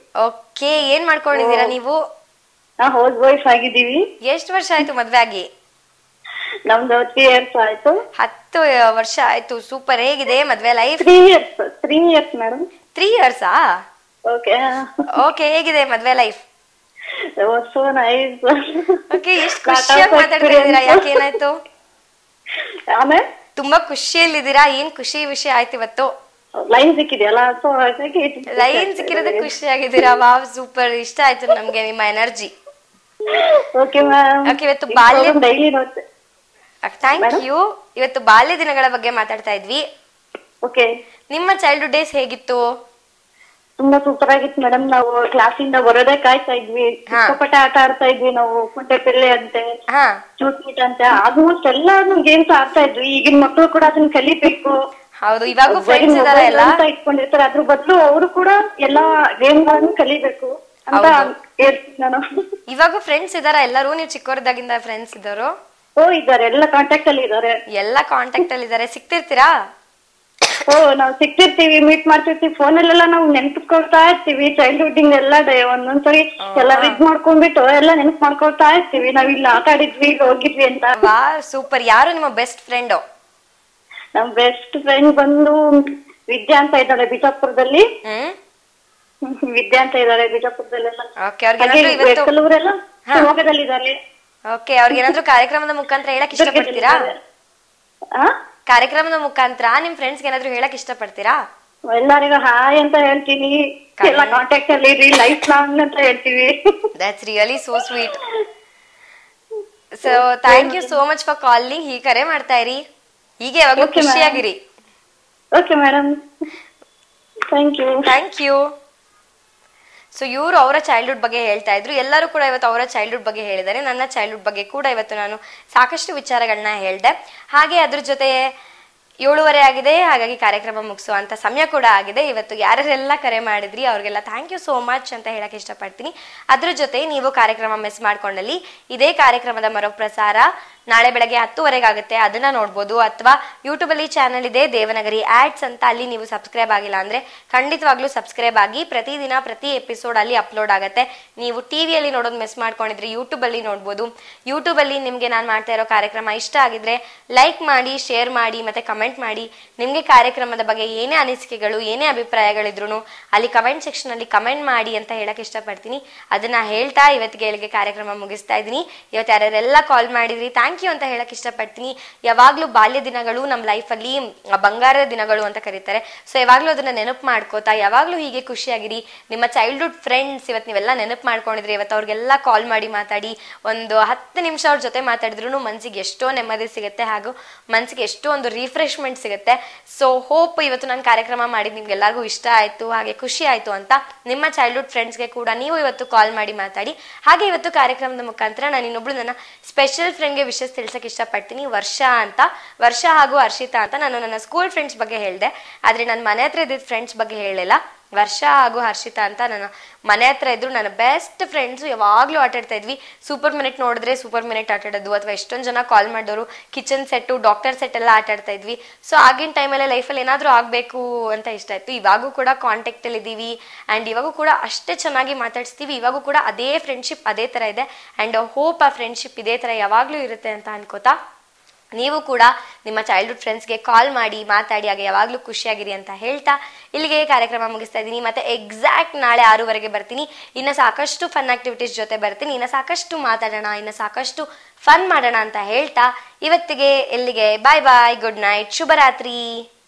ಓಕೆ ಏನ್ ಮಾಡ್ಕೊಂಡಿದ್ದೀರಾ ನೀವು ನಾ ಹೌಸ್ ವೈಫ್ ಆಗಿದ್ದೀವಿ ಎಷ್ಟು ವರ್ಷ ಆಯ್ತು ಮದ್ವೆ ಆಗಿ ನಮ್ದು ತ್ರೀ ಇಯರ್ಸ್ ಆಯ್ತು ಹತ್ತು ವರ್ಷ ಆಯ್ತು ಸೂಪರ್ ಹೇಗಿದೆ ಮದ್ವೆ life three years three years madam three ಇಯರ್ಸಾ ಓಕೆ ಓಕೆ ಹೇಗಿದೆ ಮದ್ವೆ ಲೈಫ್ ಸೋ ನೈಸ್ ಓಕೆ ಎಷ್ಟು ಖುಷಿಯಾಗಿ ಮಾತಾಡ್ತಾ ಇದ್ದೀರಾ ಯಾಕೆ ಏನಾಯ್ತು ಆಮೇಲೆ ತುಂಬಾ ಖುಷಿಯಲ್ಲಿದ್ದೀರಾ ಏನ್ ಖುಷಿ ವಿಷಯ ಆಯ್ತು ಇವತ್ತು ಲೈನ್ ಸಿಕ್ಕಿದೆಯಲ್ಲ ಸೊ ಹಾಗಾಗಿ ಲೈನ್ ಸಿಕ್ಕಿರೋದೇ ಖುಷಿಯಾಗಿದ್ದೀರಾ ವಾವ್ ಸೂಪರ್ ಇಷ್ಟ ಆಯ್ತು ನಮ್ಗೆ ನಿಮ್ಮ ಎನರ್ಜಿ ಓಕೆ ಮ್ಯಾಮ್ Okay, ಇವತ್ತು ಬಾಲ್ಯ- ಡೈಲಿ ನೋಡ್ತೆ ಥ್ಯಾಂಕ್ ಯು ಇವತ್ತು ಬಾಲ್ಯ ದಿನಗಳ ಬಗ್ಗೆ ಮಾತಾಡ್ತಾ ಇದ್ವಿ ಓಕೆ ನಿಮ್ಮ ಚೈಲ್ಡ್ಹುಡ್ ಡೇಸ್ ಹೇಗಿತ್ತು ತುಂಬಾ ಸೂಪರ್ ಆಗಿತ್ತು ಮೇಡಮ್ ನಾವು ಕ್ಲಾಸಿಂದ ಬರೋದೇ ಕಾಯ್ತಾ ಇದ್ವಿ ಹಾ. ಸಿಕ್ಕಾಪಟ್ಟೆ ಆಟ ಆಡ್ತಾ ಇದ್ವಿ ನಾವು ಕುಂಟೆ ಪಿಲ್ಲೆ ಅಂತೆ ಹಾ ಚೂಟ್ ಮೀಟ್ ಅಂತೆ ಆಲ್ಮೋಸ್ಟ್ ಎಲ್ಲಾನು ಗೇಮ್ಸ್ ಆಡ್ತಾ ಇದ್ವಿ ಈಗಿನ ಮಕ್ಕಳು ಕೂಡ ಅದನ್ನ ಕಲಿಬೇಕು ಹೌದು ಇವಾಗೂ ಬರೀ ಫ್ರೆಂಡ್ಸ್ ಇದಾರೆ mobile ಎಲ್ಲ ಅಂತ ಇಟ್ಕೊಂಡಿರ್ತಾರೆ ಅದ್ರ ಬದಲು ಅವರು ಕೂಡ ಎಲ್ಲಾ ಗೇಮ್ ಗಳನ್ನು ಕಲಿಬೇಕು ಅಂತ ಹೌದು. ಹೇಳ್ತೀನಿ ನಾನು ಇವಾಗೂ ಫ್ರೆಂಡ್ಸ್ ಇದಾರ ಎಲ್ಲರೂ ನೀವು ಚಿಕ್ಕವರದಾಗಿಂದ ಫ್ರೆಂಡ್ಸ್ ಇದ್ದವರು ಓ ಇದ್ದಾರೆ ಎಲ್ಲ ಕಾಂಟ್ಯಾಕ್ಟ್ ಅಲ್ಲಿ ಇದ್ದಾರೆ ಎಲ್ಲ ಕಾಂಟ್ಯಾಕ್ಟ್ ಅಲ್ಲಿ ಇದಾರೆ ಸಿಗ್ತಿರ್ತೀರಾ ಓ ನಾವು ಸಿಕ್ತಿರ್ತೀವಿ ಮೀಟ್ ಮಾಡ್ತಿರ್ತೀವಿ ಫೋನ್ ಅಲ್ಲೆಲ್ಲ ನಾವು ನೆನ್ಪಿಸ್ಕೊಳ್ತಾ ಇರ್ತೀವಿ ಚೈಲ್ಡ್ಹುಡ್ ಎಲ್ಲ ಡೇ ಒಂದೊಂದ್ಸರಿ ಎಲ್ಲ ಇದ್ ಮಾಡ್ಕೊಂಡ್ಬಿಟ್ಟು ಎಲ್ಲ ನೆನ್ಪ್ ಮಾಡ್ಕೊಳ್ತಾ ಇರ್ತೀವಿ ನಾವ್ ಇಲ್ಲಿ ಆಟ ಆಡಿದ್ವಿ ಇಲ್ಲಿ ಹೋಗಿದ್ವಿ ಅಂತ ವಾ ಸೂಪರ್ ಯಾರು ನಿಮ್ಮ ಬೆಸ್ಟ್ ಫ್ರೆಂಡ್ ನಮ್ ಬೆಸ್ಟ್ ಫ್ರೆಂಡ್ ಬಂದು ವಿದ್ಯಾ ಅಂತ ಇದ್ದಾಳೆ ಬಿಜಾಪುರದಲ್ಲಿ ಹ್ಮ್ ವಿದ್ಯಾ ಅಂತ ಇದ್ದಾಳೆ ಬಿಜಾಪುರದಲ್ಲೆಲ್ಲ ಓಕೆ ಅವ್ರಿಗೇನಾದ್ರೂ ಇವತ್ತು ಕೆಲವರೆಲ್ಲ ಶಿವಮೊಗ್ಗದಲ್ಲಿದ್ದಾರೆ ಓಕೆ ಅವ್ರಿಗೇನಾದ್ರೂ ಕಾರ್ಯಕ್ರಮದ ಮುಖಾಂತರ ಹೇಳಕ್ ಇಷ್ಟಪಡ್ತೀರಾ ಆ ಕಾರ್ಯಕ್ರಮದ ಮುಖಾಂತರ ನಿಮ್ ಫ್ರೆಂಡ್ಸ್ ಏನಾದ್ರು ಹೇಳಕ್ ಇಷ್ಟಪಡ್ತೀರಾ ಎಲ್ಲರಿಗೂ ಹಾಯ್ ಅಂತ ಹೇಳ್ತೀನಿ ಎಲ್ಲ ಕಾಂಟ್ಯಾಕ್ಟ್ ಅಲ್ಲಿ ಇರಿ ಲೈಫ್ ಲಾಂಗ್ ಅಂತ ಹೇಳ್ತೀವಿ that's really so sweet so thank you so much for calling ಹೀಗೆ ಕರೆ ಮಾಡ್ತಾ ಇರಿ ಹೀಗೆ ಯಾವಾಗ್ಲೂ Okay, ma'am. ಖುಷಿಯಾಗಿರಿ okay madam thank you thank you so ಇವರು ಅವರ ಚೈಲ್ಡ್ಹುಡ್ ಬಗ್ಗೆ ಹೇಳ್ತಾ ಇದ್ರು ಎಲ್ಲರೂ ಕೂಡ ಇವತ್ತು ಅವರ ಚೈಲ್ಡ್ಹುಡ್ ಬಗ್ಗೆ ಹೇಳಿದ್ದಾರೆ ನನ್ನ ಚೈಲ್ಡ್ಹುಡ್ ಬಗ್ಗೆ ಕೂಡ ಇವತ್ತು ನಾನು ಸಾಕಷ್ಟು ವಿಚಾರಗಳನ್ನ ಹೇಳ್ದೆ ಹಾಗೆ ಅದ್ರ ಜೊತೆ ಏಳುವರೆ ಆಗಿದೆ ಹಾಗಾಗಿ ಕಾರ್ಯಕ್ರಮ ಮುಗಿಸುವಂತ ಸಮಯ ಕೂಡ ಆಗಿದೆ ಇವತ್ತು ಯಾರ್ಯಾರೆಲ್ಲ ಕರೆ ಮಾಡಿದ್ರಿ ಅವ್ರಿಗೆಲ್ಲ ಥ್ಯಾಂಕ್ ಯು ಸೋ ಮಚ್ ಅಂತ ಹೇಳಕ್ ಇಷ್ಟಪಡ್ತೀನಿ ಅದ್ರ ಜೊತೆ ನೀವು ಕಾರ್ಯಕ್ರಮ ಮಿಸ್ ಮಾಡ್ಕೊಂಡಲ್ಲಿ ಇದೇ ಕಾರ್ಯಕ್ರಮದ ಮರುಪ್ರಸಾರ ನಾಳೆ ಬೆಳಗ್ಗೆ ಹತ್ತುವರೆಗೆ ಆಗುತ್ತೆ ಅದನ್ನ ನೋಡ್ಬೋದು ಅಥವಾ ಯೂಟ್ಯೂಬ್ ಅಲ್ಲಿ ಚಾನಲ್ ಇದೆ ದೇವನಗರಿ ಆಡ್ಸ್ ಅಂತ ಅಲ್ಲಿ ನೀವು ಸಬ್ಸ್ಕ್ರೈಬ್ ಆಗಿಲ್ಲ ಅಂದ್ರೆ ಖಂಡಿತವಾಗ್ಲೂ ಸಬ್ಸ್ಕ್ರೈಬ್ ಆಗಿ ಪ್ರತಿದಿನ ಪ್ರತಿ ಎಪಿಸೋಡ್ ಅಲ್ಲಿ ಅಪ್ಲೋಡ್ ಆಗುತ್ತೆ ನೀವು ಟಿವಿಯಲ್ಲಿ ನೋಡೋದು ಮಿಸ್ ಮಾಡ್ಕೊಂಡಿದ್ರೆ ಯೂಟ್ಯೂಬ್ ಅಲ್ಲಿ ನೋಡ್ಬೋದು ಯೂಟ್ಯೂಬ್ ಅಲ್ಲಿ ನಿಮ್ಗೆ ನಾನು ಮಾಡ್ತಾ ಇರೋ ಕಾರ್ಯಕ್ರಮ ಇಷ್ಟ ಆಗಿದ್ರೆ ಲೈಕ್ ಮಾಡಿ ಶೇರ್ ಮಾಡಿ ಮತ್ತೆ ಕಮೆಂಟ್ ಮಾಡಿ ನಿಮ್ಗೆ ಕಾರ್ಯಕ್ರಮದ ಬಗ್ಗೆ ಏನೇ ಅನಿಸಿಕೆಗಳು ಏನೇ ಅಭಿಪ್ರಾಯಗಳಿದ್ರು ಅಲ್ಲಿ ಕಮೆಂಟ್ ಸೆಕ್ಷನ್ ಅಲ್ಲಿ ಕಮೆಂಟ್ ಮಾಡಿ ಅಂತ ಹೇಳಕ್ ಇಷ್ಟಪಡ್ತೀನಿ ಅದನ್ನ ಹೇಳ್ತಾ ಇವತ್ತಿಗೆ ಇಲ್ಲಿಗೆ ಕಾರ್ಯಕ್ರಮ ಮುಗಿಸ್ತಾ ಇದ್ದೀನಿ ಇವತ್ತು ಯಾರ್ಯಾರೆಲ್ಲ ಕಾಲ್ ಮಾಡಿದ್ರಿ ಥ್ಯಾಂಕ್ ಯು ಅಂತ ಹೇಳಕ್ ಇಷ್ಟಪಡ್ತೀನಿ ಯಾವಾಗ್ಲೂ ಬಾಲ್ಯ ದಿನಗಳು ನಮ್ಮ ಲೈಫಲ್ಲಿ ಬಂಗಾರದ ದಿನಗಳು ಅಂತ ಕರೀತಾರೆ ಸೊ ಯಾವಾಗ್ಲೂ ಅದನ್ನ ನೆನಪು ಮಾಡ್ಕೋತಾ ಯಾವಾಗ್ಲೂ ಹೀಗೆ ಖುಷಿಯಾಗಿರಿ ನಿಮ್ಮ ಚೈಲ್ಡ್ಹುಡ್ ಫ್ರೆಂಡ್ಸ್ ಇವತ್ತು ನೀವೆಲ್ಲ ನೆನಪು ಮಾಡ್ಕೊಂಡಿದ್ರಿ ಇವತ್ತು ಅವ್ರಿಗೆಲ್ಲ ಕಾಲ್ ಮಾಡಿ ಮಾತಾಡಿ ಒಂದು ಹತ್ತು ನಿಮಿಷ ಅವ್ರ ಜೊತೆ ಮಾತಾಡಿದ್ರು ಮನ್ಸಿಗೆ ಎಷ್ಟೋ ನೆಮ್ಮದಿ ಸಿಗುತ್ತೆ ಹಾಗೂ ಮನ್ಸಿಗೆ ಎಷ್ಟೋ ಒಂದು ರಿಫ್ರೆಶ್ಮೆಂಟ್ ಸಿಗುತ್ತೆ ಸೊ ಹೋಪ್ ಇವತ್ತು ನಾನು ಕಾರ್ಯಕ್ರಮ ಮಾಡಿದ್ ನಿಮ್ಗೆ ಎಲ್ಲರಿಗೂ ಇಷ್ಟ ಆಯ್ತು ಹಾಗೆ ಖುಷಿ ಆಯ್ತು ಅಂತ ನಿಮ್ಮ ಚೈಲ್ಡ್ಹುಡ್ ಫ್ರೆಂಡ್ಸ್ಗೆ ಕೂಡ ನೀವು ಇವತ್ತು ಕಾಲ್ ಮಾಡಿ ಮಾತಾಡಿ ಹಾಗೆ ಇವತ್ತು ಕಾರ್ಯಕ್ರಮದ ಮುಖಾಂತರ ನಾನು ಇನ್ನೊಬ್ಳು ನನ್ನ ಸ್ಪೆಷಲ್ ಫ್ರೆಂಡ್ಗೆ ವಿಷಯ ತಿಳಿಸಕ್ಕೆ ಇಷ್ಟಪಡ್ತೀನಿ ವರ್ಷ ಅಂತ ವರ್ಷ ಹಾಗೂ ಹರ್ಷಿತಾ ಅಂತ ನಾನು ನನ್ನ ಸ್ಕೂಲ್ ಫ್ರೆಂಡ್ಸ್ ಬಗ್ಗೆ ಹೇಳಿದೆ ಆದ್ರೆ ನನ್ನ ಮನೆ ಹತ್ರ ಇದ್ದಿದ್ದ ಫ್ರೆಂಡ್ಸ್ ಬಗ್ಗೆ ಹೇಳಿಲ್ಲ ವರ್ಷ ಹಾಗೂ ಹರ್ಷಿತಾ ಅಂತ ನನ್ನ ಮನೆ ಹತ್ರ ಇದ್ರು ನನ್ನ ಬೆಸ್ಟ್ ಫ್ರೆಂಡ್ಸ್ ಯಾವಾಗ್ಲೂ ಆಟ ಆಡ್ತಾ ಇದ್ವಿ ಸೂಪರ್ ಮಿನಿಟ್ ನೋಡಿದ್ರೆ ಸೂಪರ್ ಮಿನಿಟ್ ಆಟ ಆಡೋದು ಅಥವಾ ಎಷ್ಟೊಂದು ಜನ ಕಾಲ್ ಮಾಡಿದವರು ಕಿಚನ್ ಸೆಟ್ಟು ಡಾಕ್ಟರ್ ಸೆಟ್ ಎಲ್ಲ ಆಟ ಆಡ್ತಾ ಇದ್ವಿ ಸೊ ಆಗಿನ ಟೈಮಲ್ಲಿ ಲೈಫಲ್ಲಿ ಏನಾದರೂ ಆಗಬೇಕು ಅಂತ ಇಷ್ಟ ಆಯ್ತು ಇವಾಗೂ ಕೂಡ ಕಾಂಟ್ಯಾಕ್ಟ್ ಅಲ್ಲಿ ಇದ್ದೀವಿ ಆ್ಯಂಡ್ ಇವಾಗೂ ಕೂಡ ಅಷ್ಟೇ ಚೆನ್ನಾಗಿ ಮಾತಾಡಿಸ್ತೀವಿ ಇವಾಗೂ ಕೂಡ ಅದೇ ಫ್ರೆಂಡ್ಶಿಪ್ ಅದೇ ಥರ ಇದೆ ಆ್ಯಂಡ್ ಹೋಪ್ ಆ ಫ್ರೆಂಡ್ಶಿಪ್ ಇದೇ ಥರ ಯಾವಾಗಲೂ ಇರುತ್ತೆ ಅಂತ ಅನ್ಕೋತಾ ನೀವು ಕೂಡ ನಿಮ್ಮ ಚೈಲ್ಡ್ಹುಡ್ ಫ್ರೆಂಡ್ಸ್ಗೆ ಕಾಲ್ ಮಾಡಿ ಮಾತಾಡಿ ಹಾಗೆ ಯಾವಾಗಲೂ ಖುಷಿಯಾಗಿರಿ ಅಂತ ಹೇಳ್ತಾ ಇಲ್ಲಿಗೆ ಕಾರ್ಯಕ್ರಮ ಮುಗಿಸ್ತಾ ಇದ್ದೀನಿ ಮತ್ತೆ ಎಕ್ಸಾಕ್ಟ್ ನಾಳೆ ಆರೂವರೆಗೆ ಬರ್ತೀನಿ ಇನ್ನು ಸಾಕಷ್ಟು ಫನ್ ಆಕ್ಟಿವಿಟೀಸ್ ಜೊತೆ ಬರ್ತೀನಿ ಇನ್ನು ಸಾಕಷ್ಟು ಮಾತಾಡೋಣ ಇನ್ನು ಸಾಕಷ್ಟು ಫನ್ ಮಾಡೋಣ ಅಂತ ಹೇಳ್ತಾ ಇವತ್ತಿಗೆ ಎಲ್ಲಿಗೆ ಬಾಯ್ ಬಾಯ್ ಗುಡ್ ನೈಟ್ ಶುಭರಾತ್ರಿ